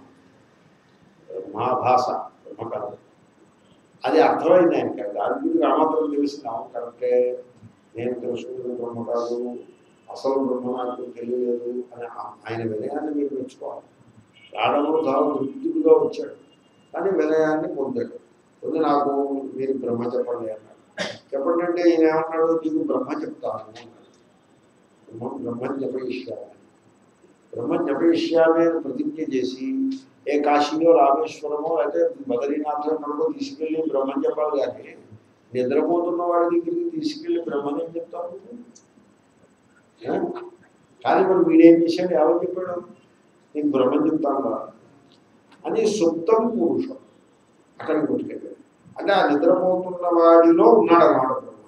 బ్రహ్మాభాష బ్రహ్మ కాదు అది అర్థమైంది ఆయనకి దాని గురించి ఆ మాత్రం తెలిసింది అవును కరెక్టే నేను తెలుసుకున్నది బ్రహ్మ కాదు అసలు బ్రహ్మ నాకు తెలియలేదు అని ఆ- ఆయన వినయాన్ని మీరు మెచ్చుకోవాలి రావడంలో చాలా తృప్తిగా వచ్చాడు కానీ వినయాన్ని పొందాడు పొంది నాకు మీరు బ్రహ్మ చెప్పండి అన్నాడు చెప్పండి అంటే ఈయన ఏమన్నాడు నీకు బ్రహ్మ చెప్తాను అన్నాడు బ్రహ్మ బ్రహ్మ జపయిష్యామి బ్రహ్మ జపయిష్యామి అని ప్రతిజ్ఞ చేసి ఏ కాశీలో రామేశ్వరమో అయితే బదరీనాథం ఎక్కడికో తీసుకెళ్ళి బ్రహ్మం చెప్పాలి కానీ నిద్రపోతున్న వాడి దగ్గరికి తీసుకెళ్ళి బ్రహ్మని ఏం చెప్తాను నువ్వు? ఏ? కానీ మరి వీడేం చేశాడు ఎవరు చెప్పాడు నీకు బ్రహ్మం చెప్తాను రా అని సుప్తం పురుషం అక్కడికి కొట్టుకెళ్ళాడు అంటే ఆ నిద్రపోతున్న వాడిలో ఉన్నాడు అన్నమాట బ్రహ్మ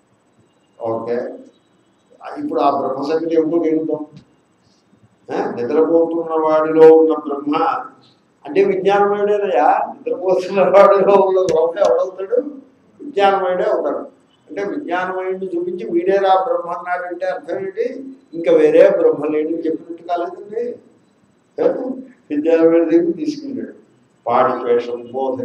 ఓకే ఆ ఇప్పుడు ఆ బ్రహ్మ సంగతి ఏమిటో తెలుద్దాం ఆ? నిద్రపోతున్న వాడిలో ఉన్న బ్రహ్మ అంటే విజ్ఞానమయుడేనయా నిద్రపోతున్న వాడిలో ఉన్న బ్రహ్మ ఎవడవుతాడు విజ్ఞానమయుడే అవుతాడు అంటే విజ్ఞానమయుడిని చూపించి వీడేరా బ్రహ్మ అన్నాడంటే అర్థం ఏంటి ఇంకా వేరే బ్రహ్మ లేని చెప్పినట్టు కాలేదండి విద్యాలయ దగ్గర తీసుకెళ్ళాడు పాడి వేషం బోధ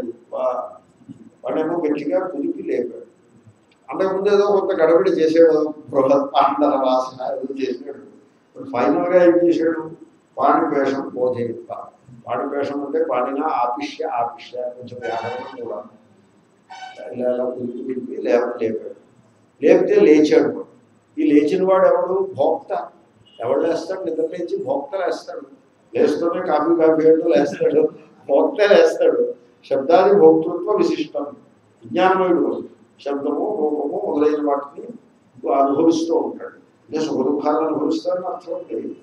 వాడేమో గట్టిగా కుదిపి లేపాడు అంతకుముందు ఏదో కొంత గడబడి చేసాడు బృహత్ పాండర వాసన ఏదో చేసాడు ఫైనల్ గా ఏం చేశాడు పాడి వేషం బోధయిత్వ పాడి వేషం అంటే పాడిన ఆపిష్య ఆపిష్య కొంచెం వ్యాకరణం కూడా ఇలా ఇలా కుదిపి కుదిపి లేవ లేపాడు లేపితే లేచాడు వాడు. ఈ లేచిన వాడు ఎవడు భోక్త ఎవడు లేస్తాడు నిద్ర లేచి భోక్త లేస్తాడు లేస్తూనే కాఫీ కాఫీ అంటూ లేస్తాడు భోక్త లేస్తాడు శబ్దాది భోక్తృత్వ విశిష్టం విజ్ఞానమయుడు శబ్దము రూపము మొదలైన వాటిని అనుభవిస్తూ ఉంటాడు అంటే సుఖ దుఃఖాలను అనుభవిస్తాడని అర్థం తెలియదు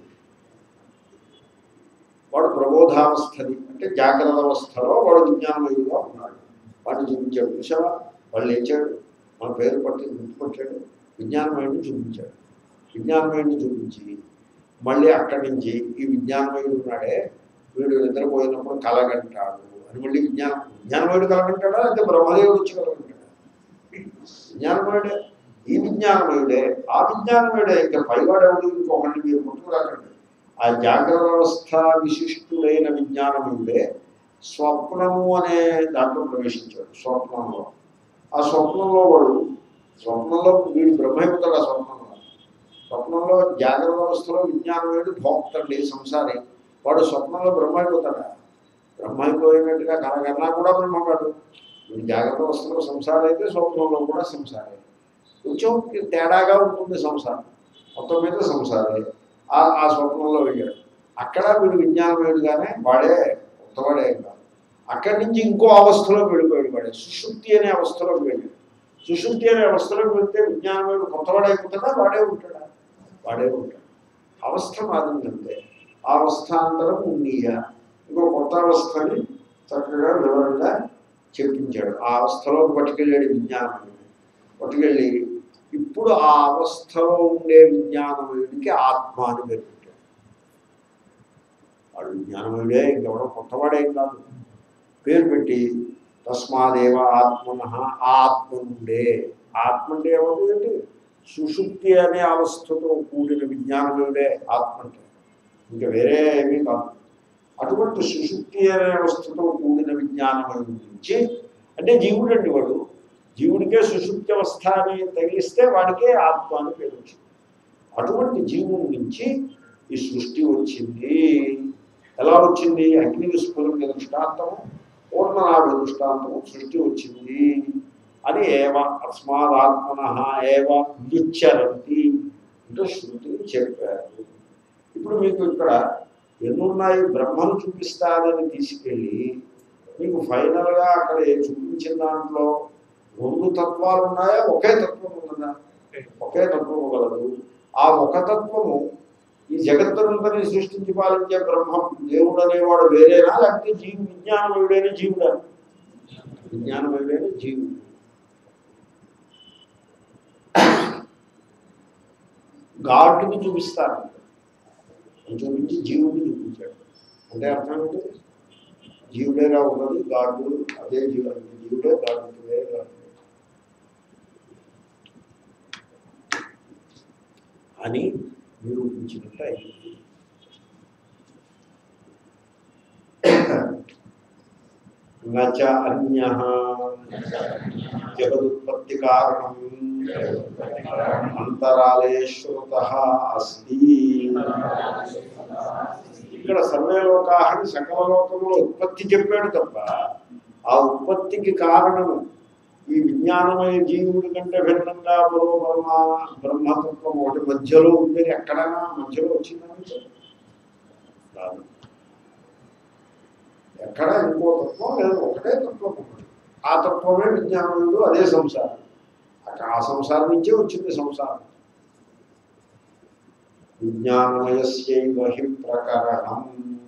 వాడు ప్రబోధావస్థని అంటే జాగ్రత్త అవస్థలో వాడు విజ్ఞానమయుడుగా ఉన్నాడు వాడిని చూపించాడు చూసావా వాళ్ళు లేచాడు మన పేరు పట్టి గుర్తుపట్టాడు విజ్ఞానమయుడిని చూపించాడు విజ్ఞానమయుడిని చూపించి మళ్ళీ అక్కడి నుంచి ఈ విజ్ఞానమయుడు ఉన్నాడే వీడు నిద్రపోయినప్పుడు కలగంటాడు అని మళ్ళీ విజ్ఞానం విజ్ఞానమయుడు కలగంటాడా అయితే బ్రహ్మదేవుడు వచ్చి కలగంటాడా విజ్ఞానమయుడే ఈ విజ్ఞానమయుడే ఆ విజ్ఞానమయుడే ఇంకా పైవాడు ఎవడు ఇంకొకటి మీరు పుట్టుకురాకండి ఆ జాగ్రత్త అవస్థ విశిష్టుడైన విజ్ఞానమయుడే స్వప్నము అనే దాంట్లో ప్రవేశించాడు స్వప్నంలో ఆ స్వప్నంలో వాడు స్వప్నంలో వీడు బ్రహ్మైపోతాడు ఆ స్వప్నంలో స్వప్నంలో జాగ్రత్త అవస్థలో విజ్ఞానమయుడు భోక్తండి సంసారి వాడు స్వప్నంలో బ్రహ్మైపోతాడా బ్రహ్మైపోయినట్టుగా కనగన్నా కూడా బ్రహ్మగాడు వీడు జాగ్రత్త అవస్థలో సంసారం అయితే స్వప్నంలో కూడా సంసారే కొంచెం తేడాగా ఉంటుంది సంసారం మొత్తం మీద సంసారే ఆ ఆ స్వప్నంలో వెళ్ళాడు అక్కడ వీడు విజ్ఞానమయుడుగానే వాడే కొత్తవాడే కాదు అక్కడి నుంచి ఇంకో అవస్థలోకి వెళ్ళిపోయాడు వాడే సుషుప్తి అనే అవస్థలోకి వెళ్ళాడు సుషుప్తి అనే అవస్థలోకి వెళ్తే విజ్ఞానమయుడు కొత్తవాడైపోతాడా వాడే ఉంటాడా వాడే ఉంటాడు అవస్థ మారిందంటే ఆ అవస్థాంతరం ఉన్నీయ ఇంకో కొత్త అవస్థని చక్కగా వివరంగా చెప్పించాడు ఆ అవస్థలో పట్టుకెళ్ళాడు విజ్ఞానమయుడు పట్టుకెళ్ళి ఇప్పుడు ఆ అవస్థలో ఉండే విజ్ఞానమయుడికి ఆత్మ అని పేరు పెట్టాడు వాడు విజ్ఞానమయుడే ఇంకెవడో కొత్తవాడేం కాదు పేరు పెట్టి తస్మాదేవ ఆత్మన ఆత్మ నుండే ఆత్మ అంటే ఏమవుతుందండి సుషుప్తి అనే అవస్థతో కూడిన విజ్ఞానమయుడే ఆత్మ అంటే ఇంకా వేరే ఏమీ కాదు అటువంటి సుషుప్తి అనే అవస్థతో కూడిన విజ్ఞానమయుడి నుంచి అంటే జీవుడు అండి వాడు జీవుడికే సుషుప్తి అవస్థ అని తగిలిస్తే వాడికే ఆత్మ అని పేరు వచ్చింది అటువంటి జీవుడి నుంచి ఈ సృష్టి వచ్చింది ఎలా వచ్చింది అగ్ని విస్ఫురణ దృష్టాంతము పూర్ణనాభ దృష్టాంతము సృష్టి వచ్చింది అని ఏవ అస్మాదాత్మన ఏవ వ్యుచ్చరంతి అంటే శృతిని చెప్పారు ఇప్పుడు మీకు ఇక్కడ ఎన్నున్నాయి బ్రహ్మను చూపిస్తానని తీసుకెళ్ళి మీకు ఫైనల్గా అక్కడ ఏ చూపించిన దాంట్లో రెండు తత్వాలు ఉన్నాయా ఒకే తత్వం ఉన్నదా ఒకే తత్వము గలదు ఆ ఒక తత్వము ఈ జగత్తునంతని సృష్టించి పాలించే బ్రహ్మం దేవుడు అనేవాడు వేరేనా లేకపోతే జీవి విజ్ఞానమయుడైన జీవుడా విజ్ఞానమయుడైన జీవుడు గాడ్ని చూపిస్తారు చూపించి జీవుడిని చూపించాడు అంటే అర్థం ఏంటి జీవుడేగా ఉన్నది గాడు అదే జీవు జీవుడే గాడు వేరే గాడు అని నిరూపించినట్టు అయింది నచ అన్య జగదుత్పత్తి కారణం అంతరాలే శ్రుత అస్తి ఇక్కడ సర్వేలోకాహని సకల లోకంలో ఉత్పత్తి చెప్పాడు తప్ప ఆ ఉత్పత్తికి కారణము ఈ విజ్ఞానమయ జీవుడి కంటే భిన్నంగా మరో బ్రహ్మ బ్రహ్మతత్వం ఒకటి మధ్యలో ఉందని ఎక్కడైనా మధ్యలో వచ్చిందని కాదు ఎక్కడ ఇంకో తత్వం లేదు ఒకటే తత్వం ఉన్నది ఆ తత్వమే విజ్ఞానముడు అదే సంసారం అక్కడ ఆ సంసారం నుంచే వచ్చింది సంసారం విజ్ఞానమయస్యైవ హి ప్రకరణం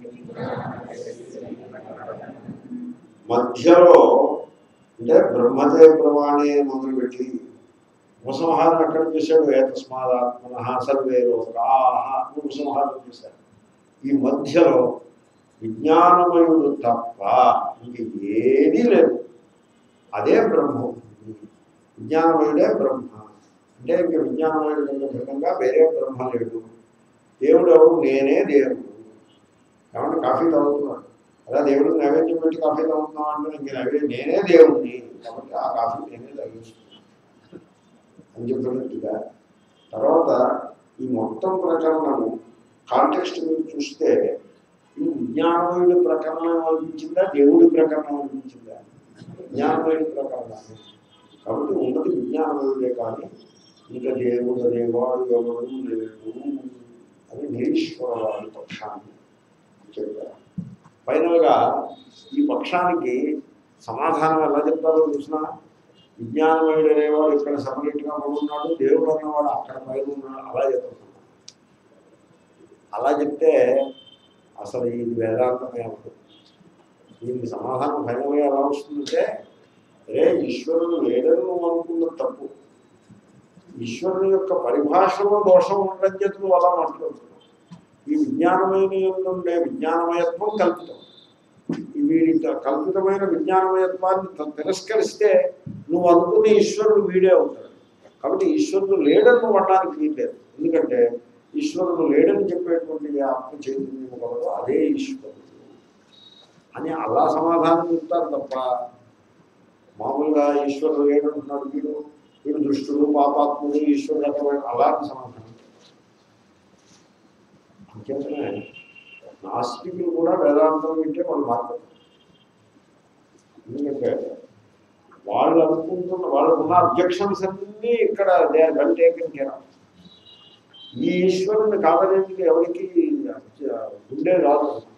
మధ్యలో అంటే బ్రహ్మదే ప్రమాణే మొదలుపెట్టి ఉపసంహారం ఎక్కడ చేశాడు ఏతస్మాదాత్మన సర్వే లోకాహ అని ఉపసంహారం చేశాడు ఈ మధ్యలో విజ్ఞానమయుడు తప్ప ఇంక ఏదీ లేదు అదే బ్రహ్మం విజ్ఞానమయుడే బ్రహ్మ అంటే ఇంక విజ్ఞానమయుడు కన్నా భిన్నంగా వేరే బ్రహ్మ లేడు దేవుడు ఎవరు నేనే దేవుడు ఏమంటే కాఫీ తాగుతున్నాడు అలా దేవుడికి నైవేద్యం పెట్టి కాఫీ తాగుతున్నాం అంటే ఇంక నైవేద్యం నేనే దేవుడిని కాబట్టి ఆ కాఫీ నేనే తాగిస్తున్నాను అని చెప్పినట్టుగా తర్వాత ఈ మొత్తం ప్రకరణము కాంటెక్స్ట్ మీరు చూస్తే ఇది విజ్ఞానమయుడి ప్రకరణం అనిపించిందా దేవుడి ప్రకరణం అనిపించిందా విజ్ఞానమయుడి ప్రకరణం కాబట్టి ఉన్నది విజ్ఞానమయుడే కానీ ఇంకా దేవుడు అనేవాడు ఎవరు లేడు అని నిరీశ్వరవాడి పక్షాన్ని చెప్పారు ఫైనల్గా ఈ పక్షానికి సమాధానం ఎలా చెప్తారో చూసిన విజ్ఞానమయుడు అనేవాడు ఇక్కడ సపరేట్గా పడున్నాడు దేవుడు అన్నవాడు అక్కడ పైన ఉన్నాడు అలా చెప్తున్నాడు అలా చెప్తే అసలు ఇది వేదాంతమే ఉంటుంది దీనికి సమాధానం ఫైనల్గా ఎలా వస్తుందంటే అరే ఈశ్వరుడు లేడని నువ్వు అనుకున్నది తప్పు ఈశ్వరుని యొక్క పరిభాషలో దోషం ఉండడం చేత నువ్వు అలా మాట్లాడుతున్నావు ఈ విజ్ఞానమైన ఉండే విజ్ఞానమయత్వం కల్పితం ఈ వీడి కల్పితమైన విజ్ఞానమయత్వాన్ని త- తిరస్కరిస్తే నువ్వు అనుకున్న ఈశ్వరుడు వీడే అవుతాడు కాబట్టి ఈశ్వరుడు లేడని నువ్వు అనడానికి వీల్లేదు ఎందుకంటే ఈశ్వరుడు లేడని చెప్పేటువంటి ఏ ఆత్మ చైతన్యం కలదో అదే ఈశ్వరుడు అని అలా సమాధానం చెప్తారు తప్ప మామూలుగా ఈశ్వరుడు ఏమంటున్నాడు వీడు వీడు దుష్టుడు పాపాత్ముడు ఈశ్వరుడు రకమైన అలాంటి సమాధానం అంచేతనే నాస్తికులు కూడా వేదాంతం వింటే వాళ్ళు మారుతారు ఎందుకంటే వాళ్ళు అనుకుంటున్న వాళ్ళకున్న అబ్జెక్షన్స్ అన్నీ ఇక్కడ they are well taken care ఈ ఈశ్వరుని కాదనేందుకు ఎవరికి గుండె రాదు